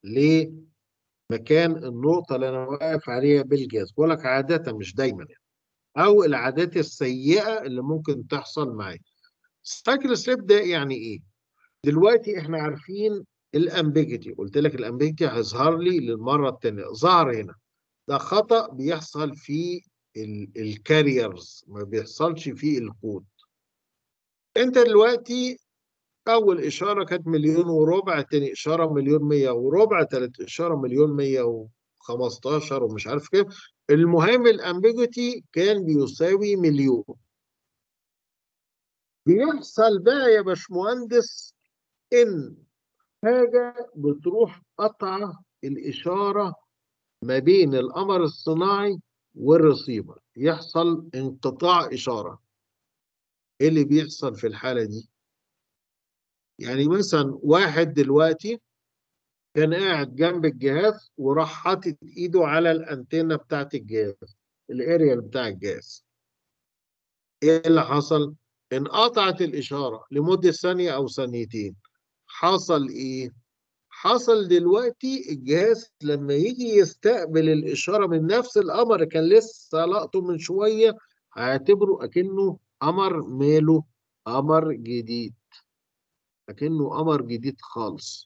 لمكان النقطة اللي أنا واقف عليها بالجاز بقول لك عادة مش دايما يعني. أو العادات السيئة اللي ممكن تحصل معايا السايكل سليب ده يعني إيه؟ دلوقتي إحنا عارفين الامبيجيتي قلت لك الامبيجيتي هيظهر لي للمرة الثانية ظهر هنا ده خطأ بيحصل في الكاريرز ما بيحصلش في الكود انت دلوقتي اول اشاره كانت مليون وربع تاني اشاره مليون مية وربع تالت اشاره مليون مية وخمستاشر ومش عارف كيف المهم الامبيجوتي كان بيساوي مليون بيحصل بقى يا باشمهندس ان حاجه بتروح قطعه الاشاره ما بين القمر الصناعي والرسيفر يحصل انقطاع اشاره ايه اللي بيحصل في الحاله دي يعني مثلا واحد دلوقتي كان قاعد جنب الجهاز وراح حاطط ايده على الانتنه بتاعت الجهاز الاريال بتاع الجهاز ايه اللي حصل انقطعت الاشاره لمده ثانيه او ثانيتين حصل ايه حصل دلوقتي الجهاز لما يجي يستقبل الاشاره من نفس القمر اللي كان لسه لقطه من شويه هيعتبره اكنه قمر ماله قمر جديد اكنه قمر جديد خالص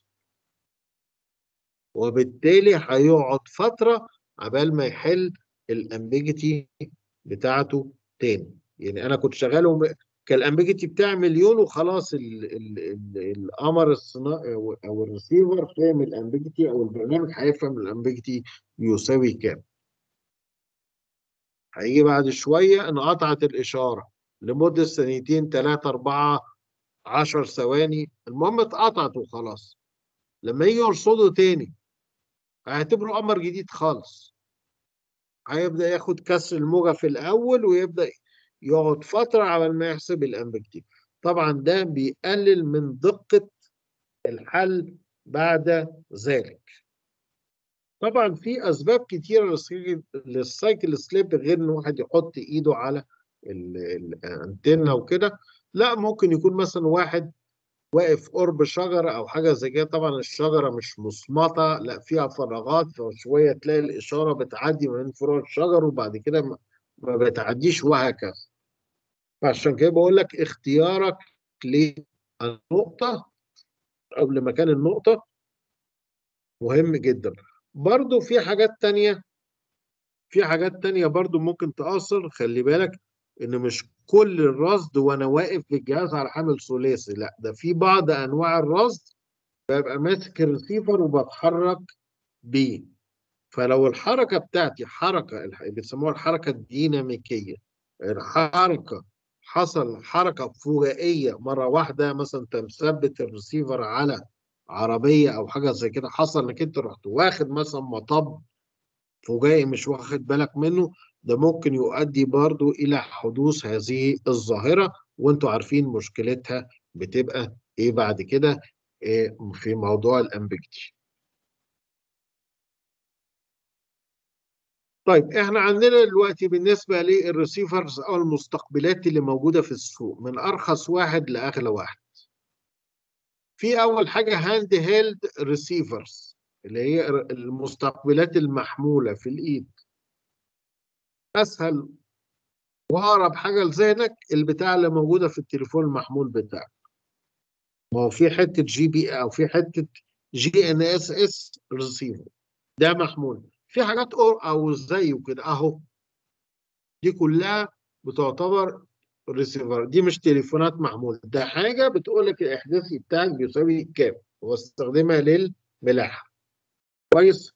وبالتالي هيقعد فتره عبال ما يحل الامبيجيتي بتاعته تاني يعني انا كنت شغاله كان الامبيجيتي بتاع مليون وخلاص ال ال ال القمر الصناعي او أو الريسيفر فاهم الامبيجيتي او البرنامج هيفهم الامبيجيتي بيساوي كام هيجي بعد شويه انقطعت الاشاره لمده ثانيتين ثلاثه اربعه 10 ثواني المهم اتقطعت وخلاص لما يجي يرصده تاني هيعتبره قمر جديد خالص هيبدا ياخد كسر الموجه في الاول ويبدا يقعد فتره على ما يحسب الامبكتيف طبعا ده بيقلل من دقه الحل بعد ذلك طبعا في اسباب كتيره للسايكل سليب غير ان واحد يحط ايده على الانتنه وكده لا ممكن يكون مثلا واحد واقف قرب شجره او حاجه زي كده طبعا الشجره مش مصمطه لا فيها فراغات فشويه تلاقي الاشاره بتعدي من فروع الشجر وبعد كده ما بتعديش وهكذا فعشان كده بقول لك اختيارك للنقطه او لمكان النقطه مهم جدا برضو في حاجات تانية في حاجات تانية برضو ممكن تأثر خلي بالك ان مش كل الرصد وانا واقف بالجهاز على حامل ثلاثي لا ده في بعض انواع الرصد ببقى ماسك الريسيفر وبتحرك بيه فلو الحركه بتاعتي حركه بيسموها الحركه الديناميكيه الحركه حصل حركه فجائيه مره واحده مثلا انت مثبت الريسيفر على عربيه او حاجه زي كده حصل انك انت رحت واخد مثلا مطب فجائي مش واخد بالك منه ده ممكن يؤدي برضو إلى حدوث هذه الظاهرة وانتوا عارفين مشكلتها بتبقى ايه بعد كده إيه في موضوع الامبيجتي طيب احنا عندنا دلوقتي بالنسبة للريسيفرز او المستقبلات اللي موجودة في السوق من ارخص واحد لاغلى واحد في اول حاجة هاند هيلد ريسيفرز اللي هي المستقبلات المحمولة في الايد اسهل واقرب حاجه لذهنك البتاع اللي موجوده في التليفون المحمول بتاعك ما هو في حته جي بي او في حته جي ان اس اس ريسيفر ده محمول في حاجات اور او زيه كده اهو دي كلها بتعتبر ريسيفر دي مش تليفونات محمول ده حاجه بتقول لك الاحداثي بتاعك بيساوي كام واستخدمها للملاحه كويس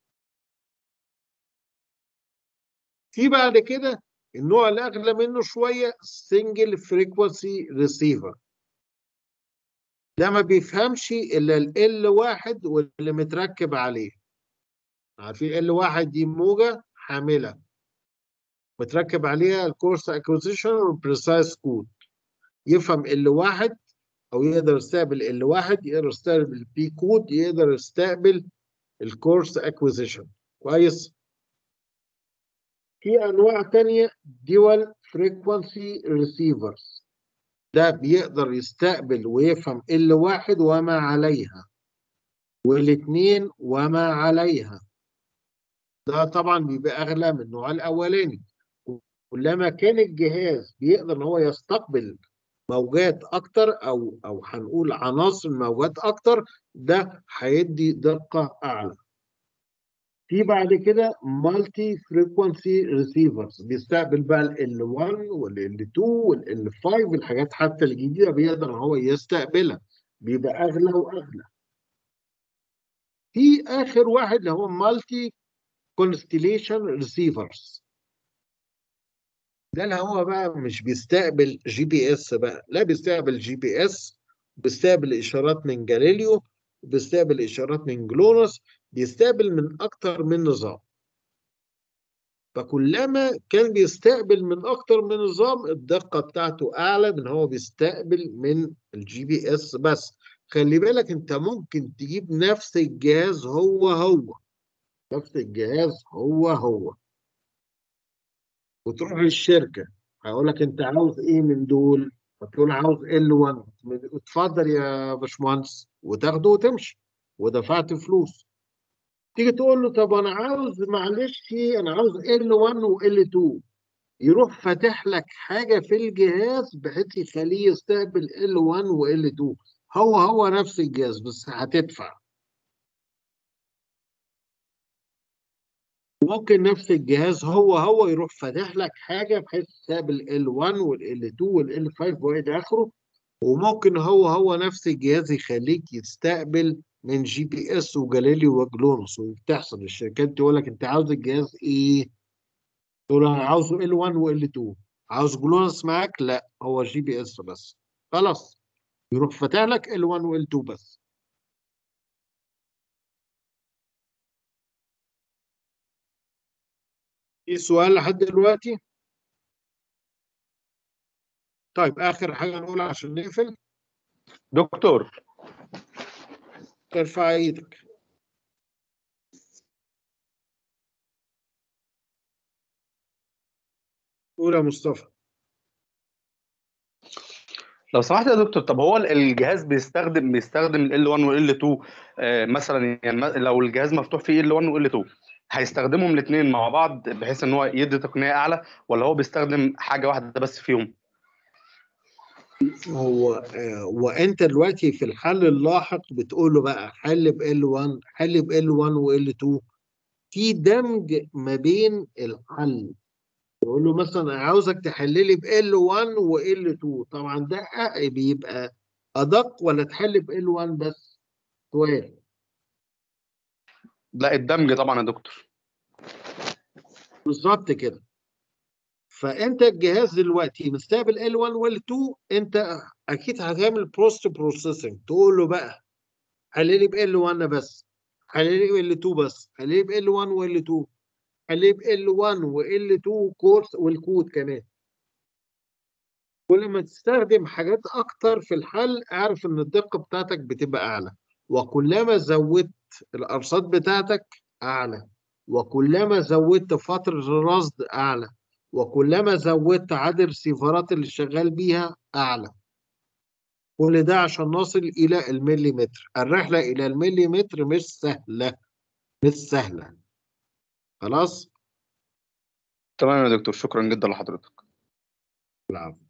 في بعد كده النوع اللي اغلى منه شويه سنجل فريكونسي ريسيفر ده ما بيفهمش الا ال واحد واللي متركب عليه عارفين ال واحد دي موجه حامله متركب عليها الكورس اكوزيشن والبريسايز كود يفهم ال واحد او يقدر يستقبل ال واحد يقدر يستقبل البي كود يقدر يستقبل الكورس اكوزيشن كويس في انواع تانية dual frequency receivers ده بيقدر يستقبل ويفهم ال واحد وما عليها والاثنين وما عليها ده طبعا بيبقى اغلى من النوع الاولاني كلما كان الجهاز بيقدر ان هو يستقبل موجات اكتر او او هنقول عناصر موجات اكتر ده هيدي دقه اعلى في بعد كده مالتي فريكونسي ريسيفرز بيستقبل بقى ال 1 وال 2 وال 5 الحاجات حتى الجديده بيقدر ان هو يستقبلها بيبقى اغلى واغلى في اخر واحد اللي هو مالتي كونستليشن ريسيفرز ده اللي هو بقى مش بيستقبل جي بي اس بقى لا بيستقبل جي بي اس بيستقبل اشارات من جاليليو بيستقبل اشارات من جلونوس بيستقبل من اكتر من نظام فكلما كان بيستقبل من اكتر من نظام الدقه بتاعته اعلى من هو بيستقبل من الجي بي اس بس خلي بالك انت ممكن تجيب نفس الجهاز هو هو نفس الجهاز هو هو وتروح للشركه هيقول لك انت عاوز ايه من دول فتقول عاوز ال 1 اتفضل يا باشمهندس وتاخده وتمشي ودفعت فلوس تيجي تقول له طب انا عاوز معلش انا عاوز ال 1 وال 2 يروح فاتح لك حاجه في الجهاز بحيث يخليه يستقبل ال 1 وال 2 هو هو نفس الجهاز بس هتدفع ممكن نفس الجهاز هو هو يروح فاتح لك حاجه بحيث تستقبل ال 1 وال 2 وال 5 والى اخره وممكن هو هو نفس الجهاز يخليك يستقبل من جي بي اس وجاليليو وجلونوس وبتحصل الشركات تقول لك انت عاوز الجهاز ايه؟ تقول له انا عاوزه ال 1 وال 2 عاوز جلونوس معاك؟ لا هو جي بي اس بس خلاص يروح فاتح لك ال 1 وال 2 بس في سؤال لحد دلوقتي؟ طيب آخر حاجة نقولها عشان نقفل دكتور ارفع ايدك قول يا مصطفى لو سمحت يا دكتور طب هو الجهاز بيستخدم بيستخدم ال 1 وال 2 آه مثلا يعني لو الجهاز مفتوح فيه ال 1 وال 2 هيستخدمهم الاثنين مع بعض بحيث ان هو يدي تقنيه اعلى ولا هو بيستخدم حاجه واحده بس فيهم؟ هو آه وانت دلوقتي في الحل اللاحق بتقول له بقى حل ب L1 حل ب L1 و L2 في دمج ما بين الحل يقول له مثلا انا عاوزك تحل لي ب L1 و L2 طبعا ده بيبقى ادق ولا تحل ب L1 بس سؤال لا الدمج طبعا يا دكتور بالظبط كده فانت الجهاز دلوقتي مستقبل L1 وال2 انت اكيد هتعمل بوست بروسيسنج تقول له بقى حل لي ب L1 بس حل لي ب L2 بس حل لي ب L1 وال2 حل لي ب L1 وال2 كورس والكود كمان كل ما تستخدم حاجات اكتر في الحل اعرف ان الدقه بتاعتك بتبقى اعلى وكلما زودت الارصاد بتاعتك اعلى وكلما زودت فتره الرصد اعلى وكلما زودت عدد الريسيفرات اللي شغال بيها اعلى كل ده عشان نصل الى المليمتر الرحله الى المليمتر مش سهله مش سهله خلاص تمام يا دكتور شكرا جدا لحضرتك العفو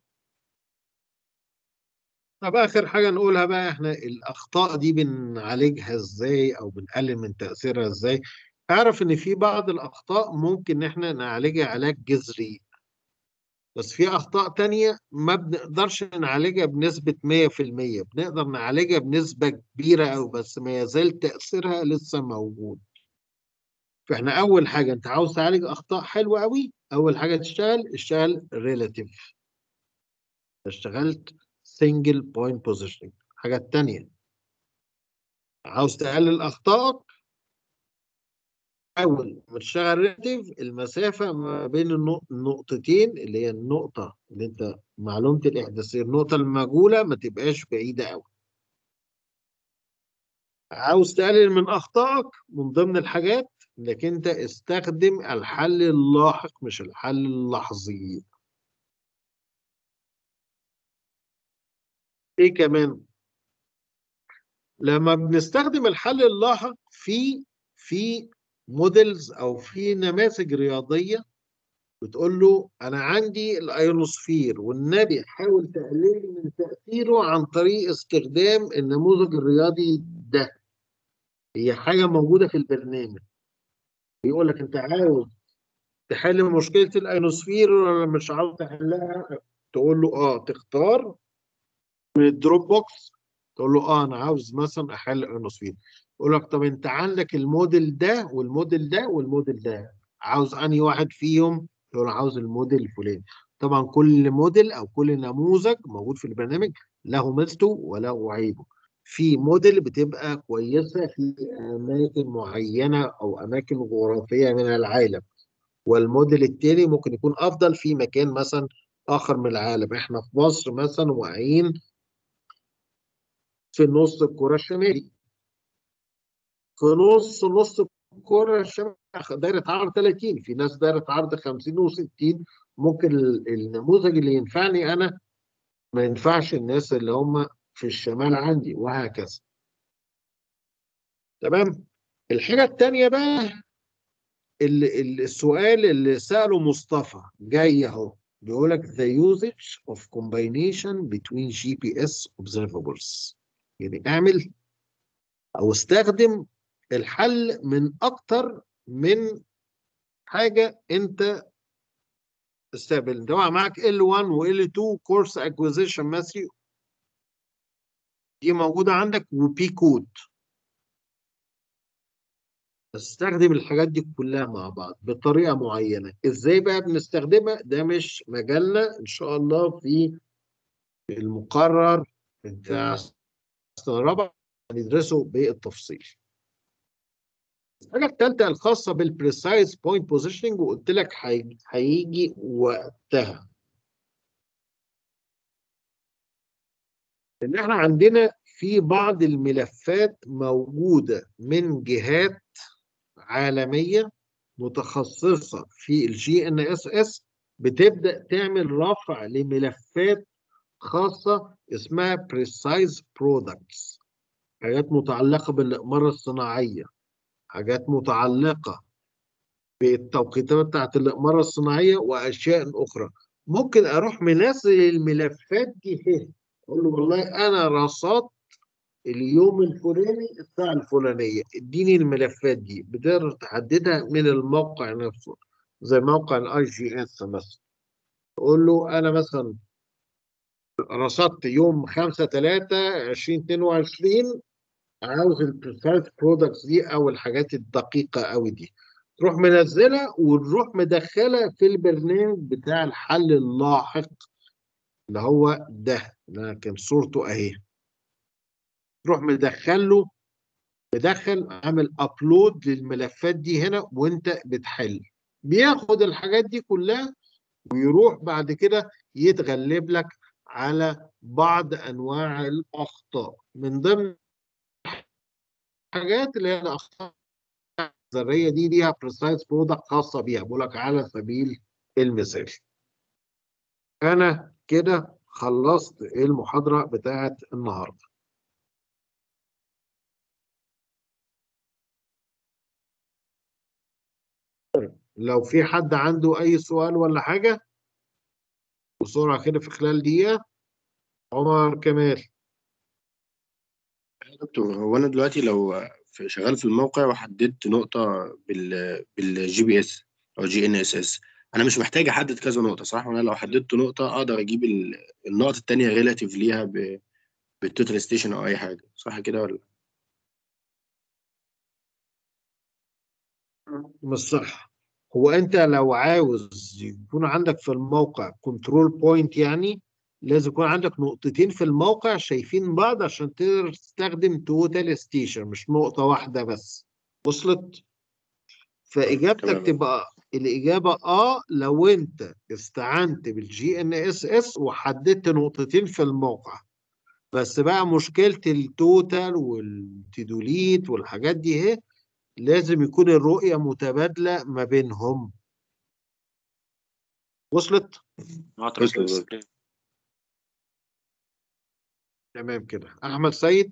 طب اخر حاجه نقولها بقى احنا الاخطاء دي بنعالجها ازاي او بنقلل من تاثيرها ازاي اعرف ان في بعض الاخطاء ممكن ان احنا نعالجها علاج جذري بس في اخطاء تانية ما بنقدرش نعالجها بنسبة 100% بنقدر نعالجها بنسبة كبيرة أوي بس ما يزال تأثيرها لسه موجود فاحنا أول حاجة أنت عاوز تعالج أخطاء حلوة أوي أول حاجة تشتغل اشتغل ريلاتيف اشتغلت سنجل بوينت بوزيشننج الحاجة التانية عاوز تقلل أخطائك حاول ما تشتغل ريلاتيف المسافة ما بين النقطتين اللي هي النقطة اللي أنت معلومة الإحداثية النقطة المجهولة ما تبقاش بعيدة أوي عاوز تقلل من اخطائك من ضمن الحاجات انك انت استخدم الحل اللاحق مش الحل اللحظي ايه كمان لما بنستخدم الحل اللاحق في في موديلز او في نماذج رياضيه بتقول له انا عندي الايونوسفير والنبي حاول تقلل من تاثيره عن طريق استخدام النموذج الرياضي ده هي حاجه موجوده في البرنامج بيقول لك انت عاوز تحل مشكله الايونوسفير ولا مش عاوز تحلها تقول له اه تختار من الدروب بوكس تقول له اه انا عاوز مثلا احل الايونوسفير يقول لك طب انت عندك الموديل ده والموديل ده والموديل ده عاوز انهي واحد فيهم تقول له عاوز الموديل الفلاني طبعا كل موديل او كل نموذج موجود في البرنامج له ميزته وله عيبه في موديل بتبقى كويسه في اماكن معينه او اماكن جغرافيه من العالم والموديل التاني ممكن يكون افضل في مكان مثلا اخر من العالم احنا في مصر مثلا واقعين في نص الكره الشمالي في نص نص الكره الشمالي دايره عرض 30 في ناس دايره عرض 50 و60 ممكن النموذج اللي ينفعني انا ما ينفعش الناس اللي هم في الشمال عندي وهكذا تمام الحاجه الثانيه بقى السؤال اللي ساله مصطفى جاي اهو بيقول لك the usage of combination between GPS observables يعني اعمل او استخدم الحل من اكتر من حاجه انت استقبل انت معاك L1 و L2 كورس اكوزيشن ماسي دي موجوده عندك وبي كود استخدم الحاجات دي كلها مع بعض بطريقه معينه ازاي بقى بنستخدمها ده مش مجالنا ان شاء الله في المقرر بتاع السنه الرابعه هندرسه بالتفصيل الحاجه الثالثه الخاصه بالبريسايز بوينت بوزيشننج وقلت لك هيجي وقتها ان احنا عندنا في بعض الملفات موجوده من جهات عالميه متخصصه في الجي ان اس اس بتبدا تعمل رفع لملفات خاصه اسمها بريسايز برودكتس حاجات متعلقه بالاقمار الصناعيه حاجات متعلقه بالتوقيتات بتاعت الاقمار الصناعيه واشياء اخرى ممكن اروح منزل الملفات دي هنا اقول له والله انا رصدت اليوم الفلاني الساعه الفلانيه اديني الملفات دي بتقدر تحددها من الموقع نفسه زي موقع الاي جي اس مثلا تقول له انا مثلا رصدت يوم 5 3 2022 عاوز البريسايز برودكتس دي او الحاجات الدقيقه قوي دي تروح منزلها ونروح مدخلها في البرنامج بتاع الحل اللاحق اللي هو ده لكن صورته اهي تروح مدخل له مدخل عامل ابلود للملفات دي هنا وانت بتحل بياخد الحاجات دي كلها ويروح بعد كده يتغلب لك على بعض انواع الاخطاء من ضمن الحاجات اللي هي الاخطاء الذريه دي ليها بريسايز برودكت خاصه بيها بقول لك على سبيل المثال انا كده خلصت المحاضره بتاعت النهارده لو في حد عنده اي سؤال ولا حاجه بسرعه كده في خلال دقيقه عمر كمال يا دكتور هو انا دلوقتي لو في شغال في الموقع وحددت نقطه بال بالجي بي اس او جي ان اس اس انا مش محتاج احدد كذا نقطه صح وانا لو حددت نقطه اقدر اجيب ال- النقط التانية ريلاتيف ليها ب- بالتوتال ستيشن او اي حاجه صح كده ولا مش صح هو انت لو عاوز يكون عندك في الموقع كنترول بوينت يعني لازم يكون عندك نقطتين في الموقع شايفين بعض عشان تقدر تستخدم توتال ستيشن مش نقطة واحدة بس وصلت فإجابتك تمام. تبقى الإجابة آه لو أنت استعنت بالجي إن إس إس وحددت نقطتين في الموقع بس بقى مشكلة التوتال والتيدوليت والحاجات دي اهي لازم يكون الرؤية متبادلة ما بينهم وصلت؟ اه ترانسليت تمام كده أحمد سيد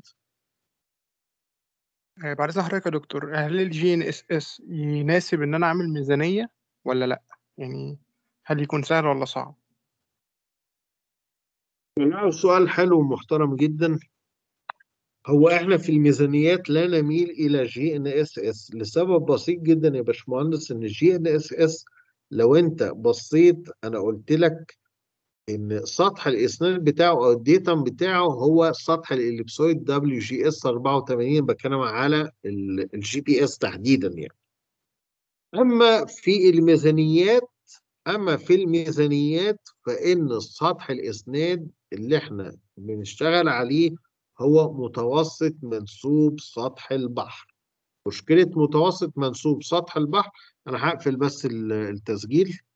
آه، بعد إذن حضرتك يا دكتور هل الجي ان اس اس يناسب ان انا اعمل ميزانية ولا لا يعني هل يكون سهل ولا صعب لا سؤال حلو ومحترم جدا هو احنا في الميزانيات لا نميل الى جي ان اس اس لسبب بسيط جدا يا باشمهندس ان الجي ان اس اس لو انت بصيت انا قلت لك ان سطح الاسنان بتاعه او الديتم بتاعه هو سطح الاليبسويد دبليو جي اس 84 بتكلم على الجي بي اس تحديدا يعني اما في الميزانيات اما في الميزانيات فان سطح الاسناد اللي احنا بنشتغل عليه هو متوسط منسوب سطح البحر مشكلة متوسط منسوب سطح البحر أنا هقفل بس ال- التسجيل